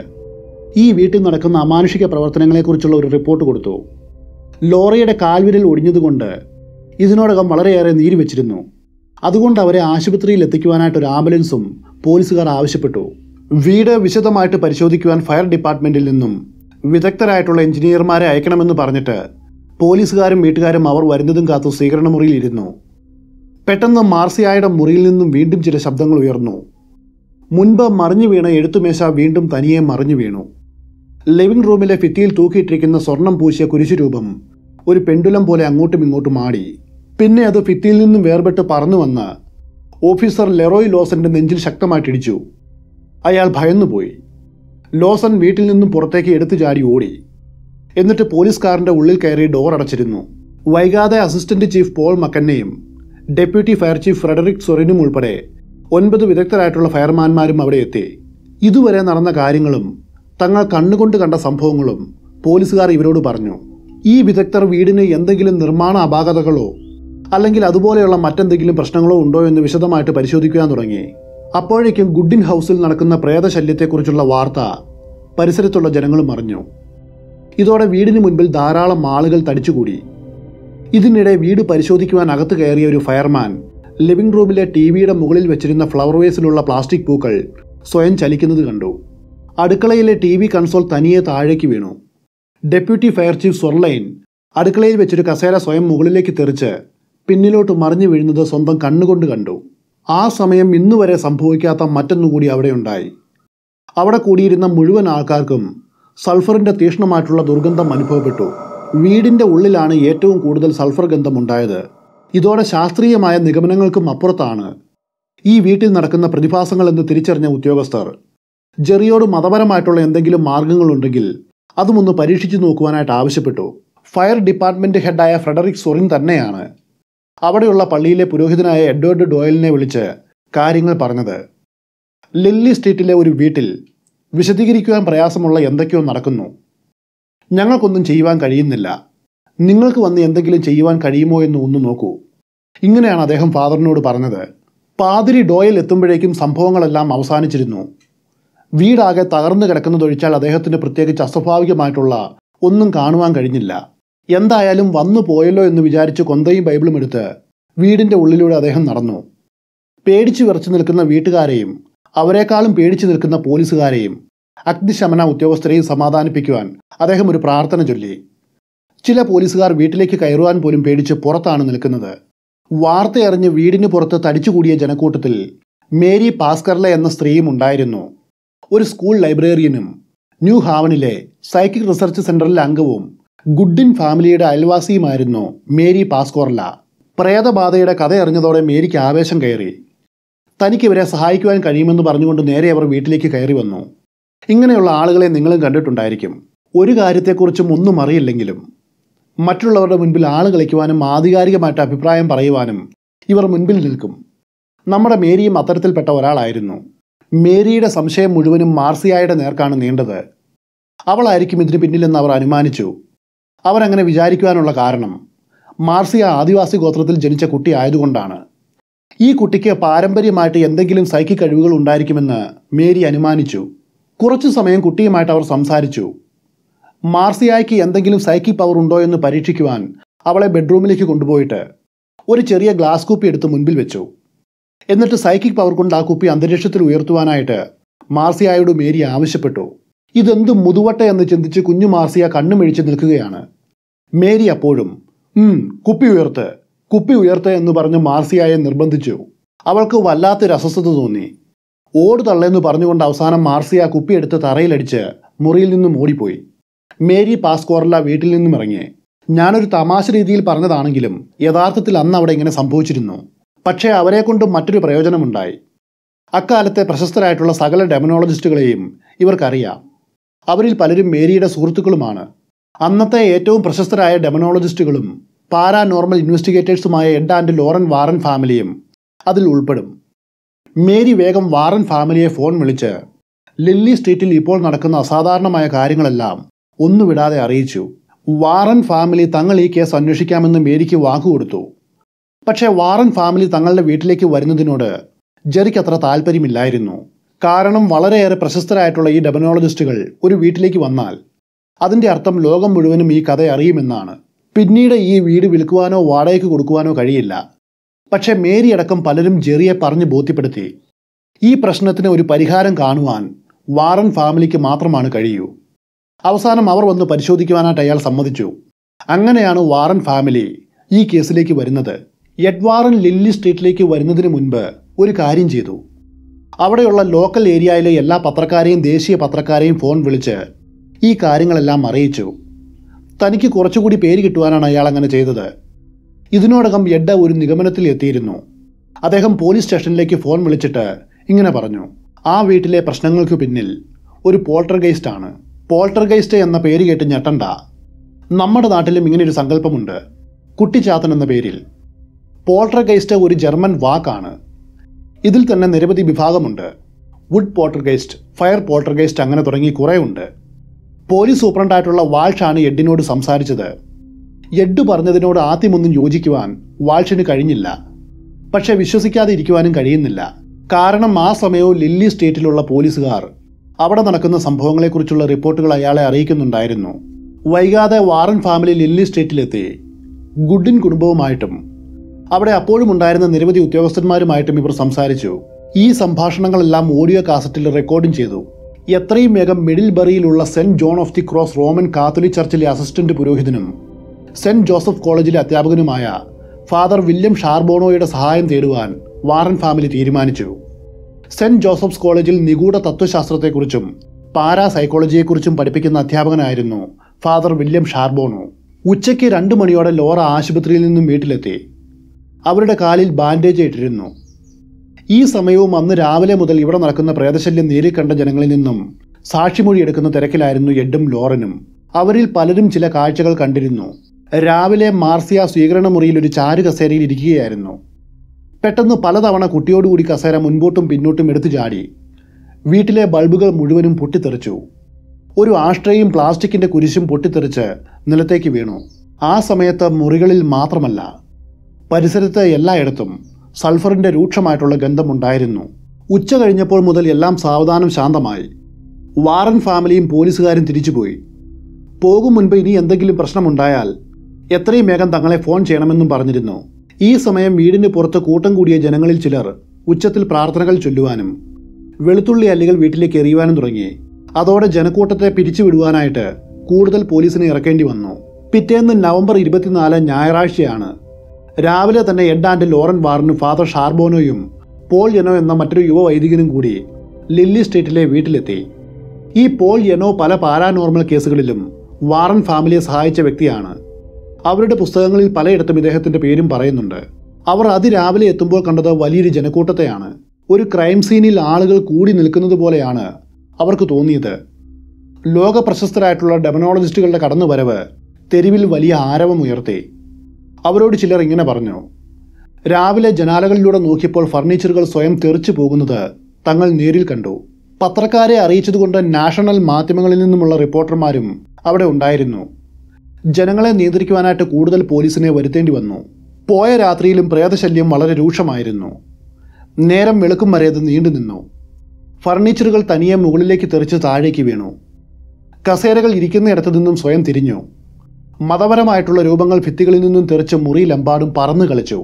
ഈ വീട്ടിൽ നടക്കുന്ന അമാനുഷിക പ്രവർത്തനങ്ങളെക്കുറിച്ചുള്ള ഒരു റിപ്പോർട്ട് കൊടുത്തു ലോറിയുടെ കാൽവിരൽ ഒടിഞ്ഞതുകൊണ്ട് ഇതിനോടകം വളരെയേറെ നീര് വെച്ചിരുന്നു അതുകൊണ്ട് അവരെ ആശുപത്രിയിൽ എത്തിക്കുവാനായിട്ട് ഒരു ആംബുലൻസും പോലീസുകാർ ആവശ്യപ്പെട്ടു വീട് വിശദമായിട്ട് പരിശോധിക്കുവാൻ ഫയർ ഡിപ്പാർട്ട്മെന്റിൽ നിന്നും വിദഗ്ധരായിട്ടുള്ള എഞ്ചിനീയർമാരെ അയക്കണമെന്ന് പറഞ്ഞിട്ട് പോലീസുകാരും വീട്ടുകാരും അവർ വരുന്നതും കാത്തു സ്വീകരണ മുറിയിൽ ഇരുന്നു പെട്ടെന്ന് മാർസിയായുടെ മുറിയിൽ നിന്നും വീണ്ടും ചില ശബ്ദങ്ങൾ ഉയർന്നു മുൻപ് മറിഞ്ഞു വീണ എഴുത്തുമേശ വീണ്ടും തനിയെ മറിഞ്ഞു വീണു ലിവിംഗ് റൂമിലെ ഭിത്തിയിൽ തൂക്കിയിട്ടിരിക്കുന്ന സ്വർണം പൂശിയ കുരിശുരൂപം ഒരു പെണ്ടുലം പോലെ അങ്ങോട്ടും ഇങ്ങോട്ടും ആടി പിന്നെ അത് ഭിത്തിയിൽ നിന്നും വേർപെട്ട് പറന്നു വന്ന് ഓഫീസർ ലെറോയ് ലോസന്റെ നെഞ്ചിൽ ശക്തമായിട്ടിടിച്ചു അയാൾ ഭയന്നുപോയി ലോസൻ വീട്ടിൽ നിന്നും പുറത്തേക്ക് എടുത്തു ചാടി ഓടി എന്നിട്ട് പോലീസ് കാറിന്റെ ഉള്ളിൽ കയറി ഡോർ അടച്ചിരുന്നു വൈകാതെ അസിസ്റ്റന്റ് ചീഫ് പോൾ മക്കന്നെയും ഡെപ്യൂട്ടി ഫയർ ചീഫ് ഫ്രെഡറിക് സൊറിനും ഉൾപ്പെടെ ഒൻപത് വിദഗ്ധരായിട്ടുള്ള ഫയർമാൻമാരും അവിടെ എത്തി ഇതുവരെ നടന്ന കാര്യങ്ങളും തങ്ങൾ കണ്ണുകൊണ്ട് കണ്ട സംഭവങ്ങളും പോലീസുകാർ ഇവരോട് പറഞ്ഞു ഈ വിദഗ്ധർ വീടിന് എന്തെങ്കിലും നിർമ്മാണ അപാകതകളോ അല്ലെങ്കിൽ അതുപോലെയുള്ള മറ്റെന്തെങ്കിലും പ്രശ്നങ്ങളോ ഉണ്ടോ എന്ന് വിശദമായിട്ട് പരിശോധിക്കുവാൻ തുടങ്ങി അപ്പോഴേക്കും ഗുഡിൻ ഹൗസിൽ നടക്കുന്ന പ്രേതശല്യത്തെക്കുറിച്ചുള്ള വാർത്ത പരിസരത്തുള്ള ജനങ്ങളും അറിഞ്ഞു ഇതോടെ വീടിന് മുൻപിൽ ധാരാളം ആളുകൾ തടിച്ചുകൂടി ഇതിനിടെ വീട് പരിശോധിക്കുവാൻ അകത്ത് കയറിയ ഒരു ഫയർമാൻ ലിവിംഗ് റൂമിലെ ടി വിയുടെ മുകളിൽ വെച്ചിരുന്ന ഫ്ലവർ വേസിലുള്ള പ്ലാസ്റ്റിക് പൂക്കൾ സ്വയം ചലിക്കുന്നത് കണ്ടു അടുക്കളയിലെ ടി വി കൺസോൾ തനിയെ താഴേക്ക് വീണു ഡെപ്യൂട്ടി ഫയർ ചീഫ് സൊർലൈൻ അടുക്കളയിൽ വെച്ചൊരു കസേര സ്വയം മുകളിലേക്ക് തെറിച്ച് പിന്നിലോട്ട് മറിഞ്ഞു വീഴുന്നത് സ്വന്തം കണ്ണുകൊണ്ട് കണ്ടു ആ സമയം ഇന്നുവരെ സംഭവിക്കാത്ത മറ്റൊന്നുകൂടി അവിടെയുണ്ടായി അവിടെ കൂടിയിരുന്ന മുഴുവൻ ആൾക്കാർക്കും സൾഫറിന്റെ തീക്ഷ്ണമായിട്ടുള്ള ദുർഗന്ധം അനുഭവപ്പെട്ടു വീടിന്റെ ഉള്ളിലാണ് ഏറ്റവും കൂടുതൽ സൾഫർ ഗന്ധം ഉണ്ടായത് ഇതോടെ ശാസ്ത്രീയമായ നിഗമനങ്ങൾക്കും അപ്പുറത്താണ് ഈ വീട്ടിൽ നടക്കുന്ന പ്രതിഭാസങ്ങൾ എന്ന് തിരിച്ചറിഞ്ഞ ഉദ്യോഗസ്ഥർ ജെറിയോട് മതപരമായിട്ടുള്ള എന്തെങ്കിലും മാർഗങ്ങളുണ്ടെങ്കിൽ അതുമൊന്ന് പരീക്ഷിച്ചു നോക്കുവാനായിട്ട് ആവശ്യപ്പെട്ടു ഫയർ ഡിപ്പാർട്ട്മെന്റ് ഹെഡായ ഫ്രെഡറിക് സൊറിൻ തന്നെയാണ് അവിടെയുള്ള പള്ളിയിലെ പുരോഹിതനായ എഡ്വേർഡ് ഡോയലിനെ വിളിച്ച് കാര്യങ്ങൾ പറഞ്ഞത് ലില്ലി സ്ട്രീറ്റിലെ ഒരു വീട്ടിൽ വിശദീകരിക്കുവാൻ പ്രയാസമുള്ള എന്തൊക്കെയോ നടക്കുന്നു ഞങ്ങൾക്കൊന്നും ചെയ്യുവാൻ കഴിയുന്നില്ല നിങ്ങൾക്ക് വന്ന് എന്തെങ്കിലും ചെയ്യുവാൻ കഴിയുമോ എന്ന് ഒന്ന് നോക്കൂ ഇങ്ങനെയാണ് അദ്ദേഹം ഫാദറിനോട് പറഞ്ഞത് പാതിരി ഡോയൽ എത്തുമ്പോഴേക്കും സംഭവങ്ങളെല്ലാം അവസാനിച്ചിരുന്നു വീടാകെ തകർന്നു കിടക്കുന്നതൊഴിച്ചാൽ അദ്ദേഹത്തിന് പ്രത്യേകിച്ച് അസ്വാഭാവികമായിട്ടുള്ള ഒന്നും കാണുവാൻ കഴിഞ്ഞില്ല എന്തായാലും വന്നു പോയല്ലോ എന്ന് വിചാരിച്ച് കൊന്തയും ബൈബിളും എടുത്ത് വീടിന്റെ ഉള്ളിലൂടെ അദ്ദേഹം നടന്നു പേടിച്ചു വിറച്ചു നിൽക്കുന്ന വീട്ടുകാരെയും അവരെക്കാളും പേടിച്ചു നിൽക്കുന്ന പോലീസുകാരെയും അഗ്നിശമന ഉദ്യോഗസ്ഥരെയും സമാധാനിപ്പിക്കുവാൻ അദ്ദേഹം ഒരു പ്രാർത്ഥന ചൊല്ലി ചില പോലീസുകാർ വീട്ടിലേക്ക് കയറുവാൻ പോലും പേടിച്ച് പുറത്താണ് നിൽക്കുന്നത് വാർത്തയറിഞ്ഞ് വീടിന് പുറത്ത് തടിച്ചുകൂടിയ ജനക്കൂട്ടത്തിൽ മേരി പാസ്കർല എന്ന സ്ത്രീയും ഉണ്ടായിരുന്നു ഒരു സ്കൂൾ ലൈബ്രറിയനും ന്യൂ ഹാവനിലെ സൈക്കിക് റിസർച്ച് സെന്ററിലെ അംഗവും ഗുഡിൻ ഫാമിലിയുടെ അയൽവാസിയുമായിരുന്നു മേരി പാസ്കോർല പ്രേതബാധയുടെ കഥയറിഞ്ഞതോടെ മേരിക്ക് ആവേശം കയറി തനിക്ക് ഇവരെ സഹായിക്കുവാൻ കഴിയുമെന്ന് പറഞ്ഞുകൊണ്ട് നേരെ അവർ വീട്ടിലേക്ക് കയറി വന്നു ഇങ്ങനെയുള്ള ആളുകളെ നിങ്ങളും കണ്ടിട്ടുണ്ടായിരിക്കും ഒരു കാര്യത്തെക്കുറിച്ചും ഒന്നും അറിയില്ലെങ്കിലും മറ്റുള്ളവരുടെ മുൻപിൽ ആള് കളിക്കുവാനും ആധികാരികമായിട്ട് അഭിപ്രായം പറയുവാനും ഇവർ മുൻപിൽ നിൽക്കും നമ്മുടെ മേരിയും അത്തരത്തിൽപ്പെട്ട ഒരാളായിരുന്നു മേരിയുടെ സംശയം മുഴുവനും മാർസിയായുടെ നേർക്കാണ് നീണ്ടത് അവളായിരിക്കും ഇതിന് പിന്നിലെന്ന് അവർ അനുമാനിച്ചു അവരങ്ങനെ വിചാരിക്കുവാനുള്ള കാരണം മാർസിയ ആദിവാസി ഗോത്രത്തിൽ ജനിച്ച കുട്ടി ആയതുകൊണ്ടാണ് ഈ കുട്ടിക്ക് പാരമ്പര്യമായിട്ട് എന്തെങ്കിലും സൈക്കിക് കഴിവുകൾ ഉണ്ടായിരിക്കുമെന്ന് മേരി അനുമാനിച്ചു കുറച്ചു സമയം കുട്ടിയുമായിട്ട് അവർ സംസാരിച്ചു മാർസിയായ്ക്ക് എന്തെങ്കിലും സൈക്കിക് പവർ ഉണ്ടോ എന്ന് പരീക്ഷിക്കുവാൻ അവളെ ബെഡ്റൂമിലേക്ക് കൊണ്ടുപോയിട്ട് ഒരു ചെറിയ ഗ്ലാസ് കുപ്പി എടുത്ത് മുൻപിൽ വെച്ചു എന്നിട്ട് സൈക്കിക് പവർ കൊണ്ട് ആ കുപ്പി അന്തരീക്ഷത്തിൽ ഉയർത്തുവാനായിട്ട് മാർസിയായോട് മേരി ആവശ്യപ്പെട്ടു ഇതെന്ത് മുതുവട്ട എന്ന് ചിന്തിച്ച് കുഞ്ഞു മാർസിയ കണ്ണുമിഴിച്ച് നിൽക്കുകയാണ് മേരി അപ്പോഴും ഉം കുപ്പി ഉയർത്ത് കുപ്പി ഉയർത്ത് എന്ന് പറഞ്ഞ് മാർസിയായെ നിർബന്ധിച്ചു അവൾക്ക് വല്ലാത്തൊരു അസ്വസ്ഥത തോന്നി ഓട് തള്ളെന്ന് പറഞ്ഞുകൊണ്ട് അവസാനം മാർസിയ കുപ്പിയെടുത്ത് തറയിലടിച്ച് മുറിയിൽ നിന്നും ഓടിപ്പോയി മേരി പാസ്കോർല വീട്ടിൽ നിന്നും ഇറങ്ങി ഞാനൊരു തമാശ രീതിയിൽ പറഞ്ഞതാണെങ്കിലും യഥാർത്ഥത്തിൽ അന്ന് അവിടെ ഇങ്ങനെ സംഭവിച്ചിരുന്നു പക്ഷേ അവരെ കൊണ്ട് മറ്റൊരു പ്രയോജനമുണ്ടായി അക്കാലത്തെ പ്രശസ്തരായിട്ടുള്ള സകല ഡെമനോളജിസ്റ്റുകളെയും ഇവർക്കറിയാം അവരിൽ പലരും മേരിയുടെ സുഹൃത്തുക്കളുമാണ് അന്നത്തെ ഏറ്റവും പ്രശസ്തരായ ഡെമനോളജിസ്റ്റുകളും പാരാനോർമൽ ഇൻവെസ്റ്റിഗേറ്റേഴ്സുമായ എഡ് ആൻഡ് ലോറൻ വാറൻ ഫാമിലിയും അതിൽ ഉൾപ്പെടും മേരി വേഗം വാറൻ ഫാമിലിയെ ഫോൺ വിളിച്ച് ലില്ലി സ്ട്രീറ്റിൽ ഇപ്പോൾ നടക്കുന്ന അസാധാരണമായ കാര്യങ്ങളെല്ലാം ഒന്നുവിടാതെ അറിയിച്ചു വാറൻ ഫാമിലി തങ്ങൾ ഈ കേസ് അന്വേഷിക്കാമെന്ന് മേരിക്ക് വാക്കുകൊടുത്തു പക്ഷേ വാറൻ ഫാമിലി തങ്ങളുടെ വീട്ടിലേക്ക് വരുന്നതിനോട് ജെറിക്ക് അത്ര താല്പര്യമില്ലായിരുന്നു കാരണം വളരെയേറെ പ്രശസ്തരായിട്ടുള്ള ഈ ഡെമനോളജിസ്റ്റുകൾ ഒരു വീട്ടിലേക്ക് വന്നാൽ അതിൻ്റെ അർത്ഥം ലോകം മുഴുവനും ഈ കഥ അറിയുമെന്നാണ് പിന്നീട് ഈ വീട് വിൽക്കുവാനോ വാടകയ്ക്ക് കൊടുക്കുവാനോ കഴിയില്ല പക്ഷേ മേരി അടക്കം പലരും ജെറിയെ പറഞ്ഞ് ബോധ്യപ്പെടുത്തി ഈ പ്രശ്നത്തിന് ഒരു പരിഹാരം കാണുവാൻ വാറൻ ഫാമിലിക്ക് മാത്രമാണ് കഴിയൂ അവസാനം അവർ വന്ന് പരിശോധിക്കുവാനായിട്ട് അയാൾ സമ്മതിച്ചു അങ്ങനെയാണ് വാറൻ ഫാമിലി ഈ കേസിലേക്ക് വരുന്നത് എഡ്വാറൻ ലില്ലി സ്ട്രീറ്റിലേക്ക് വരുന്നതിന് മുൻപ് ഒരു കാര്യം ചെയ്തു അവിടെയുള്ള ലോക്കൽ ഏരിയയിലെ എല്ലാ പത്രക്കാരെയും ദേശീയ പത്രക്കാരെയും ഫോൺ വിളിച്ച് ഈ കാര്യങ്ങളെല്ലാം അറിയിച്ചു തനിക്ക് കുറച്ചുകൂടി പേര് കിട്ടുവാനാണ് അയാൾ അങ്ങനെ ചെയ്തത് ഇതിനോടകം എഡ് ഒരു നിഗമനത്തിൽ എത്തിയിരുന്നു അദ്ദേഹം പോലീസ് സ്റ്റേഷനിലേക്ക് ഫോൺ വിളിച്ചിട്ട് ഇങ്ങനെ പറഞ്ഞു ആ വീട്ടിലെ പ്രശ്നങ്ങൾക്ക് പിന്നിൽ ഒരു പോൾട്ടർഗൈസ്റ്റ് ആണ് പോൾട്ടർഗൈസ്റ്റ് എന്ന പേര് കേട്ട് ഞെട്ടണ്ട നമ്മുടെ നാട്ടിലും ഇങ്ങനെയൊരു സങ്കല്പമുണ്ട് കുട്ടിച്ചാത്തൻ എന്ന പേരിൽ പോൾട്ടർഗൈസ്റ്റ് ഒരു ജർമ്മൻ വാക്കാണ് ഇതിൽ തന്നെ നിരവധി വിഭാഗമുണ്ട് വുഡ് പോൾട്ടർഗൈസ്റ്റ് ഫയർ പോൾട്ടർഗൈസ്റ്റ് അങ്ങനെ തുടങ്ങി കുറേ ഉണ്ട് പോലീസ് സൂപ്രണ്ടായിട്ടുള്ള വാൾഷാണ് എഡിനോട് സംസാരിച്ചത് എഡ് പറഞ്ഞതിനോട് ആദ്യമൊന്നും യോജിക്കുവാൻ വാൾഷിന് കഴിഞ്ഞില്ല പക്ഷെ വിശ്വസിക്കാതെ ഇരിക്കുവാനും കഴിയുന്നില്ല കാരണം ആ സമയവും ലില്ലി സ്റ്റേറ്റിലുള്ള പോലീസുകാർ അവിടെ നടക്കുന്ന സംഭവങ്ങളെക്കുറിച്ചുള്ള റിപ്പോർട്ടുകൾ അയാളെ അറിയിക്കുന്നുണ്ടായിരുന്നു വൈകാതെ വാറൻ ഫാമിലി ലില്ലി സ്റ്റേറ്റിലെത്തി ഗുഡിൻ കുടുംബവുമായിട്ടും അവിടെ അപ്പോഴും ഉണ്ടായിരുന്ന നിരവധി ഉദ്യോഗസ്ഥന്മാരുമായിട്ടും ഇവർ സംസാരിച്ചു ഈ സംഭാഷണങ്ങളെല്ലാം ഓഡിയോ കാസറ്റിൽ റെക്കോർഡിംഗ് ചെയ്തു എത്രയും വേഗം മിഡിൽ ബറിയിലുള്ള Saint John of the Cross Roman Catholic ചർച്ചിലെ അസിസ്റ്റന്റ് പുരോഹിതനും സെന്റ് ജോസഫ് കോളേജിലെ അധ്യാപകനുമായ ഫാദർ വില്യം ഷാർബോണോയുടെ സഹായം തേടുവാൻ വാറൻ ഫാമിലി തീരുമാനിച്ചു സെന്റ് ജോസഫ്സ് കോളേജിൽ നിഗൂഢ തത്വശാസ്ത്രത്തെക്കുറിച്ചും പാരാ സൈക്കോളജിയെക്കുറിച്ചും പഠിപ്പിക്കുന്ന അധ്യാപകനായിരുന്നു ഫാദർ വില്യം ഷാർബോണോ ഉച്ചയ്ക്ക് രണ്ട് മണിയോടെ ലോറ ആശുപത്രിയിൽ നിന്നും വീട്ടിലെത്തി അവരുടെ കാലിൽ ബാൻഡേജ് ഇട്ടിരുന്നു ഈ സമയവും അന്ന് രാവിലെ മുതൽ ഇവിടെ നടക്കുന്ന പ്രേതശല്യം നേരിൽ കണ്ട ജനങ്ങളിൽ നിന്നും സാക്ഷിമൊഴി എടുക്കുന്ന തിരക്കിലായിരുന്നു എഡും ലോറനും അവരിൽ പലരും ചില കാഴ്ചകൾ കണ്ടിരുന്നു രാവിലെ മാർസിയ സ്വീകരണ മുറിയിൽ ഒരു ചാരു കസേരയിൽ ഇരിക്കുകയായിരുന്നു പെട്ടെന്ന് പലതവണ കുട്ടിയോടുകൂടി കസേര മുൻപോട്ടും പിന്നോട്ടും എടുത്തു ചാടി വീട്ടിലെ ബൾബുകൾ മുഴുവനും പൊട്ടിത്തെറിച്ചു ഒരു ആഷ്ട്രയും പ്ലാസ്റ്റിക്കിന്റെ കുരിശും പൊട്ടിത്തെറിച്ച് നിലത്തേക്ക് വീണു ആ സമയത്ത് മുറികളിൽ മാത്രമല്ല പരിസരത്ത് എല്ലായിടത്തും സൾഫറിന്റെ രൂക്ഷമായിട്ടുള്ള ഗന്ധമുണ്ടായിരുന്നു ഉച്ച കഴിഞ്ഞപ്പോൾ മുതൽ എല്ലാം സാവധാനം ശാന്തമായി വാറൻ ഫാമിലിയും പോലീസുകാരും തിരിച്ചുപോയി പോകും മുൻപ് ഇനി എന്തെങ്കിലും പ്രശ്നമുണ്ടായാൽ എത്രയും വേഗം തങ്ങളെ ഫോൺ ചെയ്യണമെന്നും പറഞ്ഞിരുന്നു ഈ സമയം വീടിന് പുറത്ത് കൂട്ടം കൂടിയ ജനങ്ങളിൽ ചിലർ ഉച്ചത്തിൽ പ്രാർത്ഥനകൾ ചൊല്ലുവാനും വെളുത്തുള്ളി അല്ലികൾ വീട്ടിലേക്ക് എറിയുവാനും തുടങ്ങി അതോടെ ജനക്കൂട്ടത്തെ പിരിച്ചുവിടുവാനായിട്ട് കൂടുതൽ പോലീസിനെ ഇറക്കേണ്ടി വന്നു പിറ്റേന്ന് നവംബർ ഇരുപത്തിനാല് ഞായറാഴ്ചയാണ് രാവിലെ തന്നെ എഡ് ആൻഡ് ലോറൻ വാറിനും ഫാദർ ഷാർബോനോയും പോൾ യെനോ എന്ന മറ്റൊരു യുവ വൈദികനും കൂടി ലില്ലി സ്ട്രീറ്റിലെ വീട്ടിലെത്തി ഈ പോൾ യെനോ പല പാരാനോർമൽ കേസുകളിലും വാറൻ ഫാമിലിയെ സഹായിച്ച വ്യക്തിയാണ് അവരുടെ പുസ്തകങ്ങളിൽ പലയിടത്തും ഇദ്ദേഹത്തിന്റെ പേരും പറയുന്നുണ്ട് അവർ അതിരാവിലെ എത്തുമ്പോൾ കണ്ടത് വലിയൊരു ജനക്കൂട്ടത്തെയാണ് ഒരു ക്രൈം സീനിൽ ആളുകൾ കൂടി നിൽക്കുന്നത് പോലെയാണ് അവർക്ക് തോന്നിയത് ലോക പ്രശസ്തരായിട്ടുള്ള ഡെമനോളജിസ്റ്റുകളുടെ കടന്നുവരവ് തെരുവിൽ വലിയ ആരവമുയർത്തി അവരോട് ചിലർ ഇങ്ങനെ പറഞ്ഞു രാവിലെ ജനാലകളിലൂടെ നോക്കിയപ്പോൾ ഫർണിച്ചറുകൾ സ്വയം തെറിച്ചു പോകുന്നത് തങ്ങൾ നേരിൽ കണ്ടു പത്രക്കാരെ അറിയിച്ചതുകൊണ്ട് നാഷണൽ മാധ്യമങ്ങളിൽ നിന്നുമുള്ള റിപ്പോർട്ടർമാരും അവിടെ ഉണ്ടായിരുന്നു ജനങ്ങളെ നിയന്ത്രിക്കുവാനായിട്ട് കൂടുതൽ പോലീസിനെ വരുത്തേണ്ടി വന്നു പോയ രാത്രിയിലും പ്രേതശല്യം വളരെ രൂക്ഷമായിരുന്നു നേരം വെളുക്കും വരെ അത് നീണ്ടുനിന്നു ഫർണിച്ചറുകൾ തനിയെ മുകളിലേക്ക് തെറിച്ച് താഴേക്ക് വീണു കസേരകൾ ഇരിക്കുന്നിടത്തു നിന്നും സ്വയം തിരിഞ്ഞു മതപരമായിട്ടുള്ള രൂപങ്ങൾ ഭിത്തികളിൽ നിന്നും തെറിച്ച് മുറിയിലെമ്പാടും പറന്നു കളിച്ചു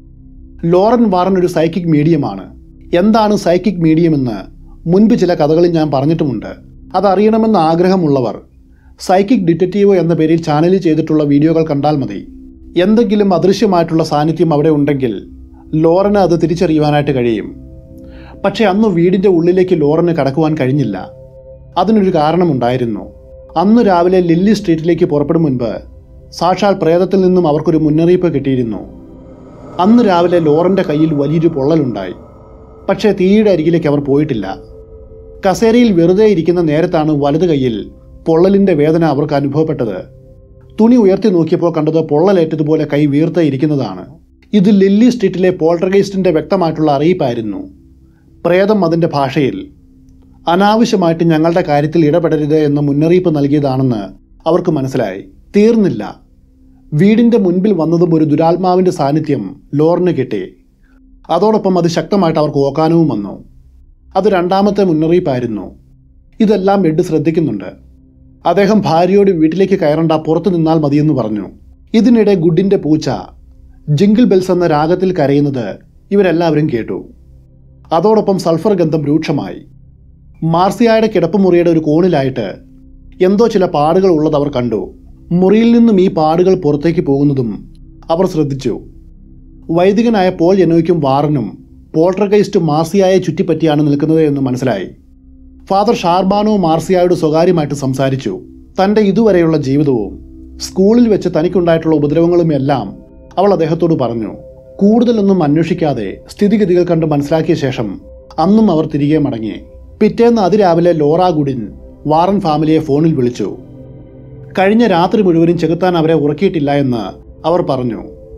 ലോറൻ വാറൻ ഒരു സൈക്കിക് മീഡിയമാണ് എന്താണ് സൈക്കിക് മീഡിയം എന്ന് മുൻപ് ചില കഥകളിൽ ഞാൻ പറഞ്ഞിട്ടുമുണ്ട് അതറിയണമെന്ന് ആഗ്രഹമുള്ളവർ സൈക്കിക് ഡിറ്റക്റ്റീവ് എന്ന പേരിൽ ചാനലിൽ ചെയ്തിട്ടുള്ള വീഡിയോകൾ കണ്ടാൽ മതി എന്തെങ്കിലും അദൃശ്യമായിട്ടുള്ള സാന്നിധ്യം അവിടെ ഉണ്ടെങ്കിൽ ലോറന് അത് തിരിച്ചറിയുവാനായിട്ട് കഴിയും പക്ഷേ അന്ന് വീടിൻ്റെ ഉള്ളിലേക്ക് ലോറന് കടക്കുവാൻ കഴിഞ്ഞില്ല അതിനൊരു കാരണമുണ്ടായിരുന്നു അന്ന് രാവിലെ ലില്ലി സ്ട്രീറ്റിലേക്ക് പുറപ്പെടും മുൻപ് സാക്ഷാൽ പ്രേതത്തിൽ നിന്നും അവർക്കൊരു മുന്നറിയിപ്പ് കിട്ടിയിരുന്നു അന്ന് രാവിലെ ലോറന്റെ കയ്യിൽ വലിയൊരു പൊള്ളലുണ്ടായി പക്ഷേ തീയുടെ അരികിലേക്ക് അവർ പോയിട്ടില്ല കസേരയിൽ വെറുതെ ഇരിക്കുന്ന നേരത്താണ് വലത് കൈയിൽ പൊള്ളലിന്റെ വേദന അവർക്ക് അനുഭവപ്പെട്ടത് തുണി ഉയർത്തി നോക്കിയപ്പോൾ കണ്ടത് പൊള്ളലേറ്റതുപോലെ കൈ വീർത്ത് ഇരിക്കുന്നതാണ് ഇത് ലില്ലി സ്ട്രീറ്റിലെ പോൾട്ടർഗൈസ്റ്റിന്റെ വ്യക്തമായിട്ടുള്ള അറിയിപ്പായിരുന്നു പ്രേതം അതിന്റെ ഭാഷയിൽ അനാവശ്യമായിട്ട് ഞങ്ങളുടെ കാര്യത്തിൽ ഇടപെടരുത് എന്ന മുന്നറിയിപ്പ് നൽകിയതാണെന്ന് അവർക്ക് മനസ്സിലായി തീർന്നില്ല വീടിന്റെ മുൻപിൽ വന്നതും ഒരു ദുരാത്മാവിന്റെ സാന്നിധ്യം ലോറിന് കിട്ടി അതോടൊപ്പം അത് ശക്തമായിട്ട് അവർക്ക് ഓക്കാനവും വന്നു അത് രണ്ടാമത്തെ മുന്നറിയിപ്പായിരുന്നു ഇതെല്ലാം എഡ് ശ്രദ്ധിക്കുന്നുണ്ട് അദ്ദേഹം ഭാര്യയോട് വീട്ടിലേക്ക് കയറണ്ട പുറത്തു നിന്നാൽ മതിയെന്ന് പറഞ്ഞു ഇതിനിടെ ഗുഡിന്റെ പൂച്ച ജിങ്കിൾ ബെൽസ് എന്ന രാഗത്തിൽ കരയുന്നത് ഇവരെല്ലാവരും കേട്ടു അതോടൊപ്പം സൾഫർ ഗന്ധം രൂക്ഷമായി മാർസിയായുടെ കിടപ്പുമുറിയുടെ ഒരു കോണിലായിട്ട് എന്തോ ചില പാടുകൾ ഉള്ളത് അവർ കണ്ടു മുറിയിൽ നിന്നും ഈ പാടുകൾ പുറത്തേക്ക് പോകുന്നതും അവർ ശ്രദ്ധിച്ചു വൈദികനായ പോൾ യനോയ്ക്കും വാറനും പോൾട്ടർഗൈസ്റ്റ് മാർസിയായെ ചുറ്റിപ്പറ്റിയാണ് നിൽക്കുന്നത് എന്ന് മനസ്സിലായി ഫാദർ ഷാർബാനോ മാർസിയായോട് സ്വകാര്യമായിട്ട് സംസാരിച്ചു തൻ്റെ ഇതുവരെയുള്ള ജീവിതവും സ്കൂളിൽ വെച്ച് തനിക്കുണ്ടായിട്ടുള്ള ഉപദ്രവങ്ങളും എല്ലാം അവൾ അദ്ദേഹത്തോട് പറഞ്ഞു കൂടുതലൊന്നും അന്വേഷിക്കാതെ സ്ഥിതിഗതികൾ കണ്ട് മനസ്സിലാക്കിയ ശേഷം അന്നും അവർ തിരികെ മടങ്ങി പിറ്റേന്ന് അതിരാവിലെ ലോറ ഗുഡിൻ വാറൻ ഫാമിലിയെ ഫോണിൽ വിളിച്ചു കഴിഞ്ഞ രാത്രി മുഴുവനും ചെകുത്താൻ അവരെ ഉറക്കിയിട്ടില്ല എന്ന് അവർ പറഞ്ഞു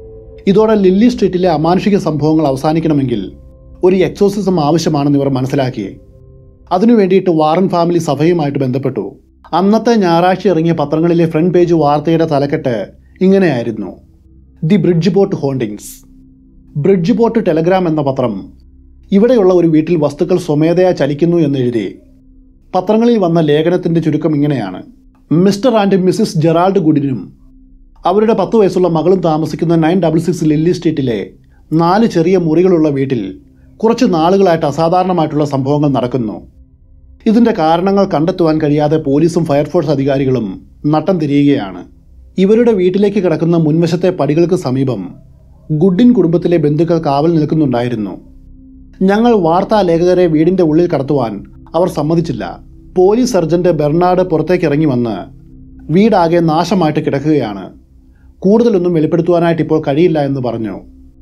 ഇതോടെ ലില്ലി സ്ട്രീറ്റിലെ അമാനുഷിക സംഭവങ്ങൾ അവസാനിക്കണമെങ്കിൽ ഒരു എക്സോസിസം ആവശ്യമാണെന്ന് ഇവർ മനസ്സിലാക്കി അതിനു വേണ്ടിയിട്ട് വാറൻ ഫാമിലി സഭയുമായിട്ട് ബന്ധപ്പെട്ടു അന്നത്തെ ഞായറാഴ്ച ഇറങ്ങിയ പത്രങ്ങളിലെ ഫ്രണ്ട് പേജ് വാർത്തയുടെ തലക്കെട്ട് ഇങ്ങനെയായിരുന്നു the Bridgeport hauntings Bridgeport Telegram എന്ന പത്രം ഇവിടെയുള്ള ഒരു വീട്ടിൽ വസ്തുക്കൾ സ്വമേധയാ ചലിക്കുന്നു എന്നെഴുതി പത്രങ്ങളിൽ വന്ന ലേഖനത്തിന്റെ ചുരുക്കം ഇങ്ങനെയാണ് മിസ്റ്റർ ആൻഡ് മിസ്സിസ് ജെറാൾഡ് ഗുഡിനും അവരുടെ പത്ത് വയസ്സുള്ള മകളും താമസിക്കുന്ന നയൻ ഡബിൾ സിക്സ് ലില്ലി സ്ട്രീറ്റിലെ നാല് ചെറിയ മുറികളുള്ള വീട്ടിൽ കുറച്ച് നാളുകളായിട്ട് അസാധാരണമായിട്ടുള്ള സംഭവങ്ങൾ നടക്കുന്നു ഇതിന്റെ കാരണങ്ങൾ കണ്ടെത്തുവാൻ കഴിയാതെ പോലീസും ഫയർഫോഴ്സ് അധികാരികളും നട്ടം തിരിയുകയാണ് ഇവരുടെ വീട്ടിലേക്ക് കിടക്കുന്ന മുൻവശത്തെ പടികൾക്ക് സമീപം ഗുഡിൻ കുടുംബത്തിലെ ബന്ധുക്കൾ കാവൽ നിൽക്കുന്നുണ്ടായിരുന്നു ഞങ്ങൾ വാർത്താ ലേഖകരെ വീടിന്റെ ഉള്ളിൽ കടത്തുവാൻ അവർ സമ്മതിച്ചില്ല പോലീസ് സർജന്റ് ബെർണാഡ് പുറത്തേക്ക് ഇറങ്ങി വന്ന് വീടാകെ നാശമായിട്ട് കിടക്കുകയാണ് കൂടുതലൊന്നും വെളിപ്പെടുത്തുവാനായിട്ട് ഇപ്പോൾ കഴിയില്ല എന്ന് പറഞ്ഞു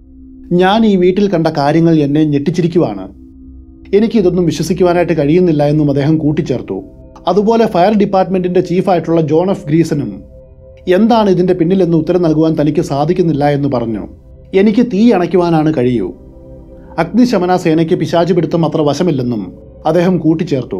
ഞാൻ ഈ വീട്ടിൽ കണ്ട കാര്യങ്ങൾ എന്നെ ഞെട്ടിച്ചിരിക്കുവാണ് എനിക്ക് ഇതൊന്നും വിശ്വസിക്കുവാനായിട്ട് കഴിയുന്നില്ല എന്നും അദ്ദേഹം കൂട്ടിച്ചേർത്തു അതുപോലെ ഫയർ ഡിപ്പാർട്ട്മെന്റിന്റെ ചീഫായിട്ടുള്ള ജോൺ എഫ് ഗ്രീസനും എന്താണ് ഇതിന്റെ പിന്നിലെന്ന് ഉത്തരം നൽകുവാൻ തനിക്ക് സാധിക്കുന്നില്ല എന്ന് പറഞ്ഞു എനിക്ക് തീ അണയ്ക്കുവാനാണ് കഴിയൂ അഗ്നിശമന സേനയ്ക്ക് പിശാച് പിടുത്തം അത്ര വശമില്ലെന്നും അദ്ദേഹം കൂട്ടിച്ചേർത്തു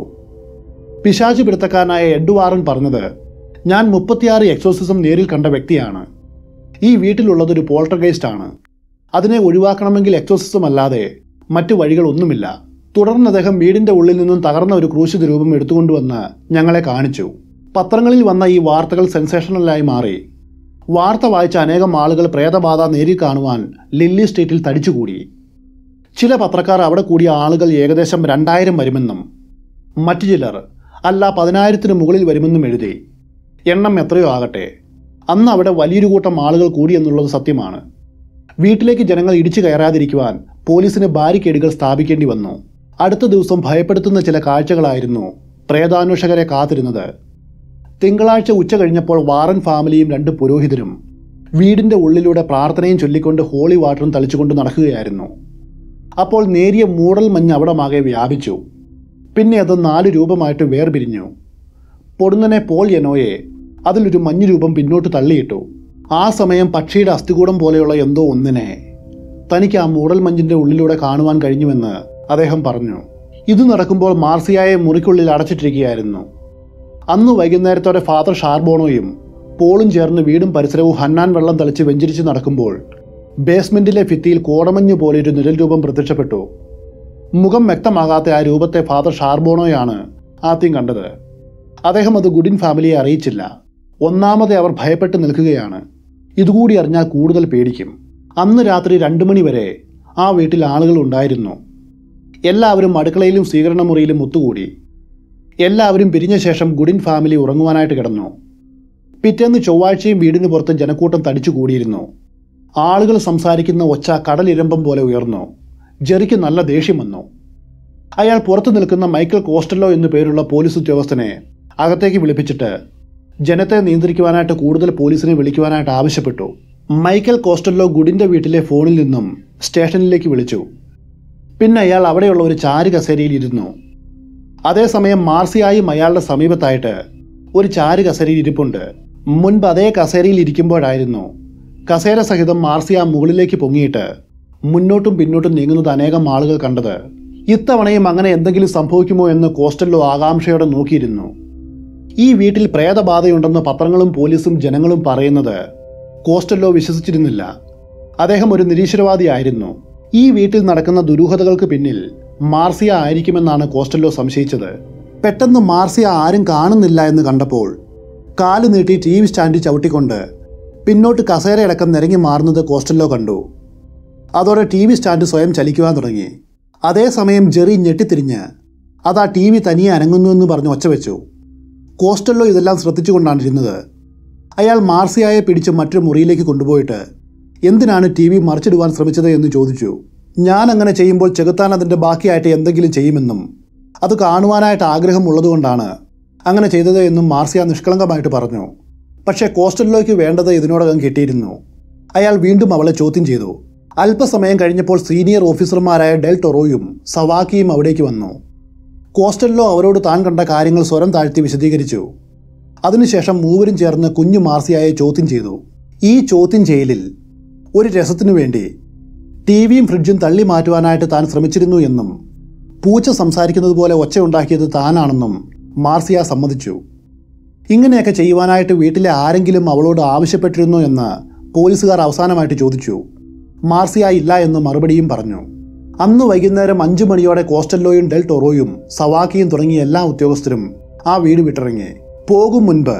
പിശാച് പിടുത്തക്കാരനായ എഡ് വാറൻ പറഞ്ഞത് ഞാൻ മുപ്പത്തിയാറ് എക്സോസിസം നേരിൽ കണ്ട വ്യക്തിയാണ് ഈ വീട്ടിലുള്ളതൊരു പോൾട്ടർഗൈസ്റ്റ് ആണ് അതിനെ ഒഴിവാക്കണമെങ്കിൽ എക്സോസിസം അല്ലാതെ മറ്റു വഴികളൊന്നുമില്ല തുടർന്ന് അദ്ദേഹം വീടിന്റെ ഉള്ളിൽ നിന്നും തകർന്ന ഒരു ക്രൂശിത രൂപം എടുത്തുകൊണ്ടുവന്ന് ഞങ്ങളെ കാണിച്ചു പത്രങ്ങളിൽ വന്ന ഈ വാർത്തകൾ സെൻസേഷണലായി മാറി വാർത്ത വായിച്ച അനേകം ആളുകൾ പ്രേതബാധ നേരിൽ കാണുവാൻ ലില്ലി സ്ട്രീറ്റിൽ തടിച്ചുകൂടി ചില പത്രക്കാർ അവിടെ കൂടിയ ആളുകൾ ഏകദേശം രണ്ടായിരം വരുമെന്നും മറ്റു ചിലർ അല്ല പതിനായിരത്തിന് മുകളിൽ വരുമെന്നും എഴുതി എണ്ണം എത്രയോ ആകട്ടെ അന്ന് അവിടെ വലിയൊരു കൂട്ടം ആളുകൾ കൂടി എന്നുള്ളത് സത്യമാണ് വീട്ടിലേക്ക് ജനങ്ങൾ ഇടിച്ചു കയറാതിരിക്കുവാൻ പോലീസിന് ബാരിക്കേഡുകൾ സ്ഥാപിക്കേണ്ടി വന്നു അടുത്ത ദിവസം ഭയപ്പെടുത്തുന്ന ചില കാഴ്ചകളായിരുന്നു പ്രേതാന്വേഷകരെ കാത്തിരുന്നത് തിങ്കളാഴ്ച ഉച്ച കഴിഞ്ഞപ്പോൾ വാറൻ ഫാമിലിയും രണ്ട് പുരോഹിതരും വീടിന്റെ ഉള്ളിലൂടെ പ്രാർത്ഥനയും ചൊല്ലിക്കൊണ്ട് ഹോളി വാട്ടറും തളിച്ചുകൊണ്ട് നടക്കുകയായിരുന്നു അപ്പോൾ നേരിയ മൂടൽ മഞ്ഞ് അവിടമാകെ വ്യാപിച്ചു പിന്നെ അത് നാല് രൂപമായിട്ട് വേർപിരിഞ്ഞു പൊടുന്നനെ പോൾ യനോയെ അതിലൊരു മഞ്ഞു രൂപം പിന്നോട്ട് തള്ളിയിട്ടു ആ സമയം പക്ഷിയുടെ അസ്ഥികൂടം പോലെയുള്ള എന്തോ ഒന്നിനെ തനിക്ക് ആ മൂടൽ മഞ്ഞിന്റെ ഉള്ളിലൂടെ കാണുവാൻ കഴിഞ്ഞുവെന്ന് അദ്ദേഹം പറഞ്ഞു ഇത് നടക്കുമ്പോൾ മാർസിയായെ മുറിക്കുള്ളിൽ അടച്ചിട്ടിരിക്കുകയായിരുന്നു അന്ന് വൈകുന്നേരത്തോടെ ഫാദർ ഷാർബോണോയും പോളും ചേർന്ന് വീടും പരിസരവും ഹന്നാൻ വെള്ളം തളിച്ച് വെഞ്ചരിച്ച് നടക്കുമ്പോൾ ബേസ്മെന്റിലെ ഭിത്തിയിൽ കോടമഞ്ഞ് പോലെ ഒരു നിഴൽ രൂപം പ്രത്യക്ഷപ്പെട്ടു മുഖം വ്യക്തമാകാത്ത ആ രൂപത്തെ ഫാദർ ഷാർബോണോയാണ് ആദ്യം കണ്ടത് അദ്ദേഹം അത് ഗുഡിൻ ഫാമിലിയെ അറിയിച്ചില്ല ഒന്നാമതെ അവർ ഭയപ്പെട്ട് നിൽക്കുകയാണ് ഇതുകൂടി അറിഞ്ഞാൽ കൂടുതൽ പേടിക്കും അന്ന് രാത്രി രണ്ടു മണി വരെ ആ വീട്ടിൽ ആളുകൾ ഉണ്ടായിരുന്നു എല്ലാവരും അടുക്കളയിലും സ്വീകരണ മുറിയിലും ഒത്തുകൂടി എല്ലാവരും പിരിഞ്ഞ ശേഷം ഗുഡിൻ ഫാമിലി ഉറങ്ങുവാനായിട്ട് കിടന്നു പിറ്റേന്ന് ചൊവ്വാഴ്ചയും വീടിന് പുറത്ത് ജനക്കൂട്ടം തടിച്ചു കൂടിയിരുന്നു ആളുകൾ സംസാരിക്കുന്ന ഒച്ച കടലിരമ്പം പോലെ ഉയർന്നു ജെറിക്ക് നല്ല ദേഷ്യം വന്നു അയാൾ പുറത്തു നിൽക്കുന്ന മൈക്കൽ കോസ്റ്റലോ എന്നു പേരുള്ള പോലീസ് ഉദ്യോഗസ്ഥനെ അകത്തേക്ക് വിളിപ്പിച്ചിട്ട് ജനത്തെ നിയന്ത്രിക്കുവാനായിട്ട് കൂടുതൽ പോലീസിനെ വിളിക്കുവാനായിട്ട് ആവശ്യപ്പെട്ടു മൈക്കൽ കോസ്റ്റല്ലോ ഗുഡിന്റെ വീട്ടിലെ ഫോണിൽ നിന്നും സ്റ്റേഷനിലേക്ക് വിളിച്ചു പിന്നെ അയാൾ അവിടെയുള്ള ഒരു ചാരു കസേരയിൽ ഇരുന്നു അതേസമയം മാർസിയായും അയാളുടെ സമീപത്തായിട്ട് ഒരു ചാരു കസേരയിൽ ഇരിപ്പുണ്ട് മുൻപ് അതേ കസേരയിൽ ഇരിക്കുമ്പോഴായിരുന്നു കസേര സഹിതം മാർസിയ മുകളിലേക്ക് പൊങ്ങിയിട്ട് മുന്നോട്ടും പിന്നോട്ടും നീങ്ങുന്നത് അനേകം ആളുകൾ കണ്ടത് ഇത്തവണയും അങ്ങനെ എന്തെങ്കിലും സംഭവിക്കുമോ എന്ന് കോസ്റ്റല്ലോ ആകാംക്ഷയോടെ നോക്കിയിരുന്നു ഈ വീട്ടിൽ പ്രേതബാധയുണ്ടെന്ന് പത്രങ്ങളും പോലീസും ജനങ്ങളും പറയുന്നത് കോസ്റ്റല്ലോ വിശ്വസിച്ചിരുന്നില്ല അദ്ദേഹം ഒരു നിരീശ്വരവാദിയായിരുന്നു ഈ വീട്ടിൽ നടക്കുന്ന ദുരൂഹതകൾക്ക് പിന്നിൽ മാർസിയ ആയിരിക്കുമെന്നാണ് കോസ്റ്റല്ലോ സംശയിച്ചത് പെട്ടെന്ന് മാർസിയ ആരും കാണുന്നില്ല എന്ന് കണ്ടപ്പോൾ കാല് നീട്ടി ടി വി സ്റ്റാൻഡിൽ ചവിട്ടിക്കൊണ്ട് പിന്നോട്ട് കസേരയടക്കം നിരങ്ങി മാറുന്നത് കോസ്റ്റല്ലോ കണ്ടു അതോടെ ടി വി സ്റ്റാൻഡ് സ്വയം ചലിക്കുവാൻ തുടങ്ങി അതേസമയം ജെറി ഞെട്ടിത്തിരിഞ്ഞ് അതാ ടി വി തനിയെ അനങ്ങുന്നു എന്ന് പറഞ്ഞ് ഒച്ച വെച്ചു കോസ്റ്റല്ലോ ഇതെല്ലാം ശ്രദ്ധിച്ചുകൊണ്ടാണ് ഇരുന്നത് അയാൾ മാർസിയായെ പിടിച്ച് മറ്റൊരു മുറിയിലേക്ക് കൊണ്ടുപോയിട്ട് എന്തിനാണ് ടി വി മറിച്ചിടുവാൻ ശ്രമിച്ചത് എന്ന് ചോദിച്ചു ഞാൻ അങ്ങനെ ചെയ്യുമ്പോൾ ചെകുത്താൻ അതിൻ്റെ ബാക്കിയായിട്ട് എന്തെങ്കിലും ചെയ്യുമെന്നും അത് കാണുവാനായിട്ട് ആഗ്രഹമുള്ളതുകൊണ്ടാണ് അങ്ങനെ ചെയ്തത് എന്നും മാർസിയ നിഷ്കളങ്കമായിട്ട് പറഞ്ഞു പക്ഷേ കോസ്റ്റലിലേക്ക് വേണ്ടത് ഇതിനോടകം കിട്ടിയിരുന്നു അയാൾ വീണ്ടും അവളെ ചോദ്യം ചെയ്തു അല്പസമയം കഴിഞ്ഞപ്പോൾ സീനിയർ ഓഫീസർമാരായ ഡെൽ ടൊറോയും സവാക്കിയും അവിടേക്ക് വന്നു കോസ്റ്റലിലോ അവരോട് താൻ കണ്ട കാര്യങ്ങൾ സ്വരം താഴ്ത്തി വിശദീകരിച്ചു അതിനുശേഷം മൂവരും ചേർന്ന് കുഞ്ഞു മാർസിയായെ ചോദ്യം ചെയ്തു ഈ ചോദ്യം ചെയ്യലിൽ ഒരു രസത്തിനു വേണ്ടി ടി വിയും ഫ്രിഡ്ജും തള്ളി മാറ്റുവാനായിട്ട് താൻ ശ്രമിച്ചിരുന്നു എന്നും പൂച്ച സംസാരിക്കുന്നത് പോലെ ഒച്ചയുണ്ടാക്കിയത് താനാണെന്നും മാർസിയ സമ്മതിച്ചു ഇങ്ങനെയൊക്കെ ചെയ്യുവാനായിട്ട് വീട്ടിലെ ആരെങ്കിലും അവളോട് ആവശ്യപ്പെട്ടിരുന്നു എന്ന് പോലീസുകാർ അവസാനമായിട്ട് ചോദിച്ചു മാർസിയ ഇല്ല എന്ന് മറുപടിയും പറഞ്ഞു അന്ന് വൈകുന്നേരം അഞ്ചു മണിയോടെ കോസ്റ്റല്ലോയും ഡെൽ ടൊറോയും സവാക്കിയും തുടങ്ങിയ എല്ലാ ഉദ്യോഗസ്ഥരും ആ വീട് വിട്ടിറങ്ങി പോകും മുൻപ്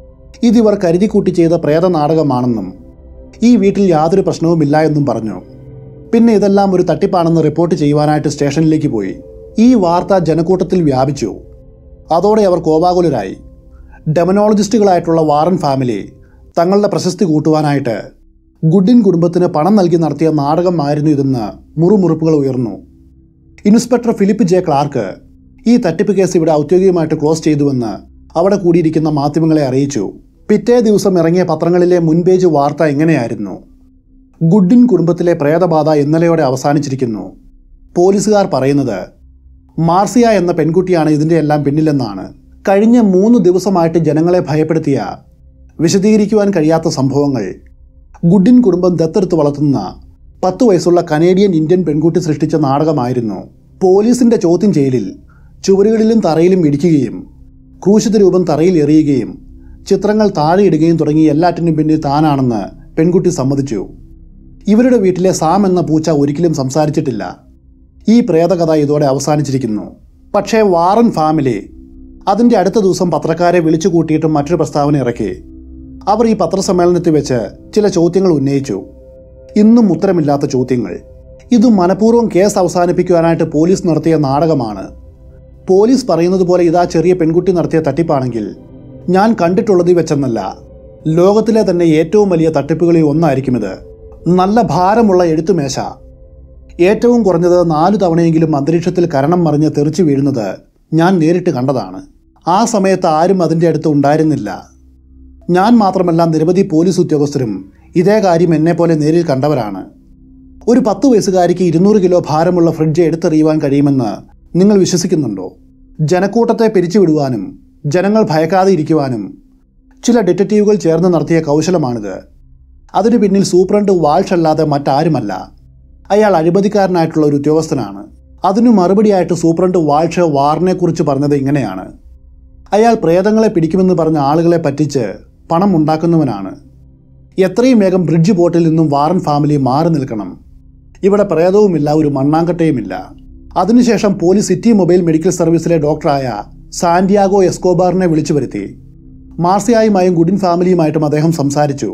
ഇതിവർ കരുതിക്കൂട്ടി ചെയ്ത പ്രേത നാടകമാണെന്നും ഈ വീട്ടിൽ യാതൊരു പ്രശ്നവുമില്ല എന്നും പറഞ്ഞു പിന്നെ ഇതെല്ലാം ഒരു തട്ടിപ്പാണെന്ന് റിപ്പോർട്ട് ചെയ്യുവാനായിട്ട് സ്റ്റേഷനിലേക്ക് പോയി ഈ വാർത്ത ജനക്കൂട്ടത്തിൽ വ്യാപിച്ചു അതോടെ അവർ കോപാകുലരായി ഡെമനോളജിസ്റ്റുകളായിട്ടുള്ള വാറൻ ഫാമിലി തങ്ങളുടെ പ്രശസ്തി കൂട്ടുവാനായിട്ട് ഗുഡിൻ കുടുംബത്തിന് പണം നൽകി നടത്തിയ നാടകമായിരുന്നു ഇതെന്ന് മുറുമുറുപ്പുകൾ ഉയർന്നു ഇൻസ്പെക്ടർ ഫിലിപ്പ് ജെ ക്ലാർക്ക് ഈ തട്ടിപ്പ് കേസ് ഇവിടെ ഔദ്യോഗികമായിട്ട് ക്ലോസ് ചെയ്തുവെന്ന് അവിടെ കൂടിയിരിക്കുന്ന മാധ്യമങ്ങളെ അറിയിച്ചു പിറ്റേ ദിവസം ഇറങ്ങിയ പത്രങ്ങളിലെ മുൻപേജ് വാർത്ത എങ്ങനെയായിരുന്നു ഗുഡിൻ കുടുംബത്തിലെ പ്രേതബാധ ഇന്നലെയോടെ അവസാനിച്ചിരിക്കുന്നു പോലീസുകാർ പറയുന്നത് മാർസിയ എന്ന പെൺകുട്ടിയാണ് ഇതിൻ്റെ എല്ലാം പിന്നിലെന്നാണ് കഴിഞ്ഞ മൂന്ന് ദിവസമായിട്ട് ജനങ്ങളെ ഭയപ്പെടുത്തിയ വിശദീകരിക്കുവാൻ കഴിയാത്ത സംഭവങ്ങൾ ഗുഡിൻ കുടുംബം ദത്തെടുത്ത് വളർത്തുന്ന പത്ത് വയസ്സുള്ള കനേഡിയൻ ഇന്ത്യൻ പെൺകുട്ടി സൃഷ്ടിച്ച നാടകമായിരുന്നു പോലീസിന്റെ ചോദ്യം ചെയ്യലിൽ ചുവരുകളിലും തറയിലും ഇടിക്കുകയും ക്രൂശിത രൂപം തറയിൽ എറിയുകയും ചിത്രങ്ങൾ താഴെയിടുകയും തുടങ്ങി എല്ലാറ്റിനും പിന്നിൽ താനാണെന്ന് പെൺകുട്ടി സമ്മതിച്ചു ഇവരുടെ വീട്ടിലെ സാം എന്ന പൂച്ച ഒരിക്കലും സംസാരിച്ചിട്ടില്ല ഈ പ്രേതകഥ ഇതോടെ അവസാനിച്ചിരിക്കുന്നു പക്ഷേ വാറൻ ഫാമിലി അതിൻ്റെ അടുത്ത ദിവസം പത്രക്കാരെ വിളിച്ചു കൂട്ടിയിട്ട് മറ്റൊരു പ്രസ്താവന ഇറക്കി അവർ ഈ പത്രസമ്മേളനത്തിൽ വെച്ച് ചില ചോദ്യങ്ങൾ ഉന്നയിച്ചു ഇന്നും ഉത്തരമില്ലാത്ത ചോദ്യങ്ങൾ ഇത് മനഃപൂർവ്വം കേസ് അവസാനിപ്പിക്കുവാനായിട്ട് പോലീസ് നടത്തിയ നാടകമാണ് പോലീസ് പറയുന്നത് പോലെ ഇതാ ചെറിയ പെൺകുട്ടി നടത്തിയ തട്ടിപ്പാണെങ്കിൽ ഞാൻ കണ്ടിട്ടുള്ളതിൽ വെച്ചെന്നല്ല ലോകത്തിലെ തന്നെ ഏറ്റവും വലിയ തട്ടിപ്പുകളിൽ ഒന്നായിരിക്കും ഇത് നല്ല ഭാരമുള്ള എഴുത്തുമേശ ഏറ്റവും കുറഞ്ഞത് നാലു തവണയെങ്കിലും അന്തരീക്ഷത്തിൽ കരണം മറിഞ്ഞ് തെറിച്ചു വീഴുന്നത് ഞാൻ നേരിട്ട് കണ്ടതാണ് ആ സമയത്ത് ആരും അതിൻ്റെ അടുത്ത് ഉണ്ടായിരുന്നില്ല ഞാൻ മാത്രമല്ല നിരവധി പോലീസ് ഉദ്യോഗസ്ഥരും ഇതേ കാര്യം എന്നെപ്പോലെ നേരിൽ കണ്ടവരാണ് ഒരു പത്ത് വയസ്സുകാരിക്ക് ഇരുന്നൂറ് കിലോ ഭാരമുള്ള ഫ്രിഡ്ജ് എടുത്തെറിയുവാൻ കഴിയുമെന്ന് നിങ്ങൾ വിശ്വസിക്കുന്നുണ്ടോ ജനക്കൂട്ടത്തെ പിരിച്ചുവിടുവാനും ജനങ്ങൾ ഭയക്കാതെ ഇരിക്കുവാനും ചില ഡിറ്റക്റ്റീവുകൾ ചേർന്ന് നടത്തിയ കൗശലമാണിത് അതിനു പിന്നിൽ സൂപ്രണ്ട് വാൾഷ് അല്ലാതെ മറ്റാരുമല്ല അയാൾ അഴിമതിക്കാരനായിട്ടുള്ള ഒരു ഉദ്യോഗസ്ഥനാണ് അതിനു മറുപടിയായിട്ട് സൂപ്രണ്ട് വാൾഷ് വാറിനെക്കുറിച്ച് പറഞ്ഞത് ഇങ്ങനെയാണ് അയാൾ പ്രേതങ്ങളെ പിടിക്കുമെന്ന് പറഞ്ഞ ആളുകളെ പറ്റിച്ച് പണം ഉണ്ടാക്കുന്നവനാണ് എത്രയും വേഗം ബ്രിഡ്ജ് ബോട്ടിൽ നിന്നും വാറൻ ഫാമിലി മാറി നിൽക്കണം ഇവിടെ പ്രേതവുമില്ല ഒരു മണ്ണാങ്കട്ടയുമില്ല അതിനുശേഷം പോലീസ് സിറ്റി മൊബൈൽ മെഡിക്കൽ സർവീസിലെ ഡോക്ടറായ സാന്റിയാഗോ എസ്കോബാറിനെ വിളിച്ചു വരുത്തി മാർസിയായുമായും ഗുഡിൻ ഫാമിലിയുമായിട്ടും അദ്ദേഹം സംസാരിച്ചു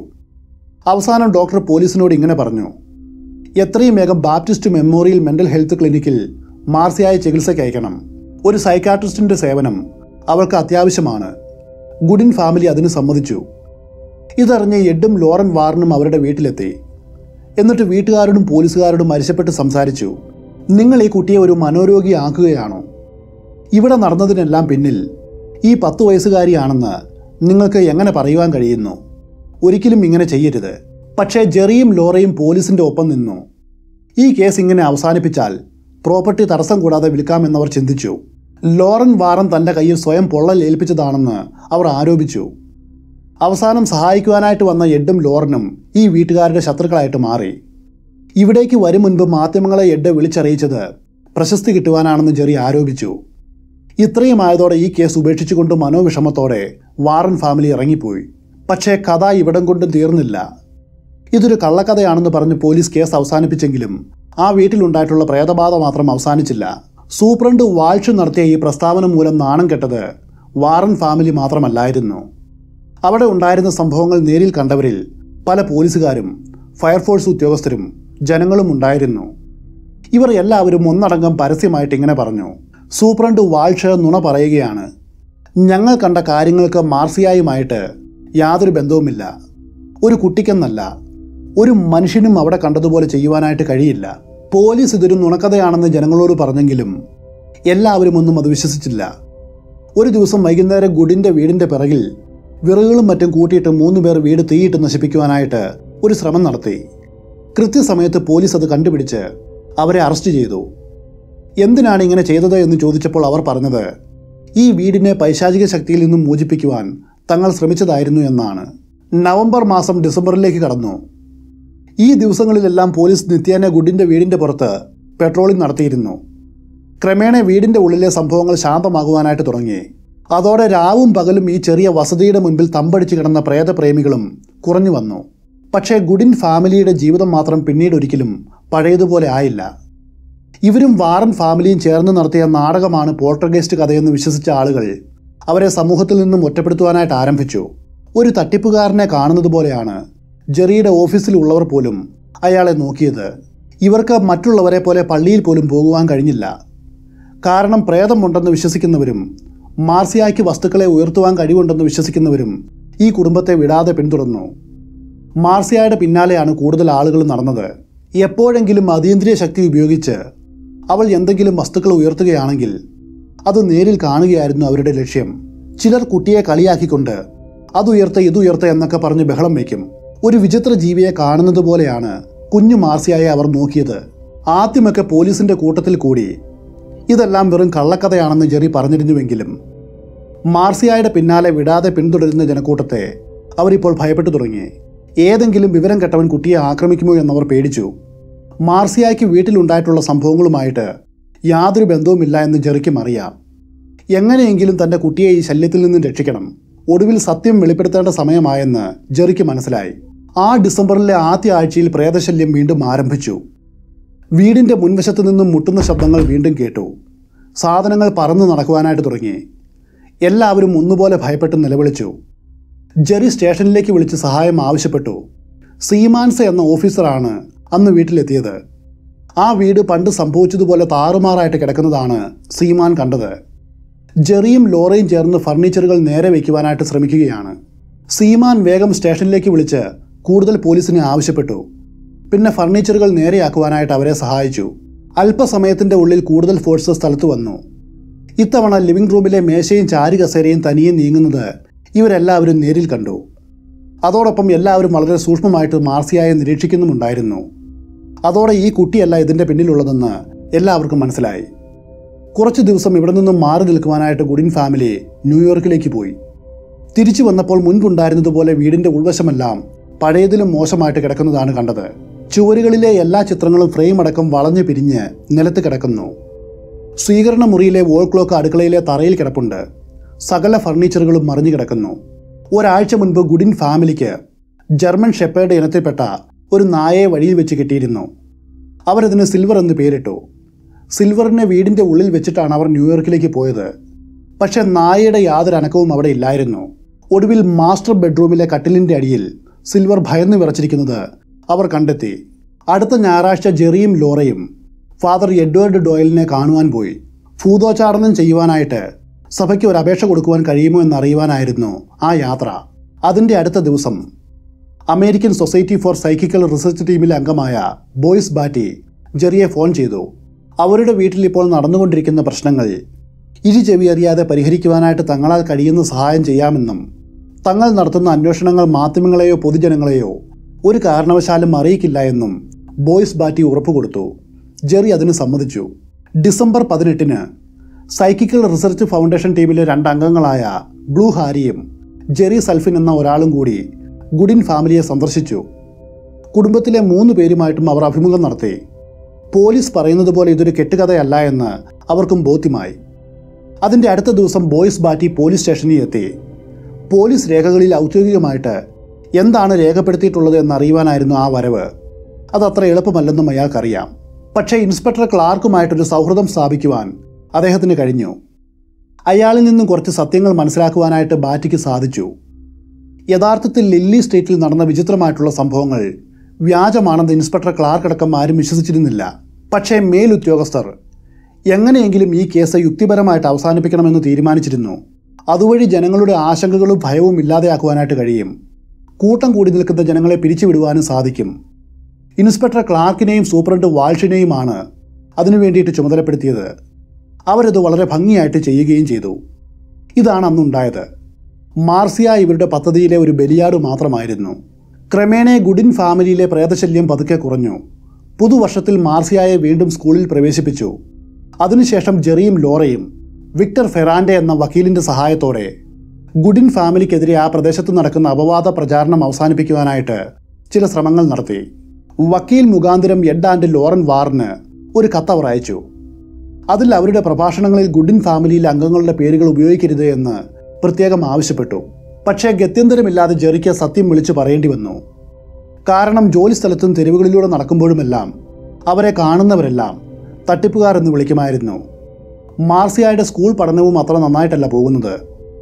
അവസാനം ഡോക്ടർ പോലീസിനോട് ഇങ്ങനെ പറഞ്ഞു എത്രയും വേഗം ബാപ്റ്റിസ്റ്റ് മെമ്മോറിയൽ മെന്റൽ ഹെൽത്ത് ക്ലിനിക്കിൽ മാർസിയായ ചികിത്സയ്ക്ക് അയക്കണം ഒരു സൈക്കാട്രിസ്റ്റിന്റെ സേവനം അവൾക്ക് അത്യാവശ്യമാണ് ഗുഡിൻ ഫാമിലി അതിന് സമ്മതിച്ചു ഇതറിഞ്ഞ് എഡും ലോറൻ വാറിനും അവരുടെ വീട്ടിലെത്തി എന്നിട്ട് വീട്ടുകാരോടും പോലീസുകാരോടും മരിച്ചപ്പെട്ട് സംസാരിച്ചു നിങ്ങൾ ഈ കുട്ടിയെ ഒരു മനോരോഗിയാക്കുകയാണോ ഇവിടെ നടന്നതിനെല്ലാം പിന്നിൽ ഈ പത്ത് വയസ്സുകാരിയാണെന്ന് നിങ്ങൾക്ക് എങ്ങനെ പറയുവാൻ കഴിയുന്നു ഒരിക്കലും ഇങ്ങനെ ചെയ്യരുത് പക്ഷേ ജെറിയും ലോറയും പോലീസിന്റെ ഒപ്പം നിന്നു ഈ കേസ് ഇങ്ങനെ അവസാനിപ്പിച്ചാൽ പ്രോപ്പർട്ടി തടസ്സം കൂടാതെ വിൽക്കാമെന്നവർ ചിന്തിച്ചു ലോറൻ വാറൻ തന്റെ കയ്യിൽ സ്വയം പൊള്ളൽ ഏൽപ്പിച്ചതാണെന്ന് അവർ ആരോപിച്ചു അവസാനം സഹായിക്കുവാനായിട്ട് വന്ന എഡും ലോറനും ഈ വീട്ടുകാരുടെ ശത്രുക്കളായിട്ട് മാറി ഇവിടേക്ക് വരും മുൻപ് മാധ്യമങ്ങളെ എഡ് വിളിച്ചറിയിച്ചത് പ്രശസ്തി കിട്ടുവാനാണെന്ന് ജെറി ആരോപിച്ചു ഇത്രയും ആയതോടെ ഈ കേസ് ഉപേക്ഷിച്ചുകൊണ്ട് മനോവിഷമത്തോടെ വാറൻ ഫാമിലി ഇറങ്ങിപ്പോയി പക്ഷേ കഥ ഇവിടം കൊണ്ടും തീർന്നില്ല ഇതൊരു കള്ളക്കഥയാണെന്ന് പറഞ്ഞ് പോലീസ് കേസ് അവസാനിപ്പിച്ചെങ്കിലും ആ വീട്ടിലുണ്ടായിട്ടുള്ള പ്രേതബാധ മാത്രം അവസാനിച്ചില്ല സൂപ്രണ്ട് വാൾഷ് നടത്തിയ ഈ പ്രസ്താവന മൂലം നാണം കെട്ടത് വാറൻ ഫാമിലി മാത്രമല്ലായിരുന്നു അവിടെ ഉണ്ടായിരുന്ന സംഭവങ്ങൾ നേരിൽ കണ്ടവരിൽ പല പോലീസുകാരും ഫയർഫോഴ്സ് ഉദ്യോഗസ്ഥരും ജനങ്ങളും ഉണ്ടായിരുന്നു ഇവർ എല്ലാവരും ഒന്നടങ്കം പരസ്യമായിട്ട് ഇങ്ങനെ പറഞ്ഞു സൂപ്രണ്ട് വാൾഷ് നുണ പറയുകയാണ് ഞങ്ങൾ കണ്ട കാര്യങ്ങൾക്ക് മാർസിയായുമായിട്ട് യാതൊരു ബന്ധവുമില്ല ഒരു കുട്ടിക്കെന്നല്ല ഒരു മനുഷ്യനും അവിടെ കണ്ടതുപോലെ ചെയ്യുവാനായിട്ട് കഴിയില്ല പോലീസ് ഇതൊരു നുണക്കഥയാണെന്ന് ജനങ്ങളോട് പറഞ്ഞെങ്കിലും എല്ലാവരും ഒന്നും അത് വിശ്വസിച്ചില്ല ഒരു ദിവസം വൈകുന്നേരം ഗുഡിൻ്റെ വീടിൻ്റെ പിറകിൽ വിറകുകളും മറ്റും കൂട്ടിയിട്ട് മൂന്ന് പേർ വീട് തീയിട്ട് നശിപ്പിക്കുവാനായിട്ട് ഒരു ശ്രമം നടത്തി കൃത്യസമയത്ത് പോലീസ് അത് കണ്ടുപിടിച്ച് അവരെ അറസ്റ്റ് ചെയ്തു എന്തിനാണ് ഇങ്ങനെ ചെയ്തത് എന്ന് ചോദിച്ചപ്പോൾ അവർ പറഞ്ഞത് ഈ വീടിനെ പൈശാചിക ശക്തിയിൽ നിന്നും മോചിപ്പിക്കുവാൻ തങ്ങൾ ശ്രമിച്ചതായിരുന്നു എന്നാണ് നവംബർ മാസം ഡിസംബറിലേക്ക് കടന്നു ഈ ദിവസങ്ങളിലെല്ലാം പോലീസ് നിത്യേന ഗുഡിൻ്റെ വീടിൻ്റെ പുറത്ത് പെട്രോളിംഗ് നടത്തിയിരുന്നു ക്രമേണ വീടിൻ്റെ ഉള്ളിലെ സംഭവങ്ങൾ ശാന്തമാകുവാനായിട്ട് തുടങ്ങി അതോടെ രാവും പകലും ഈ ചെറിയ വസതിയുടെ മുൻപിൽ തമ്പടിച്ച് കിടന്ന പ്രേതപ്രേമികളും കുറഞ്ഞു വന്നു പക്ഷേ ഗുഡിൻ ഫാമിലിയുടെ ജീവിതം മാത്രം പിന്നീട് ഒരിക്കലും പഴയതുപോലെ ആയില്ല ഇവരും വാറൻ ഫാമിലിയും ചേർന്ന് നടത്തിയ നാടകമാണ് പോർട്ടർഗേസ്റ്റ് കഥയെന്ന് വിശ്വസിച്ച ആളുകൾ അവരെ സമൂഹത്തിൽ നിന്നും ഒറ്റപ്പെടുത്തുവാനായിട്ട് ആരംഭിച്ചു ഒരു തട്ടിപ്പുകാരനെ കാണുന്നത് പോലെയാണ് ജെറിയുടെ ഓഫീസിലുള്ളവർ പോലും അയാളെ നോക്കിയത് ഇവർക്ക് മറ്റുള്ളവരെ പോലെ പള്ളിയിൽ പോലും പോകുവാൻ കഴിഞ്ഞില്ല കാരണം പ്രേതമുണ്ടെന്ന് വിശ്വസിക്കുന്നവരും മാർസിയായ്ക്ക് വസ്തുക്കളെ ഉയർത്തുവാൻ കഴിവുണ്ടെന്ന് വിശ്വസിക്കുന്നവരും ഈ കുടുംബത്തെ വിടാതെ പിന്തുടർന്നു മാർസിയായുടെ പിന്നാലെയാണ് കൂടുതൽ ആളുകൾ നടന്നത് എപ്പോഴെങ്കിലും അതീന്ദ്രിയ ശക്തി ഉപയോഗിച്ച് അവൾ എന്തെങ്കിലും വസ്തുക്കൾ ഉയർത്തുകയാണെങ്കിൽ അത് നേരിൽ കാണുകയായിരുന്നു അവരുടെ ലക്ഷ്യം ചിലർ കുട്ടിയെ കളിയാക്കിക്കൊണ്ട് അതുയർത്ത ഇതുയർത്ത എന്നൊക്കെ പറഞ്ഞ് ബഹളം വയ്ക്കും ഒരു വിചിത്ര ജീവിയെ കാണുന്നത് പോലെയാണ് കുഞ്ഞു മാർസിയായെ അവർ നോക്കിയത് ആദ്യമൊക്കെ പോലീസിന്റെ കൂട്ടത്തിൽ കൂടി ഇതെല്ലാം വെറും കള്ളക്കഥയാണെന്ന് ജെറി പറഞ്ഞിരുന്നുവെങ്കിലും മാർസിയായുടെ പിന്നാലെ വിടാതെ പിന്തുടരുന്ന ജനക്കൂട്ടത്തെ അവരിപ്പോൾ ഭയപ്പെട്ടു തുടങ്ങി ഏതെങ്കിലും വിവരം കെട്ടവൻ കുട്ടിയെ ആക്രമിക്കുമോ എന്നവർ പേടിച്ചു മാർസിയായ്ക്ക് വീട്ടിലുണ്ടായിട്ടുള്ള സംഭവങ്ങളുമായിട്ട് യാതൊരു ബന്ധവുമില്ല എന്ന് ജെറിക്കും അറിയാം എങ്ങനെയെങ്കിലും തൻ്റെ കുട്ടിയെ ഈ ശല്യത്തിൽ നിന്ന് രക്ഷിക്കണം ഒടുവിൽ സത്യം വെളിപ്പെടുത്തേണ്ട സമയമായെന്ന് ജെറിക്ക് മനസ്സിലായി ആ ഡിസംബറിലെ ആദ്യ ആഴ്ചയിൽ പ്രേതശല്യം വീണ്ടും ആരംഭിച്ചു വീടിൻ്റെ മുൻവശത്ത് നിന്നും മുട്ടുന്ന ശബ്ദങ്ങൾ വീണ്ടും കേട്ടു സാധനങ്ങൾ പറന്നു നടക്കുവാനായിട്ട് തുടങ്ങി എല്ലാവരും ഒന്നുപോലെ ഭയപ്പെട്ട് നിലവിളിച്ചു ജെറി സ്റ്റേഷനിലേക്ക് വിളിച്ച് സഹായം ആവശ്യപ്പെട്ടു സീമാൻസ എന്ന ഓഫീസറാണ് അന്ന് വീട്ടിലെത്തിയത് ആ വീട് പണ്ട് സംഭവിച്ചതുപോലെ താറുമാറായിട്ട് കിടക്കുന്നതാണ് സീമാൻ കണ്ടത് ജെറിയും ലോറയും ചേർന്ന് ഫർണിച്ചറുകൾ നേരെ വയ്ക്കുവാനായിട്ട് ശ്രമിക്കുകയാണ് സീമാൻ വേഗം സ്റ്റേഷനിലേക്ക് വിളിച്ച് കൂടുതൽ പോലീസിനെ ആവശ്യപ്പെട്ടു പിന്നെ ഫർണിച്ചറുകൾ നേരെയാക്കുവാനായിട്ട് അവരെ സഹായിച്ചു അല്പസമയത്തിന്റെ ഉള്ളിൽ കൂടുതൽ ഫോഴ്സ് സ്ഥലത്ത് വന്നു ഇത്തവണ ലിവിംഗ് റൂമിലെ മേശയും ചാരു കസേരയും തനിയെ നീങ്ങുന്നത് ഇവരെല്ലാവരും നേരിൽ കണ്ടു അതോടൊപ്പം എല്ലാവരും വളരെ സൂക്ഷ്മമായിട്ട് മാർസിയായെ നിരീക്ഷിക്കുന്നുമുണ്ടായിരുന്നു അതോടെ ഈ കുട്ടിയല്ല ഇതിന്റെ പിന്നിലുള്ളതെന്ന് എല്ലാവർക്കും മനസ്സിലായി കുറച്ച് ദിവസം ഇവിടെ നിന്നും മാറി നിൽക്കുവാനായിട്ട് ഗുഡിൻ ഫാമിലി ന്യൂയോർക്കിലേക്ക് പോയി തിരിച്ചു വന്നപ്പോൾ മുൻപുണ്ടായിരുന്നതുപോലെ വീടിന്റെ ഉൾവശമെല്ലാം പഴയതിലും മോശമായിട്ട് കിടക്കുന്നതാണ് കണ്ടത് ചുവരുകളിലെ എല്ലാ ചിത്രങ്ങളും ഫ്രെയിം അടക്കം വളഞ്ഞു പിരിഞ്ഞ് നിലത്ത് കിടക്കുന്നു സ്വീകരണ മുറിയിലെ വോൾ ക്ലോക്ക് അടുക്കളയിലെ തറയിൽ കിടപ്പുണ്ട് സകല ഫർണിച്ചറുകളും മറിഞ്ഞു കിടക്കുന്നു ഒരാഴ്ച മുൻപ് ഗുഡിൻ ഫാമിലിക്ക് ജർമ്മൻ ഷെപ്പേർഡ് ഇനത്തിൽപ്പെട്ട ഒരു നായയെ വഴിയിൽ വെച്ച് കിട്ടിയിരുന്നു അവരതിന് സിൽവർ എന്ന് പേരിട്ടു സിൽവറിനെ വീടിന്റെ ഉള്ളിൽ വെച്ചിട്ടാണ് അവർ ന്യൂയോർക്കിലേക്ക് പോയത് പക്ഷെ നായയുടെ യാതൊരു അനക്കവും അവിടെ ഇല്ലായിരുന്നു ഒടുവിൽ മാസ്റ്റർ ബെഡ്റൂമിലെ കട്ടിലിന്റെ അടിയിൽ സിൽവർ ഭയന്നു വിറച്ചിരിക്കുന്നത് അവർ കണ്ടെത്തി അടുത്ത ഞായറാഴ്ച ജെറിയും ലോറയും ഫാദർ എഡ്വേർഡ് ഡോയലിനെ കാണുവാൻ പോയി ഭൂതോച്ചാടനം ചെയ്യുവാനായിട്ട് സഭയ്ക്ക് ഒരു അപേക്ഷ കൊടുക്കുവാൻ കഴിയുമോ എന്നറിയുവാനായിരുന്നു ആ യാത്ര അതിൻ്റെ അടുത്ത ദിവസം American Society for Psychical Research ടീമിലെ അംഗമായ ബോയ്സ് ബാറ്റി ജെറിയെ ഫോൺ ചെയ്തു അവരുടെ വീട്ടിൽ ഇപ്പോൾ നടന്നുകൊണ്ടിരിക്കുന്ന പ്രശ്നങ്ങൾ ഇരു ചെവി അറിയാതെ പരിഹരിക്കുവാനായിട്ട് തങ്ങളാൽ കഴിയുന്ന സഹായം ചെയ്യാമെന്നും തങ്ങൾ നടത്തുന്ന അന്വേഷണങ്ങൾ മാധ്യമങ്ങളെയോ പൊതുജനങ്ങളെയോ ഒരു കാരണവശാലും അറിയിക്കില്ല എന്നും ബോയ്സ് ബാറ്റി ഉറപ്പു കൊടുത്തു ജെറി അതിന് സമ്മതിച്ചു ഡിസംബർ പതിനെട്ടിന് സൈക്കിക്കൽ റിസർച്ച് ഫൗണ്ടേഷൻ ടീമിലെ രണ്ട് അംഗങ്ങളായ ബ്ലൂ ഹാരിയും ജെറി സൽഫിൻ എന്ന ഒരാളും കൂടി ഗുഡിൻ ഫാമിലിയെ സന്ദർശിച്ചു കുടുംബത്തിലെ മൂന്ന് പേരുമായിട്ടും അവർ അഭിമുഖം നടത്തി പോലീസ് പറയുന്നത് പോലെ ഇതൊരു കെട്ടുകഥയല്ല എന്ന് അവർക്കും ബോധ്യമായി അതിൻ്റെ അടുത്ത ദിവസം ബോയ്സ് ബാറ്റി പോലീസ് സ്റ്റേഷനിൽ എത്തി പോലീസ് രേഖകളിൽ ഔദ്യോഗികമായിട്ട് എന്താണ് രേഖപ്പെടുത്തിയിട്ടുള്ളത് എന്നറിയുവാനായിരുന്നു ആ വരവ് അതത്ര എളുപ്പമല്ലെന്നും അയാൾക്കറിയാം പക്ഷേ ഇൻസ്പെക്ടർ ക്ലാർക്കുമായിട്ടൊരു സൗഹൃദം സ്ഥാപിക്കുവാൻ അദ്ദേഹത്തിന് കഴിഞ്ഞു അയാളിൽ നിന്നും കുറച്ച് സത്യങ്ങൾ മനസ്സിലാക്കുവാനായിട്ട് ബാറ്റിക്ക് സാധിച്ചു യഥാർത്ഥത്തിൽ ലില്ലി സ്റ്റേറ്റിൽ നടന്ന വിചിത്രമായിട്ടുള്ള സംഭവങ്ങൾ വ്യാജമാണെന്ന് ഇൻസ്പെക്ടർ ക്ലാർക്ക് അടക്കം ആരും വിശ്വസിച്ചിരുന്നില്ല പക്ഷേ മേലുദ്യോഗസ്ഥർ എങ്ങനെയെങ്കിലും ഈ കേസ് യുക്തിപരമായിട്ട് അവസാനിപ്പിക്കണമെന്ന് തീരുമാനിച്ചിരുന്നു അതുവഴി ജനങ്ങളുടെ ആശങ്കകളും ഭയവും ഇല്ലാതെയാക്കുവാനായിട്ട് കഴിയും കൂട്ടം കൂടി നിൽക്കുന്ന ജനങ്ങളെ പിരിച്ചുവിടുവാനും സാധിക്കും ഇൻസ്പെക്ടർ ക്ലാർക്കിനെയും സൂപ്രണ്ട് വാൾഷിനെയുമാണ് അതിനു വേണ്ടിയിട്ട് ചുമതലപ്പെടുത്തിയത് അവരത് വളരെ ഭംഗിയായിട്ട് ചെയ്യുകയും ചെയ്തു ഇതാണ് അന്നുണ്ടായത് മാർസിയ ഇവരുടെ പദ്ധതിയിലെ ഒരു ബലിയാട് മാത്രമായിരുന്നു ക്രമേണ ഗുഡിൻ ഫാമിലിയിലെ പ്രേതശല്യം പതുക്കെ കുറഞ്ഞു പുതുവർഷത്തിൽ മാർസിയായെ വീണ്ടും സ്കൂളിൽ പ്രവേശിപ്പിച്ചു അതിനുശേഷം ജെറിയും ലോറയും വിക്ടർ ഫെറാൻഡെ എന്ന വക്കീലിന്റെ സഹായത്തോടെ ഗുഡിൻ ഫാമിലിക്കെതിരെ ആ പ്രദേശത്ത് നടക്കുന്ന അപവാദ പ്രചാരണം അവസാനിപ്പിക്കുവാനായിട്ട് ചില ശ്രമങ്ങൾ നടത്തി വക്കീൽ മുഖാന്തരം എഡ് ആൻഡ് ലോറൻ വാറിന് ഒരു കത്ത് അവർ അയച്ചു അതിൽ അവരുടെ പ്രഭാഷണങ്ങളിൽ ഗുഡിൻ ഫാമിലിയിലെ അംഗങ്ങളുടെ പേരുകൾ ഉപയോഗിക്കരുത് എന്ന് പ്രത്യേകം ആവശ്യപ്പെട്ടു പക്ഷേ ഗത്യന്തരമില്ലാതെ ജെറിക്ക് സത്യം വിളിച്ചു പറയേണ്ടി വന്നു കാരണം ജോലി സ്ഥലത്തും തെരുവുകളിലൂടെ നടക്കുമ്പോഴുമെല്ലാം അവരെ കാണുന്നവരെല്ലാം തട്ടിപ്പുകാർ എന്ന് വിളിക്കുമായിരുന്നു മാർസിയായുടെ സ്കൂൾ പഠനവും അത്ര നന്നായിട്ടല്ല പോകുന്നത്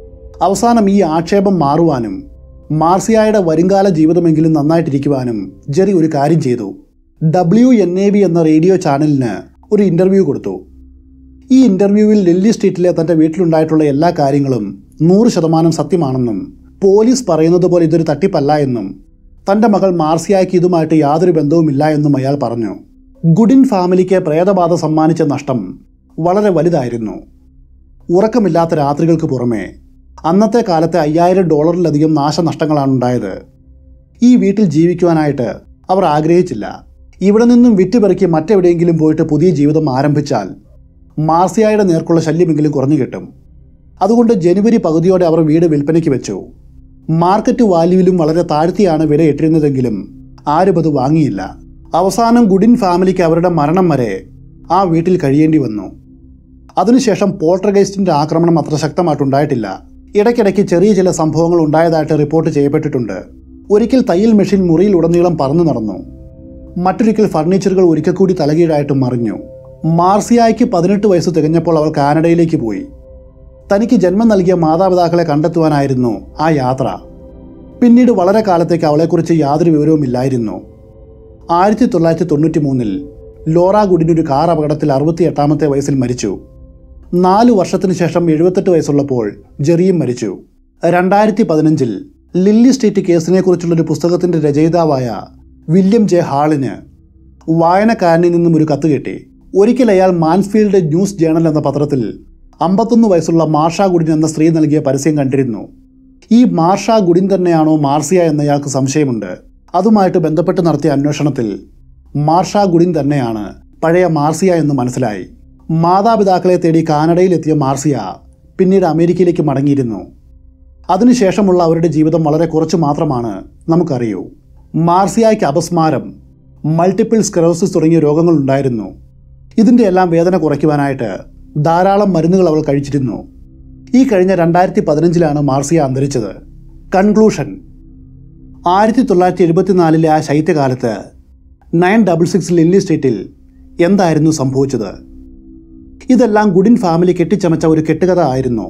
അവസാനം ഈ ആക്ഷേപം മാറുവാനും മാർസിയായുടെ വരുംകാല ജീവിതമെങ്കിലും നന്നായിട്ടിരിക്കുവാനും ജെറി ഒരു കാര്യം ചെയ്തു ഡബ്ല്യു എൻ എ ബി എന്ന റേഡിയോ ചാനലിന് ഒരു ഇൻ്റർവ്യൂ കൊടുത്തു ഈ ഇൻ്റർവ്യൂവിൽ ലില്ലി സ്ട്രീറ്റിലെ തൻ്റെ വീട്ടിലുണ്ടായിട്ടുള്ള എല്ലാ കാര്യങ്ങളും നൂറ് ശതമാനം സത്യമാണെന്നും പോലീസ് പറയുന്നത് പോലെ ഇതൊരു തട്ടിപ്പല്ല എന്നും തൻ്റെ മകൾ മാർസിയായ്ക്ക് ഇതുമായിട്ട് യാതൊരു ബന്ധവുമില്ല എന്നും അയാൾ പറഞ്ഞു ഗുഡിൻ ഫാമിലിക്ക് പ്രേതബാധ സമ്മാനിച്ച നഷ്ടം വളരെ വലുതായിരുന്നു ഉറക്കമില്ലാത്ത രാത്രികൾക്ക് പുറമെ അന്നത്തെ കാലത്തെ അയ്യായിരം ഡോളറിലധികം നാശനഷ്ടങ്ങളാണ് ഉണ്ടായത് ഈ വീട്ടിൽ ജീവിക്കുവാനായിട്ട് അവർ ആഗ്രഹിച്ചില്ല ഇവിടെ നിന്നും വിറ്റുപെറുക്കി മറ്റെവിടെയെങ്കിലും പോയിട്ട് പുതിയ ജീവിതം ആരംഭിച്ചാൽ മാർസിയായുടെ നേർക്കുള്ള ശല്യമെങ്കിലും കുറഞ്ഞു കിട്ടും അതുകൊണ്ട് ജനുവരി പകുതിയോടെ അവർ വീട് വിൽപ്പനയ്ക്ക് വെച്ചു മാർക്കറ്റ് വാല്യൂവിലും വളരെ താഴ്ത്തിയാണ് വില ഇട്ടിരുന്നതെങ്കിലും ആരും അത് വാങ്ങിയില്ല അവസാനം ഗുഡിൻ ഫാമിലിക്ക് അവരുടെ മരണം വരെ ആ വീട്ടിൽ കഴിയേണ്ടി വന്നു അതിനുശേഷം പോൾട്ടർഗൈസ്റ്റിന്റെ ആക്രമണം അത്ര ശക്തമായിട്ടുണ്ടായിട്ടില്ല ഇടയ്ക്കിടയ്ക്ക് ചെറിയ ചില സംഭവങ്ങൾ ഉണ്ടായതായിട്ട് റിപ്പോർട്ട് ചെയ്യപ്പെട്ടിട്ടുണ്ട് ഒരിക്കൽ തയ്യൽ മെഷീൻ മുറിയിൽ ഉടനീളം പറന്നു നടന്നു മറ്റൊരിക്കൽ ഫർണിച്ചറുകൾ ഒരിക്കൽ കൂടി തലകീഴായിട്ട് മറിഞ്ഞു മാർസിയായ്ക്ക് പതിനെട്ട് വയസ്സ് തികഞ്ഞപ്പോൾ അവൾ കാനഡയിലേക്ക് പോയി തനിക്ക് ജന്മം നൽകിയ മാതാപിതാക്കളെ കണ്ടെത്തുവാനായിരുന്നു ആ യാത്ര പിന്നീട് വളരെ കാലത്തേക്ക് അവളെക്കുറിച്ച് യാതൊരു വിവരവും ഇല്ലായിരുന്നു ആയിരത്തി തൊള്ളായിരത്തി തൊണ്ണൂറ്റി മൂന്നിൽ ലോറ ഗുഡിനൊരു കാർ അപകടത്തിൽ അറുപത്തി എട്ടാമത്തെ വയസ്സിൽ മരിച്ചു നാല് വർഷത്തിന് ശേഷം എഴുപത്തെട്ട് വയസ്സുള്ളപ്പോൾ ജെറിയും മരിച്ചു രണ്ടായിരത്തി പതിനഞ്ചിൽ ലില്ലി സ്റ്റേറ്റ് കേസിനെക്കുറിച്ചുള്ളൊരു പുസ്തകത്തിൻ്റെ രചയിതാവായ വില്യം ജെ ഹാളിന് വായനക്കാരനിൽ നിന്നും ഒരു കത്ത് കിട്ടി ഒരിക്കൽ അയാൾ മാൻസ്ഫീൽഡ് ന്യൂസ് ജേണൽ എന്ന പത്രത്തിൽ അമ്പത്തൊന്ന് വയസ്സുള്ള മാർഷ ഗുഡിൻ എന്ന സ്ത്രീ നൽകിയ പരസ്യം കണ്ടിരുന്നു ഈ മാർഷ ഗുഡിൻ തന്നെയാണോ മാർസിയ എന്നയാൾക്ക് സംശയമുണ്ട് അതുമായിട്ട് ബന്ധപ്പെട്ട് നടത്തിയ അന്വേഷണത്തിൽ മാർഷ ഗുഡിൻ തന്നെയാണ് പഴയ മാർസിയ എന്ന് മനസ്സിലായി മാതാപിതാക്കളെ തേടി കാനഡയിലെത്തിയ മാർസിയ പിന്നീട് അമേരിക്കയിലേക്ക് മടങ്ങിയിരുന്നു അതിനുശേഷമുള്ള അവരുടെ ജീവിതം വളരെ കുറച്ച് മാത്രമാണ് നമുക്കറിയൂ മാർസിയായ്ക്ക് അപസ്മാരം മൾട്ടിപ്പിൾ സ്ക്ലെറോസിസ് തുടങ്ങിയ രോഗങ്ങളുണ്ടായിരുന്നു ഇതിൻ്റെ എല്ലാം വേദന കുറയ്ക്കുവാനായിട്ട് ധാരാളം മരുന്നുകൾ അവൾ കഴിച്ചിരുന്നു ഈ കഴിഞ്ഞ രണ്ടായിരത്തി പതിനഞ്ചിലാണ് മാർസിയ അന്തരിച്ചത് കൺക്ലൂഷൻ ആയിരത്തി തൊള്ളായിരത്തി എഴുപത്തിനാലിലെ ആ ശൈത്യകാലത്ത് നയൻ ഡബിൾ സിക്സ് ലില്ലി സ്ട്രീറ്റിൽ എന്തായിരുന്നു സംഭവിച്ചത് ഇതെല്ലാം ഗുഡിൻ ഫാമിലി കെട്ടിച്ചമച്ച ഒരു കെട്ടുകഥ ആയിരുന്നു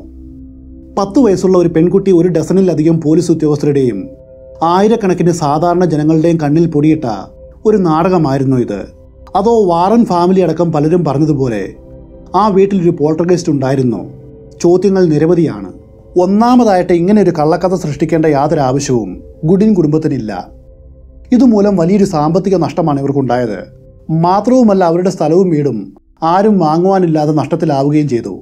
പത്ത് വയസ്സുള്ള ഒരു പെൺകുട്ടി ഒരു ഡസനിലധികം പോലീസ് ഉദ്യോഗസ്ഥരുടെയും ആയിരക്കണക്കിന് സാധാരണ ജനങ്ങളുടെയും കണ്ണിൽ പൊടിയിട്ട ഒരു നാടകമായിരുന്നു ഇത് അതോ വാറൻ ഫാമിലി അടക്കം പലരും പറഞ്ഞതുപോലെ ആ വീട്ടിലൊരു പോൾട്ടർഗസ്റ്റ് ഉണ്ടായിരുന്നു ചോദ്യങ്ങൾ നിരവധിയാണ് ഒന്നാമതായിട്ട് ഇങ്ങനെ ഒരു കള്ളക്കഥ സൃഷ്ടിക്കേണ്ട യാതൊരു ആവശ്യവും ഗുഡിൻ കുടുംബത്തിനില്ല ഇതുമൂലം വലിയൊരു സാമ്പത്തിക നഷ്ടമാണ് ഇവർക്കുണ്ടായത് മാത്രവുമല്ല അവരുടെ സ്ഥലവും വീടും ആരും വാങ്ങുവാനില്ലാതെ നഷ്ടത്തിലാവുകയും ചെയ്തു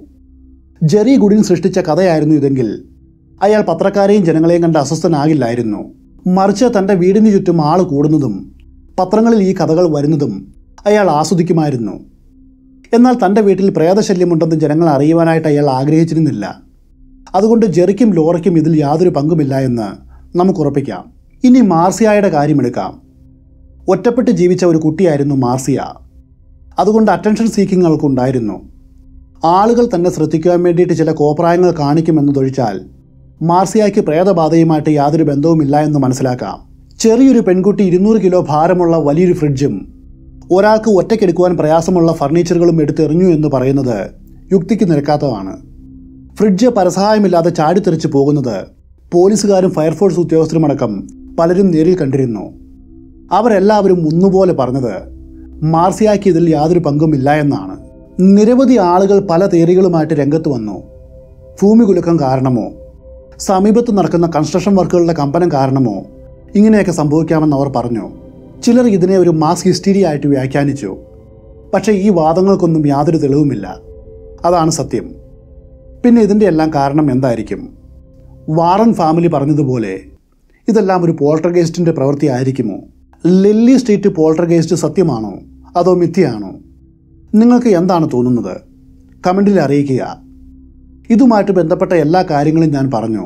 ജെറി ഗുഡിൻ സൃഷ്ടിച്ച കഥയായിരുന്നു ഇതെങ്കിൽ അയാൾ പത്രക്കാരെയും ജനങ്ങളെയും കണ്ട് അസ്വസ്ഥനാകില്ലായിരുന്നു മറിച്ച് തൻ്റെ വീടിന് ചുറ്റും ആൾ കൂടുന്നതും പത്രങ്ങളിൽ ഈ കഥകൾ വരുന്നതും അയാൾ ആസ്വദിക്കുമായിരുന്നു എന്നാൽ തൻ്റെ വീട്ടിൽ പ്രേതശല്യമുണ്ടെന്ന് ജനങ്ങൾ അറിയുവാനായിട്ട് അയാൾ ആഗ്രഹിച്ചിരുന്നില്ല അതുകൊണ്ട് ജെറിക്കും ലോറയ്ക്കും ഇതിൽ യാതൊരു പങ്കുമില്ല എന്ന് നമുക്ക് ഉറപ്പിക്കാം ഇനി മാർസിയായുടെ കാര്യമെടുക്കാം ഒറ്റപ്പെട്ട് ജീവിച്ച ഒരു കുട്ടിയായിരുന്നു മാർസിയ അതുകൊണ്ട് അറ്റൻഷൻ സീക്കിംഗ് അവൾക്കുണ്ടായിരുന്നു ആളുകൾ തന്നെ ശ്രദ്ധിക്കുവാൻ വേണ്ടിയിട്ട് ചില കോപ്രായങ്ങൾ കാണിക്കുമെന്നതൊഴിച്ചാൽ മാർസിയായ്ക്ക് പ്രേതബാധയുമായിട്ട് യാതൊരു ബന്ധവുമില്ല എന്ന് മനസ്സിലാക്കാം ചെറിയൊരു പെൺകുട്ടി ഇരുന്നൂറ് കിലോ ഭാരമുള്ള വലിയൊരു ഫ്രിഡ്ജും ഒരാൾക്ക് ഒറ്റയ്ക്കെടുക്കുവാൻ പ്രയാസമുള്ള ഫർണിച്ചറുകളും എടുത്തെറിഞ്ഞു എന്ന് പറയുന്നത് യുക്തിക്ക് നിരക്കാത്തതാണ് ഫ്രിഡ്ജ് പരസഹായമില്ലാതെ ചാടിത്തെറിച്ച് പോകുന്നത് പോലീസുകാരും ഫയർഫോഴ്സ് ഉദ്യോഗസ്ഥരുമടക്കം പലരും നേരിൽ കണ്ടിരുന്നു അവരെല്ലാവരും ഒന്നുപോലെ പറഞ്ഞത് മാർസിയായ്ക്ക് ഇതിൽ യാതൊരു പങ്കുമില്ല എന്നാണ് നിരവധി ആളുകൾ പല തിയറികളുമായിട്ട് രംഗത്ത് വന്നു ഭൂമികുലുക്കം കാരണമോ സമീപത്ത് നടക്കുന്ന കൺസ്ട്രക്ഷൻ വർക്കുകളുടെ കമ്പനം കാരണമോ ഇങ്ങനെയൊക്കെ സംഭവിക്കാമെന്ന് അവർ പറഞ്ഞു ചിലർ ഇതിനെ ഒരു മാസ് ഹിസ്റ്റീരിയ ആയിട്ട് വ്യാഖ്യാനിച്ചു പക്ഷേ ഈ വാദങ്ങൾക്കൊന്നും യാതൊരു തെളിവുമില്ല അതാണ് സത്യം പിന്നെ ഇതിൻ്റെ എല്ലാം കാരണം എന്തായിരിക്കും വാറൻ ഫാമിലി പറഞ്ഞതുപോലെ ഇതെല്ലാം ഒരു പോൾട്ടർഗേസ്റ്റിൻ്റെ പ്രവൃത്തി ആയിരിക്കുമോ ലില്ലി സ്ട്രീറ്റ് പോൾട്ടർഗേസ്റ്റ് സത്യമാണോ അതോ മിഥ്യയാണോ നിങ്ങൾക്ക് എന്താണ് തോന്നുന്നത് കമൻറ്റിൽ അറിയിക്കുക ഇതുമായിട്ട് ബന്ധപ്പെട്ട എല്ലാ കാര്യങ്ങളും ഞാൻ പറഞ്ഞു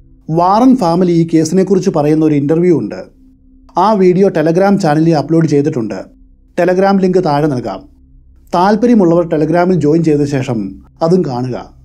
വാറൻ ഫാമിലി ഈ കേസിനെക്കുറിച്ച് പറയുന്ന ഒരു ഇൻ്റർവ്യൂ ഉണ്ട് ആ വീഡിയോ ടെലഗ്രാം ചാനലിൽ അപ്ലോഡ് ചെയ്തിട്ടുണ്ട് ടെലഗ്രാം ലിങ്ക് താഴെ നൽകാം താല്പര്യമുള്ളവർ ടെലഗ്രാമിൽ ജോയിൻ ചെയ്ത ശേഷം അതും കാണുക